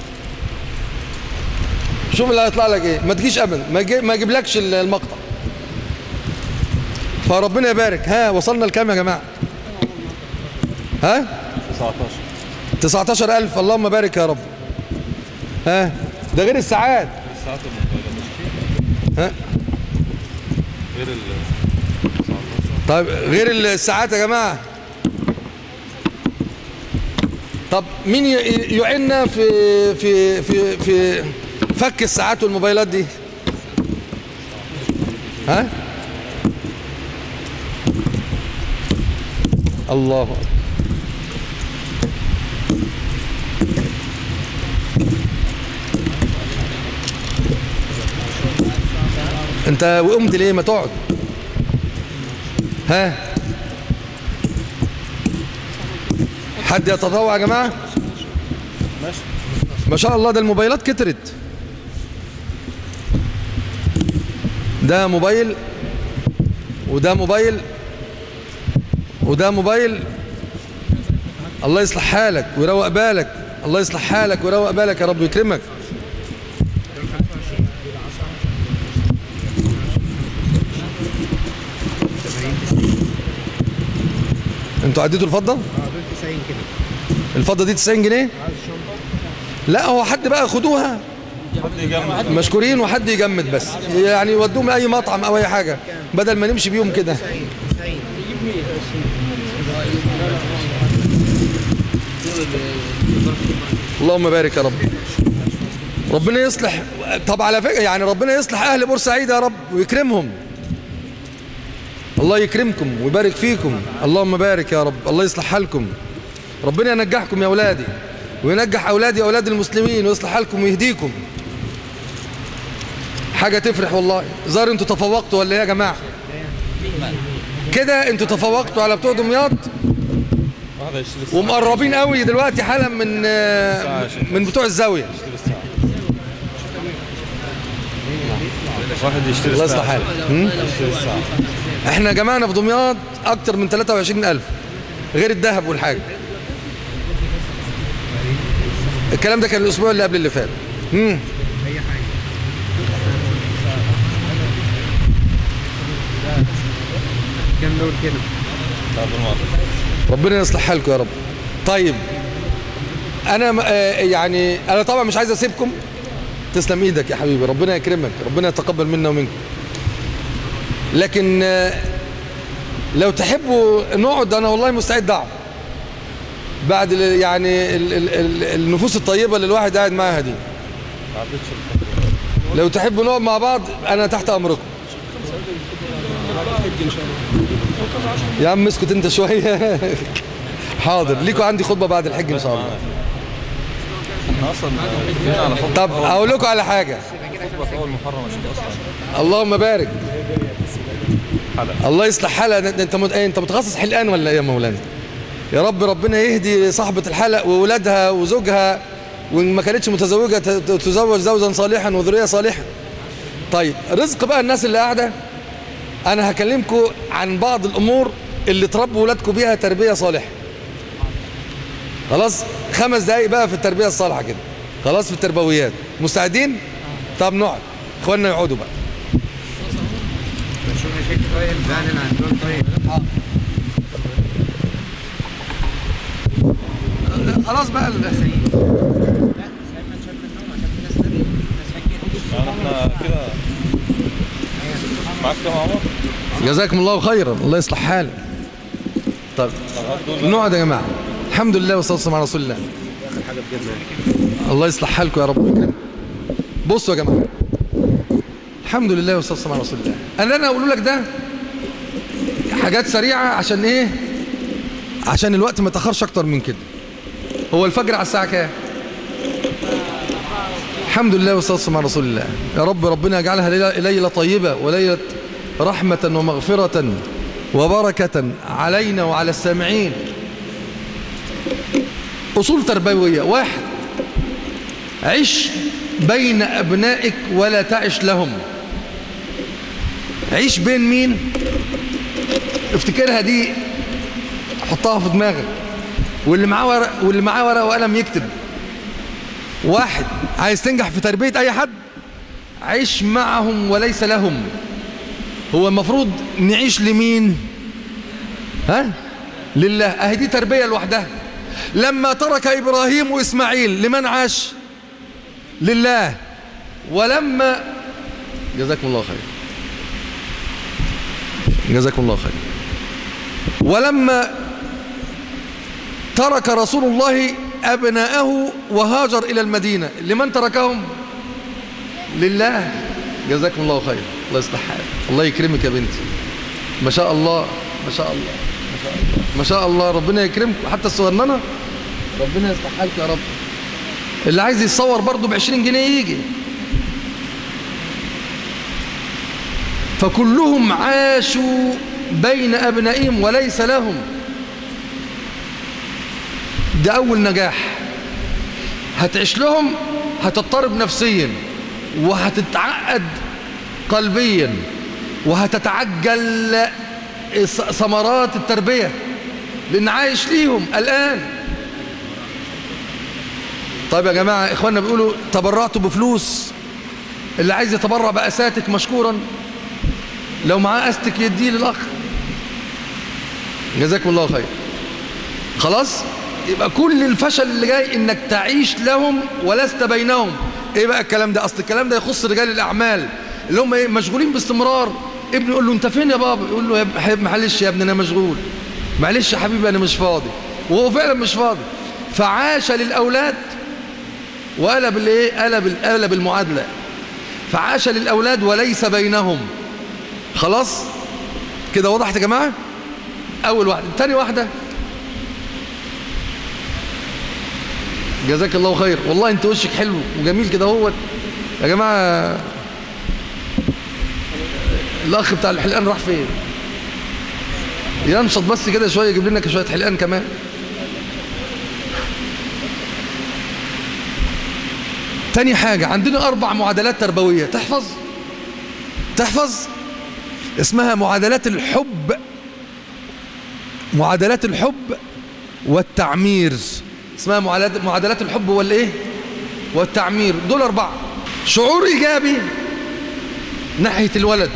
شوف اللي هيطلع لك ايه ما تجيش ابدا ما يجي- ما يجيبلكش المقطع فربنا يبارك ها وصلنا لكام يا جماعه ها 19 19000 اللهم بارك يا رب ها ده غير الساعات الساعات الموبايل ها غير ال طيب غير الساعات يا جماعه طب مين ي- يعيننا في في في في فك الساعات والموبايلات دي ها الله أكبر. انت وقمت ليه ما تقعد ها حد يتطوع يا جماعه ماشي ما شاء الله ده الموبايلات كترت ده موبايل وده موبايل وده موبايل الله يصلح حالك ويروق بالك الله يصلح حالك ويروق بالك يا رب يكرمك انتوا عديتوا الفضة؟ الفضة دي 90 جنيه؟ لا هو حد بقى خدوها حد يجمع مشكورين وحد يجمد بس يعني يودوهم اي مطعم او اي حاجه بدل ما نمشي بيهم كده اللهم بارك يا رب ربنا يصلح طب على فكره يعني ربنا يصلح اهل بورسعيد يا رب ويكرمهم الله يكرمكم ويبارك فيكم اللهم بارك يا رب الله يصلح حالكم ربنا ينجحكم يا اولادي وينجح اولادي واولاد المسلمين ويصلح حالكم ويهديكم حاجه تفرح والله ظهر انتوا تفوقتوا ولا ايه يا جماعه كده انتوا تفوقتوا على بتوع دمياط واحد هيشتري الساعة ومقربين قوي دلوقتي حالا من آه، من بتوع الزاويه يشتري الساعة واحد يشتري الله الساعة يصلح حالك هم؟ يشتري الساعة احنا جمعنا في دمياط اكتر من 23000 غير الذهب والحاجه الكلام ده كان الاسبوع اللي قبل اللي فات امم بتاع دمياط ربنا يصلح حالكم يا رب طيب انا م- آه، يعني انا طبعا مش عايز اسيبكم تسلم ايدك يا حبيبي ربنا يكرمك ربنا يتقبل منا ومنكم لكن آه، لو تحبوا نقعد انا والله مستعد اقعد بعد ال- يعني ال- ال- ال- النفوس الطيبه اللي الواحد قاعد معاها دي ما عدتش الفترة لو تحبوا نقعد مع بعض انا تحت امركم يا عم اسكت انت شويه حاضر ليكوا عندي خطبه بعد الحج ان شاء الله احنا اصلا اتفقنا على خطبة طب اقول لكم على حاجه خطبة في اول محرم عشان اصلا اللهم بارك حلقة الله يصلح حالها انت انت مت- إيه، انت متخصص حلقان ولا ايه يا مولانا يا رب ربنا يهدي صاحبة الحلق وولادها وزوجها وان ما كانتش متزوجة ت- ت- تزوج زوجا صالحا وذرية صالحة طيب رزق بقى الناس اللي قاعدة انا هكلمكم عن بعض الامور اللي تربوا ولادكم بيها تربية صالحة خلاص خمس دقايق بقى في التربية الصالحة كده خلاص في التربويات مستعدين طب نقعد اخواننا يقعدوا بقى خلاص بقى يعني احنا كده معاك كام عمر؟ جزاكم الله خيرا الله يصلح حالك طب طب هات دول نقعد يا جماعه الحمد لله والصلاه والسلام على رسول الله الله يصلح حالكم يا رب ويكرمكم بصوا يا جماعه الحمد لله والصلاه والسلام على رسول الله انا انا اقول لك ده حاجات سريعه عشان ايه عشان الوقت ما يتاخرش اكتر من كده هو الفجر على الساعه كام الحمد لله والصلاه والسلام على رسول الله يا رب ربنا يجعلها ليله ليلة طيبه وليله رحمه ومغفره وبركه علينا وعلى السامعين أصول تربوية واحد عش بين أبنائك ولا تعش لهم عيش بين مين افتكرها دي حطها في دماغك واللي معاه ورق واللي معاه ورقه وقلم يكتب واحد عايز تنجح في تربية أي حد عيش معهم وليس لهم هو المفروض نعيش لمين ها لله اهي دي تربية لوحدها لما ترك إبراهيم وإسماعيل لمن عاش لله ولما جزاكم الله خير جزاكم الله خير ولما ترك رسول الله أبناءه وهاجر إلى المدينة لمن تركهم لله جزاكم الله خير الله يصلح حالك الله يكرمك يا بنتي ما شاء الله ما شاء الله ما شاء الله ما شاء الله ربنا يكرمكم حتى الصغننه ربنا يصلح حالك يا رب اللي عايز يتصور برضه ب 20 جنيه يجي فكلهم عاشوا بين أبنائهم وليس لهم ده أول نجاح هتعيش لهم هتضطرب نفسيا وهتتعقد قلبيا وهتتعجل ثمرات التربية لأن عايش ليهم الآن طيب يا جماعة إخواننا بيقولوا تبرعتوا بفلوس اللي عايز يتبرع بأساتك مشكورا لو معاه أستك يديه للأخ جزاكم الله خير خلاص يبقى كل الفشل اللي جاي انك تعيش لهم ولست بينهم ايه بقى الكلام ده اصل الكلام ده يخص رجال الاعمال اللي هم ايه مشغولين باستمرار ابنه يقول له انت فين يا بابا يقول له يا ب- حبيبي معلش يا ابني انا مشغول معلش يا حبيبي انا مش فاضي وهو فعلا مش فاضي فعاش للاولاد وقلب الايه قلب قلب المعادله فعاش للاولاد وليس بينهم خلاص كده وضحت يا جماعه اول واحده تاني واحده جزاك الله خير والله انت وشك حلو وجميل كده هو يا جماعه الاخ بتاع الحلقان راح فين ينشط بس كده شويه يجيب لنا شويه حلقان كمان تاني حاجة عندنا أربع معادلات تربوية تحفظ تحفظ اسمها معادلات الحب معادلات الحب والتعمير اسمها معادلات معادلات الحب والايه والتعمير دول أربعة شعور إيجابي ناحية الولد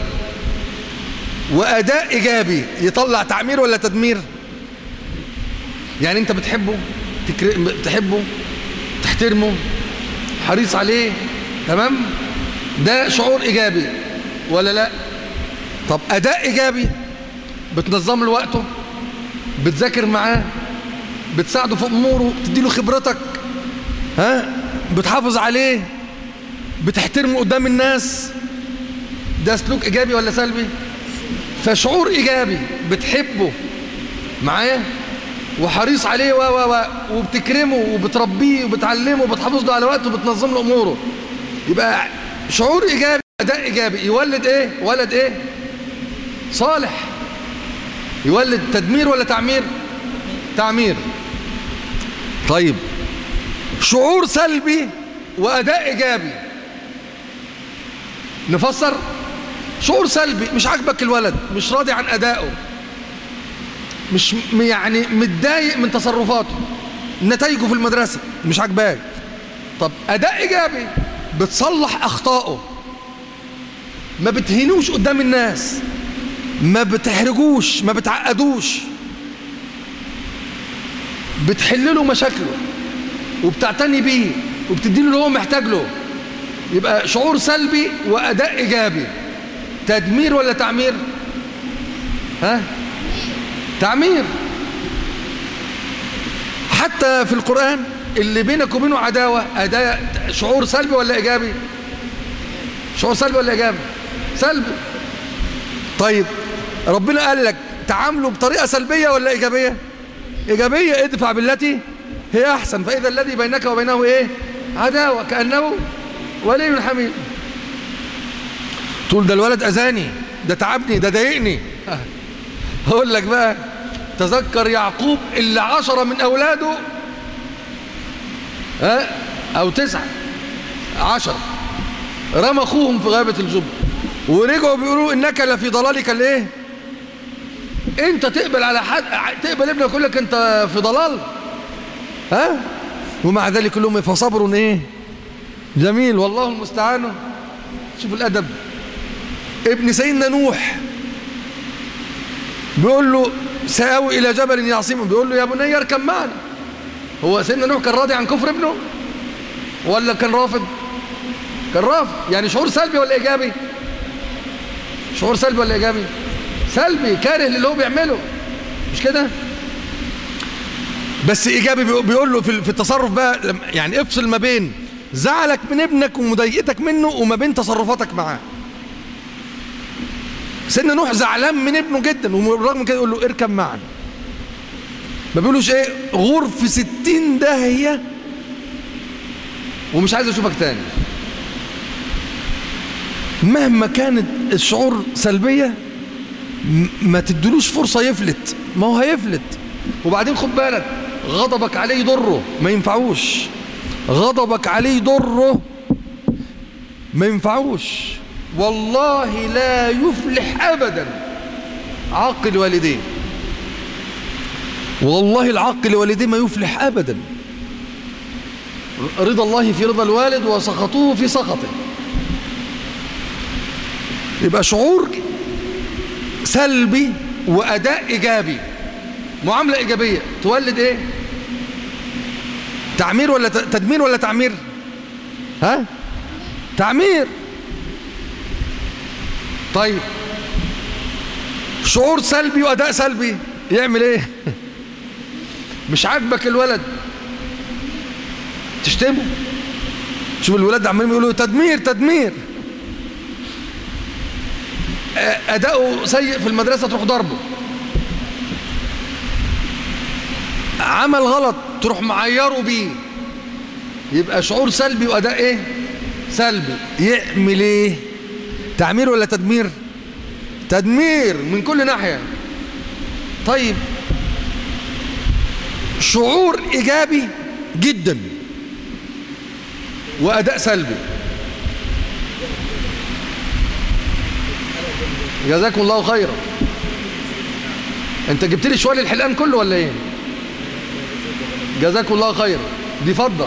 وأداء إيجابي يطلع تعمير ولا تدمير يعني أنت بتحبه تكر... تحبه تحترمه حريص عليه تمام ده شعور إيجابي ولا لا طب أداء إيجابي بتنظم له وقته بتذاكر معاه بتساعده في أموره بتديله خبرتك ها بتحافظ عليه بتحترمه قدام الناس ده سلوك إيجابي ولا سلبي فشعور إيجابي بتحبه معايا وحريص عليه و و و وبتكرمه وبتربيه وبتعلمه وبتحافظ له على وقته وبتنظم له اموره يبقى شعور ايجابي اداء ايجابي يولد ايه ولد ايه صالح يولد تدمير ولا تعمير تعمير طيب شعور سلبي واداء ايجابي نفسر شعور سلبي مش عاجبك الولد مش راضي عن ادائه مش م- يعني متضايق من تصرفاته نتائجه في المدرسة مش عاجباك طب أداء إيجابي بتصلح أخطائه ما بتهينوش قدام الناس ما بتحرجوش ما بتعقدوش بتحل له مشاكله وبتعتني بيه وبتديله اللي هو محتاج له يبقى شعور سلبي وأداء إيجابي تدمير ولا تعمير ها تعمير حتى في القرآن اللي بينك وبينه عداوة أداء شعور سلبي ولا إيجابي شعور سلبي ولا إيجابي سلبي طيب ربنا قال لك تعاملوا بطريقة سلبية ولا إيجابية إيجابية ادفع بالتي هي أحسن فإذا الذي بينك وبينه إيه عداوة كأنه ولي حميد تقول ده الولد أذاني ده تعبني ده ضايقني هقول لك بقى تذكر يعقوب اللي عشرة من أولاده ها أو تسعة عشرة رمى أخوهم في غابة الجب ورجعوا بيقولوا إنك لفي ضلالك الإيه أنت تقبل على حد تقبل ابنك يقول لك أنت في ضلال ها ومع ذلك كلهم فصبر إيه جميل والله المستعان شوف الأدب ابن سيدنا نوح بيقول له سآوي إلى جبل يعصمه بيقول له يا بني اركب معنا هو سيدنا نوح كان راضي عن كفر ابنه ولا كان رافض كان رافض يعني شعور سلبي ولا إيجابي شعور سلبي ولا إيجابي سلبي كاره للي هو بيعمله مش كده بس إيجابي بيقول- بيقول له في في التصرف بقى لما- يعني افصل ما بين زعلك من ابنك ومضايقتك منه وما بين تصرفاتك معاه سيدنا نوح زعلان من ابنه جدا وبالرغم من كده يقول له اركب معنا ما بيقولوش ايه غور في ستين داهية ومش عايز اشوفك تاني مهما كانت الشعور سلبية م- ما تدلوش فرصة يفلت ما هو هيفلت وبعدين خد بالك غضبك عليه يضره ما ينفعوش غضبك عليه يضره ما ينفعوش والله لا يفلح أبدا عاقل والديه والله العاقل والديه ما يفلح أبدا رضا الله في رضا الوالد وسخطوه في سخطه يبقى شعور سلبي وأداء إيجابي معاملة إيجابية تولد إيه تعمير ولا ت- تدمير ولا تعمير ها تعمير طيب شعور سلبي واداء سلبي يعمل ايه مش عاجبك الولد تشتمه شوف الولاد عمالين يقولوا تدمير تدمير آه، اداؤه سيء في المدرسه تروح ضربه عمل غلط تروح معيره بيه يبقى شعور سلبي واداء ايه سلبي يعمل ايه تعمير ولا تدمير تدمير من كل ناحيه طيب شعور ايجابي جدا واداء سلبي جزاكم الله خيرا انت جبت لي شوال الحلقان كله ولا ايه جزاكم الله خيرا دي فضه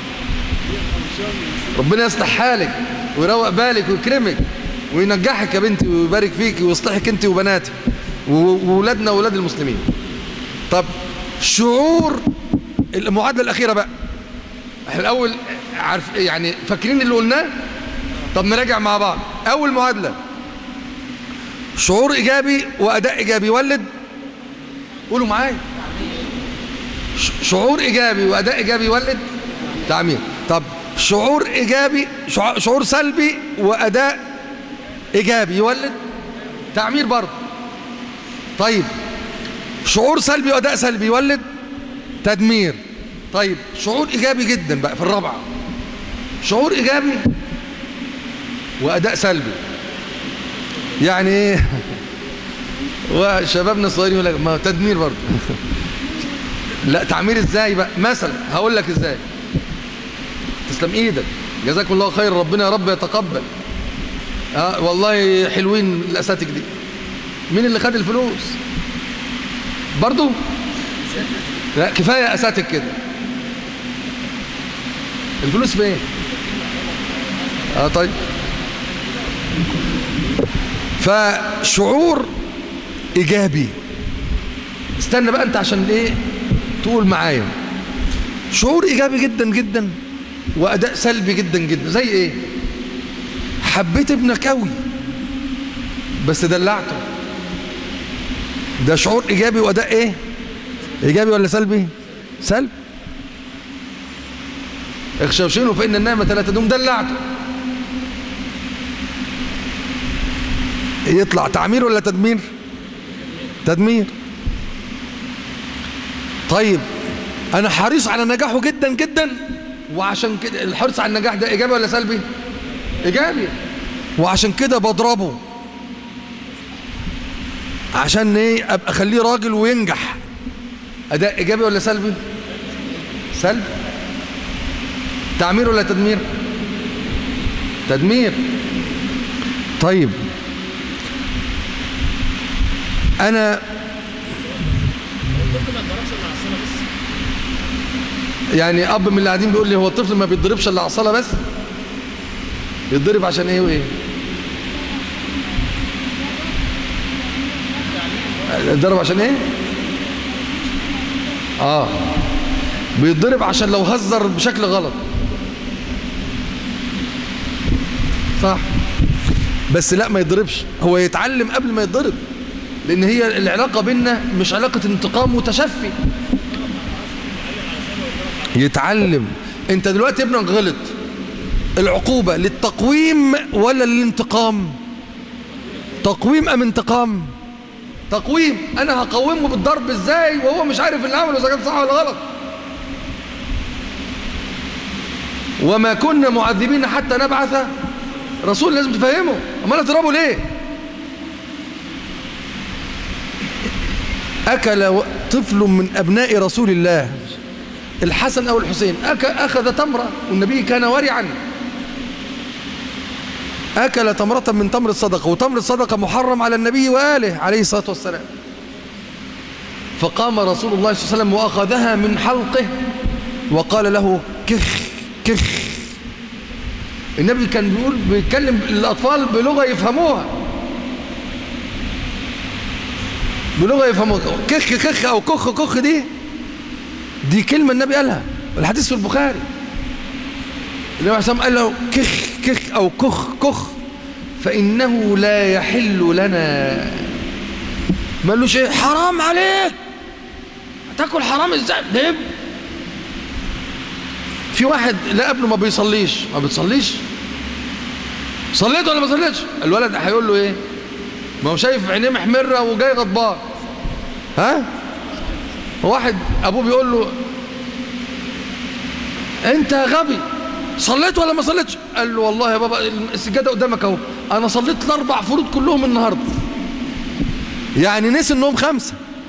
ربنا يصلح حالك ويروق بالك ويكرمك وينجحك يا بنتي ويبارك فيك ويصلحك انت وبناتك وولادنا وولاد المسلمين طب شعور المعادله الاخيره بقى احنا الاول عارف يعني فاكرين اللي قلناه طب نراجع مع بعض اول معادله شعور ايجابي واداء ايجابي يولد قولوا معايا ش- شعور ايجابي واداء ايجابي يولد تعمير طب شعور ايجابي شع- شعور سلبي واداء ايجابي يولد تعمير برضه طيب شعور سلبي واداء سلبي يولد تدمير طيب شعور ايجابي جدا بقى في الرابعه شعور ايجابي واداء سلبي يعني ايه وشبابنا الصغيرين يقول لك ما هو تدمير برضه لا تعمير ازاي بقى مثلا هقول لك ازاي تسلم ايدك جزاكم الله خير ربنا يا رب يتقبل اه والله حلوين الاساتك دي مين اللي خد الفلوس برضو لا كفايه اساتك كده الفلوس فين اه طيب فشعور ايجابي استنى بقى انت عشان ايه تقول معايا شعور ايجابي جدا جدا واداء سلبي جدا جدا زي ايه حبيت ابنك قوي بس دلعته ده شعور ايجابي واداء ايه ايجابي ولا سلبي سلبي اخشوشينه فان النعمه لا تدوم دلعته يطلع تعمير ولا تدمير تدمير طيب انا حريص على نجاحه جدا جدا وعشان كده الحرص على النجاح ده ايجابي ولا سلبي ايجابي وعشان كده بضربه عشان ايه ابقى اخليه راجل وينجح اداء ايجابي ولا سلبي سلبي تعمير ولا تدمير تدمير طيب انا يعني اب من اللي قاعدين بيقول لي هو الطفل ما بيتضربش الا على الصلاه بس يتضرب عشان ايه وايه يتضرب عشان ايه اه بيتضرب عشان لو هزر بشكل غلط صح بس لا ما يضربش هو يتعلم قبل ما يتضرب لان هي العلاقه بيننا مش علاقه انتقام وتشفي يتعلم انت دلوقتي ابنك غلط العقوبة للتقويم ولا للانتقام تقويم ام انتقام تقويم انا هقومه بالضرب ازاي وهو مش عارف اللي عمله اذا كان صح ولا غلط وما كنا معذبين حتى نبعث رسول لازم تفهمه امال اضربه ليه اكل طفل من ابناء رسول الله الحسن أو الحسين أك... أخذ تمرة والنبي كان ورعا أكل تمرة من تمر الصدقة وتمر الصدقة محرم على النبي وآله عليه الصلاة والسلام فقام رسول الله صلى الله عليه وسلم وأخذها من حلقه وقال له كخ كخ النبي كان بيقول بيتكلم الأطفال بلغة يفهموها بلغة يفهموها كخ كخ أو كخ كخ دي دي كلمة النبي قالها الحديث في البخاري النبي عليه قال له كخ كخ أو كخ كخ فإنه لا يحل لنا ما قالوش ايه حرام عليك هتاكل حرام ازاي ده في واحد لا قبله ما بيصليش ما بتصليش صليت ولا ما صليتش الولد هيقول له ايه ما هو شايف عينيه محمره وجاي غضبان ها واحد ابوه بيقول له انت غبي صليت ولا ما صليتش قال له والله يا بابا السجاده قدامك اهو انا صليت الاربع فروض كلهم النهارده يعني نسي انهم خمسه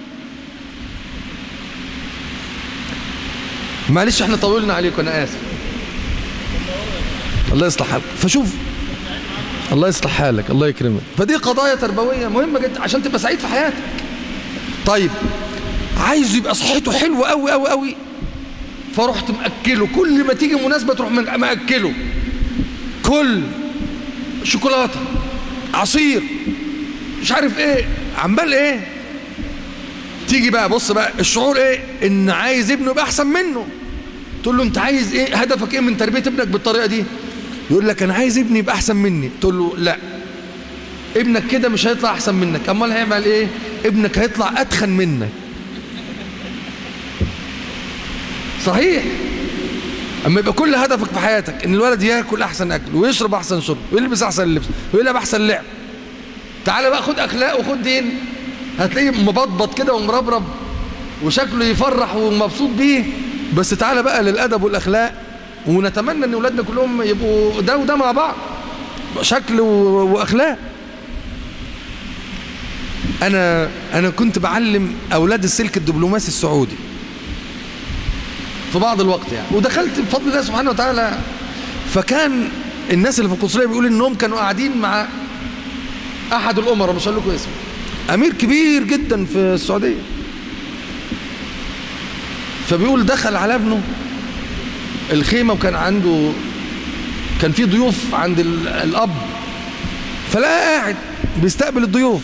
معلش احنا طولنا عليكم انا اسف الله يصلح حالك فشوف الله يصلح حالك الله يكرمك فدي قضايا تربويه مهمه جدا عشان تبقى سعيد في حياتك طيب عايز يبقى صحته حلوه قوي قوي قوي فرحت مأكله كل ما تيجي مناسبة تروح مأكله كل شوكولاتة عصير مش عارف ايه عمال ايه تيجي بقى بص بقى الشعور ايه ان عايز ابنه يبقى احسن منه تقول له انت عايز ايه هدفك ايه من تربية ابنك بالطريقة دي يقول لك انا عايز ابني يبقى احسن مني تقول له لا ابنك كده مش هيطلع احسن منك امال هيعمل ايه ابنك هيطلع اتخن منك صحيح اما يبقى كل هدفك في حياتك ان الولد ياكل احسن اكل ويشرب احسن شرب ويلبس احسن لبس ويلعب احسن لعب تعالى بقى خد اخلاق وخد دين هتلاقيه مبطبط كده ومربرب وشكله يفرح ومبسوط بيه بس تعالى بقى للادب والاخلاق ونتمنى ان اولادنا كلهم يبقوا ده وده مع بعض شكل واخلاق انا انا كنت بعلم اولاد السلك الدبلوماسي السعودي في بعض الوقت يعني ودخلت بفضل الله سبحانه وتعالى فكان الناس اللي في القصريه بيقول انهم كانوا قاعدين مع احد الامراء مش هقول لكم اسمه امير كبير جدا في السعوديه فبيقول دخل على ابنه الخيمه وكان عنده كان في ضيوف عند الاب فلقى قاعد بيستقبل الضيوف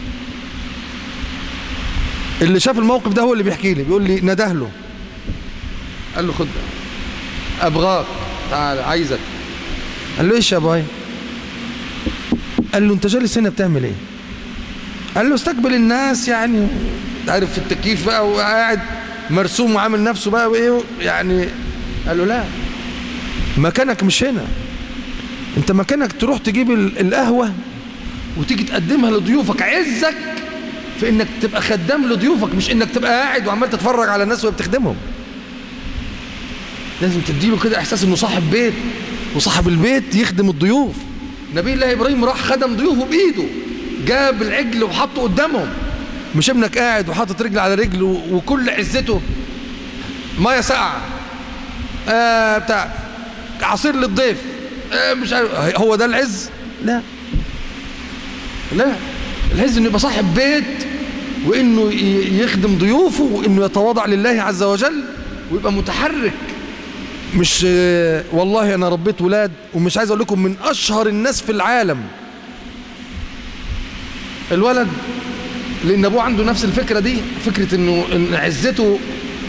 اللي شاف الموقف ده هو اللي بيحكي لي بيقول لي نده له قال له خد ابغاك تعال عايزك قال له ايش يا ابوي قال له انت جالس هنا بتعمل ايه قال له استقبل الناس يعني عارف في التكييف بقى وقاعد مرسوم وعامل نفسه بقى وايه يعني قال له لا مكانك مش هنا انت مكانك تروح تجيب القهوه وتيجي تقدمها لضيوفك عزك في انك تبقى خدام لضيوفك مش انك تبقى قاعد وعمال تتفرج على الناس وهي بتخدمهم لازم تديله كده احساس انه صاحب بيت وصاحب البيت يخدم الضيوف نبي الله ابراهيم راح خدم ضيوفه بايده جاب العجل وحطه قدامهم مش ابنك قاعد وحاطط رجل على رجل وكل عزته ميه ساقعه آه بتاع عصير للضيف آه مش عارف هو ده العز لا لا العز انه يبقى صاحب بيت وانه يخدم ضيوفه وانه يتواضع لله عز وجل ويبقى متحرك مش والله انا ربيت ولاد ومش عايز اقول لكم من اشهر الناس في العالم الولد لان ابوه عنده نفس الفكره دي فكره انه ان عزته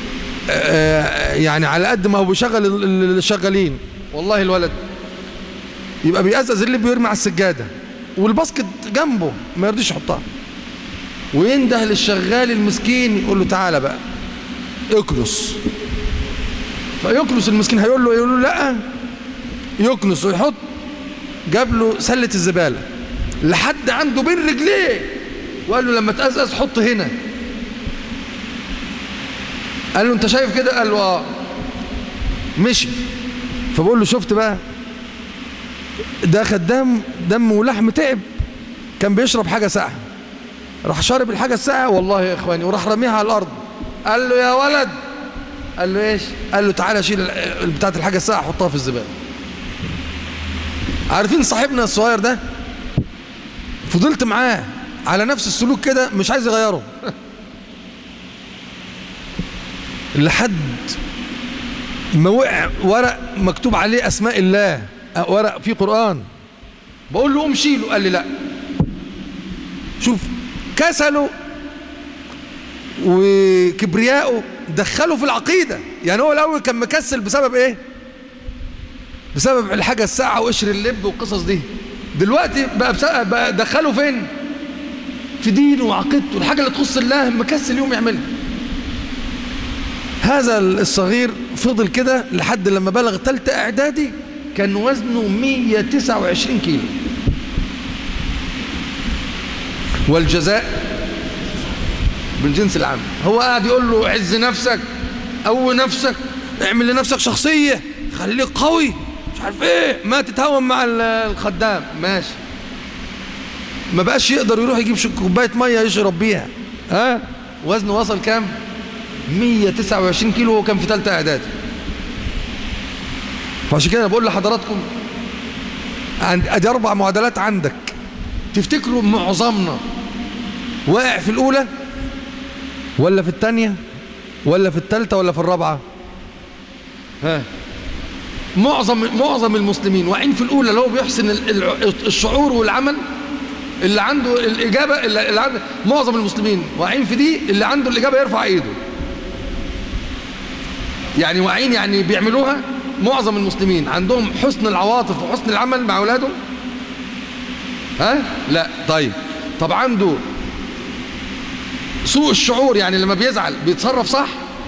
يعني على قد ما هو بيشغل الشغالين والله الولد يبقى بيقزقز اللي بيرمي على السجاده والباسكت جنبه ما يرضيش يحطها وينده للشغال المسكين يقول له تعالى بقى اكنس فيكنس المسكين هيقول له يقول له لا يكنس ويحط جاب له سله الزباله لحد عنده بين رجليه وقال له لما تقزقز حط هنا قال له انت شايف كده قال له اه مشي فبقول له شفت بقى ده خدام دم ولحم تعب كان بيشرب حاجه ساقعه راح شارب الحاجه الساقعه والله يا اخواني وراح رميها على الارض قال له يا ولد قال له ايش قال له تعالى شيل بتاعت الحاجه الساقعه حطها في الزباله عارفين صاحبنا الصغير ده فضلت معاه على نفس السلوك كده مش عايز يغيره لحد ما وقع ورق مكتوب عليه اسماء الله ورق فيه قران بقول له قوم شيله قال لي لا شوف كسله وكبريائه دخله في العقيدة يعني هو الأول كان مكسل بسبب إيه بسبب الحاجة الساعة وقشر اللب والقصص دي دلوقتي بقى, بسبب بقى دخله فين في دينه وعقيدته الحاجة اللي تخص الله مكسل يوم يعملها هذا الصغير فضل كده لحد لما بلغ تالتة إعدادي كان وزنه 129 كيلو والجزاء من جنس العمل هو قاعد يقول له عز نفسك قوي نفسك اعمل لنفسك شخصية خليك قوي مش عارف ايه ما تتهاون مع ال- الخدام ماشي ما بقاش يقدر يروح يجيب شك- كوباية مية يشرب بيها ها وزنه وصل كام 129 كيلو وهو كان في ثالثه اعدادي فعشان كده أنا بقول لحضراتكم عند ادي اربع معادلات عندك تفتكروا معظمنا واقع في الاولى ولا في الثانيه ولا في الثالثه ولا في الرابعه ها معظم معظم المسلمين واقعين في الاولى اللي هو بيحسن ال- ال- الشعور والعمل اللي عنده الاجابه اللي اللي عنده معظم المسلمين واقعين في دي اللي عنده الاجابه يرفع ايده يعني واقعين يعني بيعملوها معظم المسلمين عندهم حسن العواطف وحسن العمل مع اولادهم ها لا طيب طب عنده سوء الشعور يعني لما بيزعل بيتصرف صح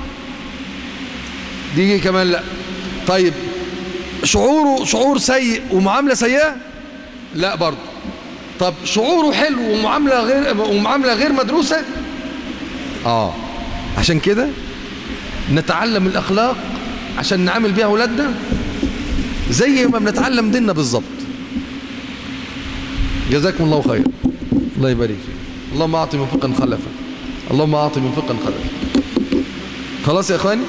دي كمان لا طيب شعوره شعور سيء ومعامله سيئه لا برضه طب شعوره حلو ومعامله غير ومعامله غير مدروسه اه عشان كده نتعلم الأخلاق عشان نعامل بيها أولادنا زي ما بنتعلم ديننا بالظبط جزاكم الله خير الله يبارك فيك اللهم أعطي منفقا خلفا اللهم أعطي منفقا خلفا خلاص يا إخواني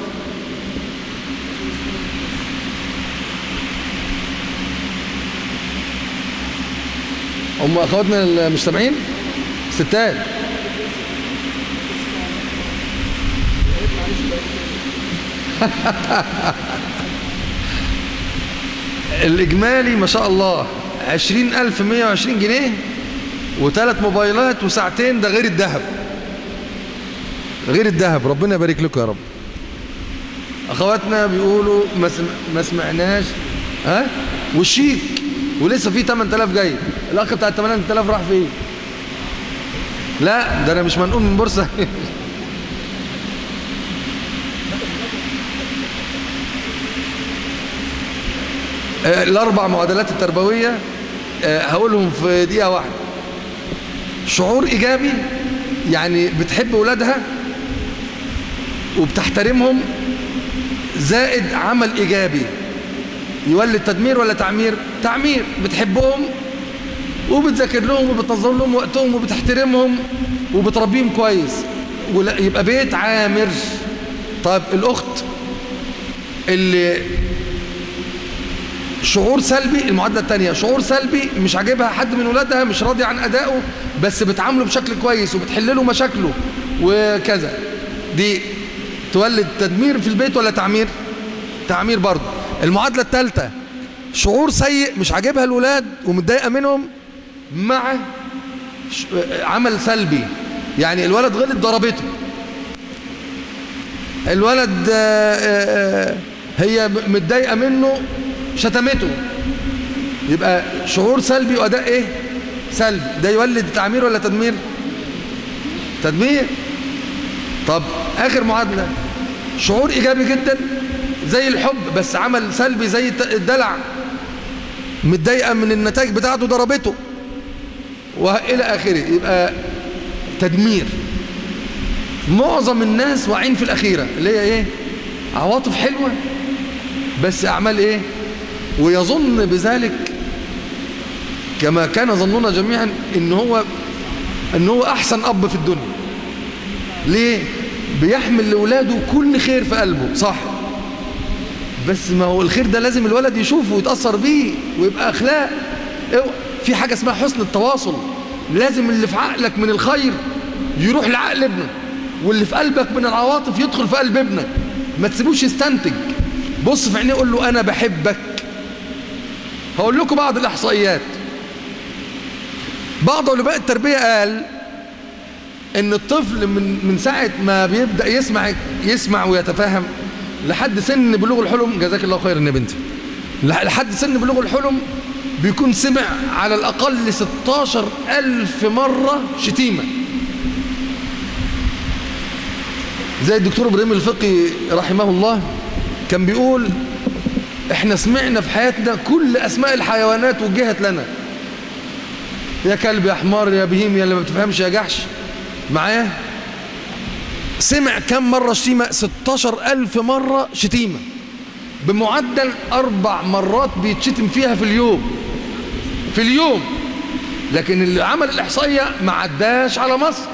هم أخواتنا المجتمعين ستات الإجمالي ما شاء الله عشرين ألف مية وعشرين جنيه وثلاث موبايلات وساعتين ده غير الذهب غير الذهب ربنا يبارك لكم يا رب أخواتنا بيقولوا ما سم- ما سمعناش ها والشيك ولسه في 8000 جاي الأخ بتاع ال 8000 راح فين لا ده أنا مش منقول من بورصة آه، الأربع معادلات التربوية آه، هقولهم في دقيقة واحدة شعور إيجابي يعني بتحب أولادها وبتحترمهم زائد عمل إيجابي يولد تدمير ولا تعمير تعمير بتحبهم وبتذاكر لهم وبتنظم لهم وقتهم وبتحترمهم وبتربيهم كويس ولا- يبقى بيت عامر طيب الأخت اللي شعور سلبي المعادلة الثانية شعور سلبي مش عاجبها حد من ولادها مش راضي عن أدائه بس بتعامله بشكل كويس وبتحل له مشاكله وكذا دي تولد تدمير في البيت ولا تعمير تعمير برضه المعادلة الثالثة شعور سيء مش عاجبها الولاد ومتضايقة منهم مع ش- عمل سلبي يعني الولد غلط ضربته الولد آه، آه، آه، هي م- متضايقة منه شتمته يبقى شعور سلبي وأداء إيه سلبي ده يولد تعمير ولا تدمير تدمير طب آخر معادلة شعور إيجابي جدا زي الحب بس عمل سلبي زي الت- الدلع متضايقة من النتائج بتاعته ضربته وإلى آخره يبقى تدمير معظم الناس واعين في الأخيرة اللي هي إيه عواطف حلوة بس أعمال إيه ويظن بذلك كما كان ظننا جميعا إن هو إن هو أحسن أب في الدنيا ليه بيحمل لأولاده كل خير في قلبه صح بس ما هو الخير ده لازم الولد يشوفه ويتأثر بيه ويبقى أخلاق اوعى. في حاجة اسمها حسن التواصل لازم اللي في عقلك من الخير يروح لعقل ابنك واللي في قلبك من العواطف يدخل في قلب ابنك ما تسيبوش يستنتج بص في عينيه قول له أنا بحبك هقول لكم بعض الإحصائيات بعض علماء التربية قال ان الطفل من من ساعه ما بيبدا يسمع يسمع ويتفهم لحد سن بلوغ الحلم جزاك الله خيرا يا بنتي لح- لحد سن بلوغ الحلم بيكون سمع على الأقل 16 ألف مرة شتيمة زي الدكتور إبراهيم الفقي رحمه الله كان بيقول احنا سمعنا في حياتنا كل أسماء الحيوانات وجهت لنا يا كلب يا حمار يا بهيم يا اللي ما بتفهمش يا جحش معايا سمع كم مرة شتيمة 16 ألف مرة شتيمة بمعدل أربع مرات بيتشتم فيها في اليوم في اليوم لكن اللي عمل الإحصائية ما عداش على مصر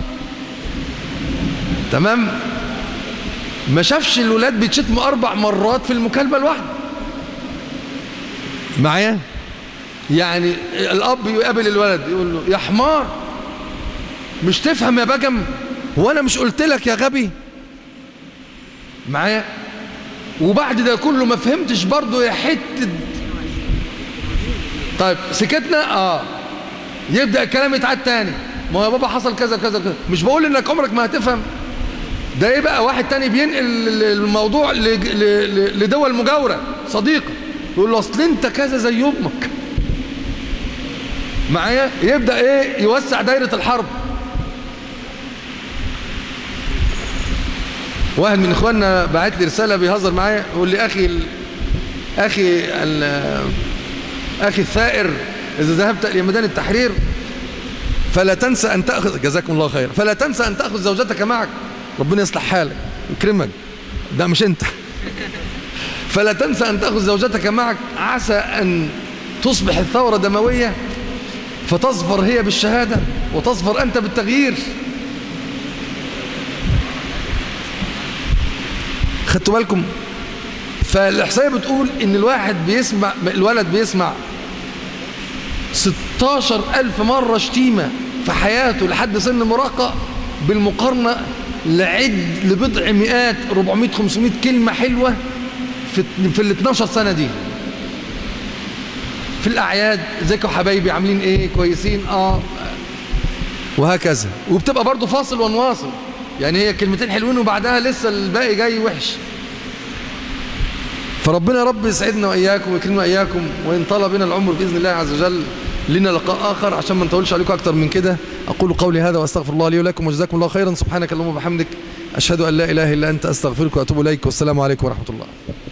تمام ما شافش الولاد بيتشتموا أربع مرات في المكالمة الواحدة معايا يعني الأب يقابل الولد يقول له يا حمار مش تفهم يا بجم هو أنا مش قلت لك يا غبي معايا وبعد ده كله ما فهمتش برضه يا حتة طيب سكتنا اه يبدأ الكلام يتعاد تاني ما هو يا بابا حصل كذا كذا كذا مش بقول انك عمرك ما هتفهم ده ايه بقى واحد تاني بينقل الموضوع ل- ل- ل- لدول مجاورة صديقة يقول له اصل انت كذا زي امك معايا يبدأ ايه يوسع دايرة الحرب واحد من اخواننا بعت لي رسالة بيهزر معايا يقول لي اخي ال... اخي ال... اخي الثائر اذا ذهبت الى ميدان التحرير فلا تنسى ان تاخذ جزاكم الله خير فلا تنسى ان تاخذ زوجتك معك ربنا يصلح حالك يكرمك ده مش انت فلا تنسى ان تاخذ زوجتك معك عسى ان تصبح الثورة دموية فتظفر هي بالشهادة وتصفر أنت بالتغيير خدتوا بالكم فالإحصائية بتقول إن الواحد بيسمع الولد بيسمع 16 ألف مرة شتيمة في حياته لحد سن المراهقة بالمقارنة لعد لبضع مئات 400 500 كلمة حلوة في في ال 12 سنة دي في الأعياد ازيكم حبايبي عاملين ايه كويسين اه وهكذا وبتبقى برضو فاصل ونواصل يعني هي كلمتين حلوين وبعدها لسه الباقي جاي وحش فربنا رب يسعدنا وإياكم ويكرمنا وإياكم وإن طال بنا العمر بإذن الله عز وجل لنا لقاء آخر عشان ما نطولش عليكم أكتر من كده أقول قولي هذا وأستغفر الله لي ولكم وجزاكم الله خيرا سبحانك اللهم وبحمدك أشهد أن لا إله إلا أنت أستغفرك وأتوب إليك والسلام عليكم ورحمة الله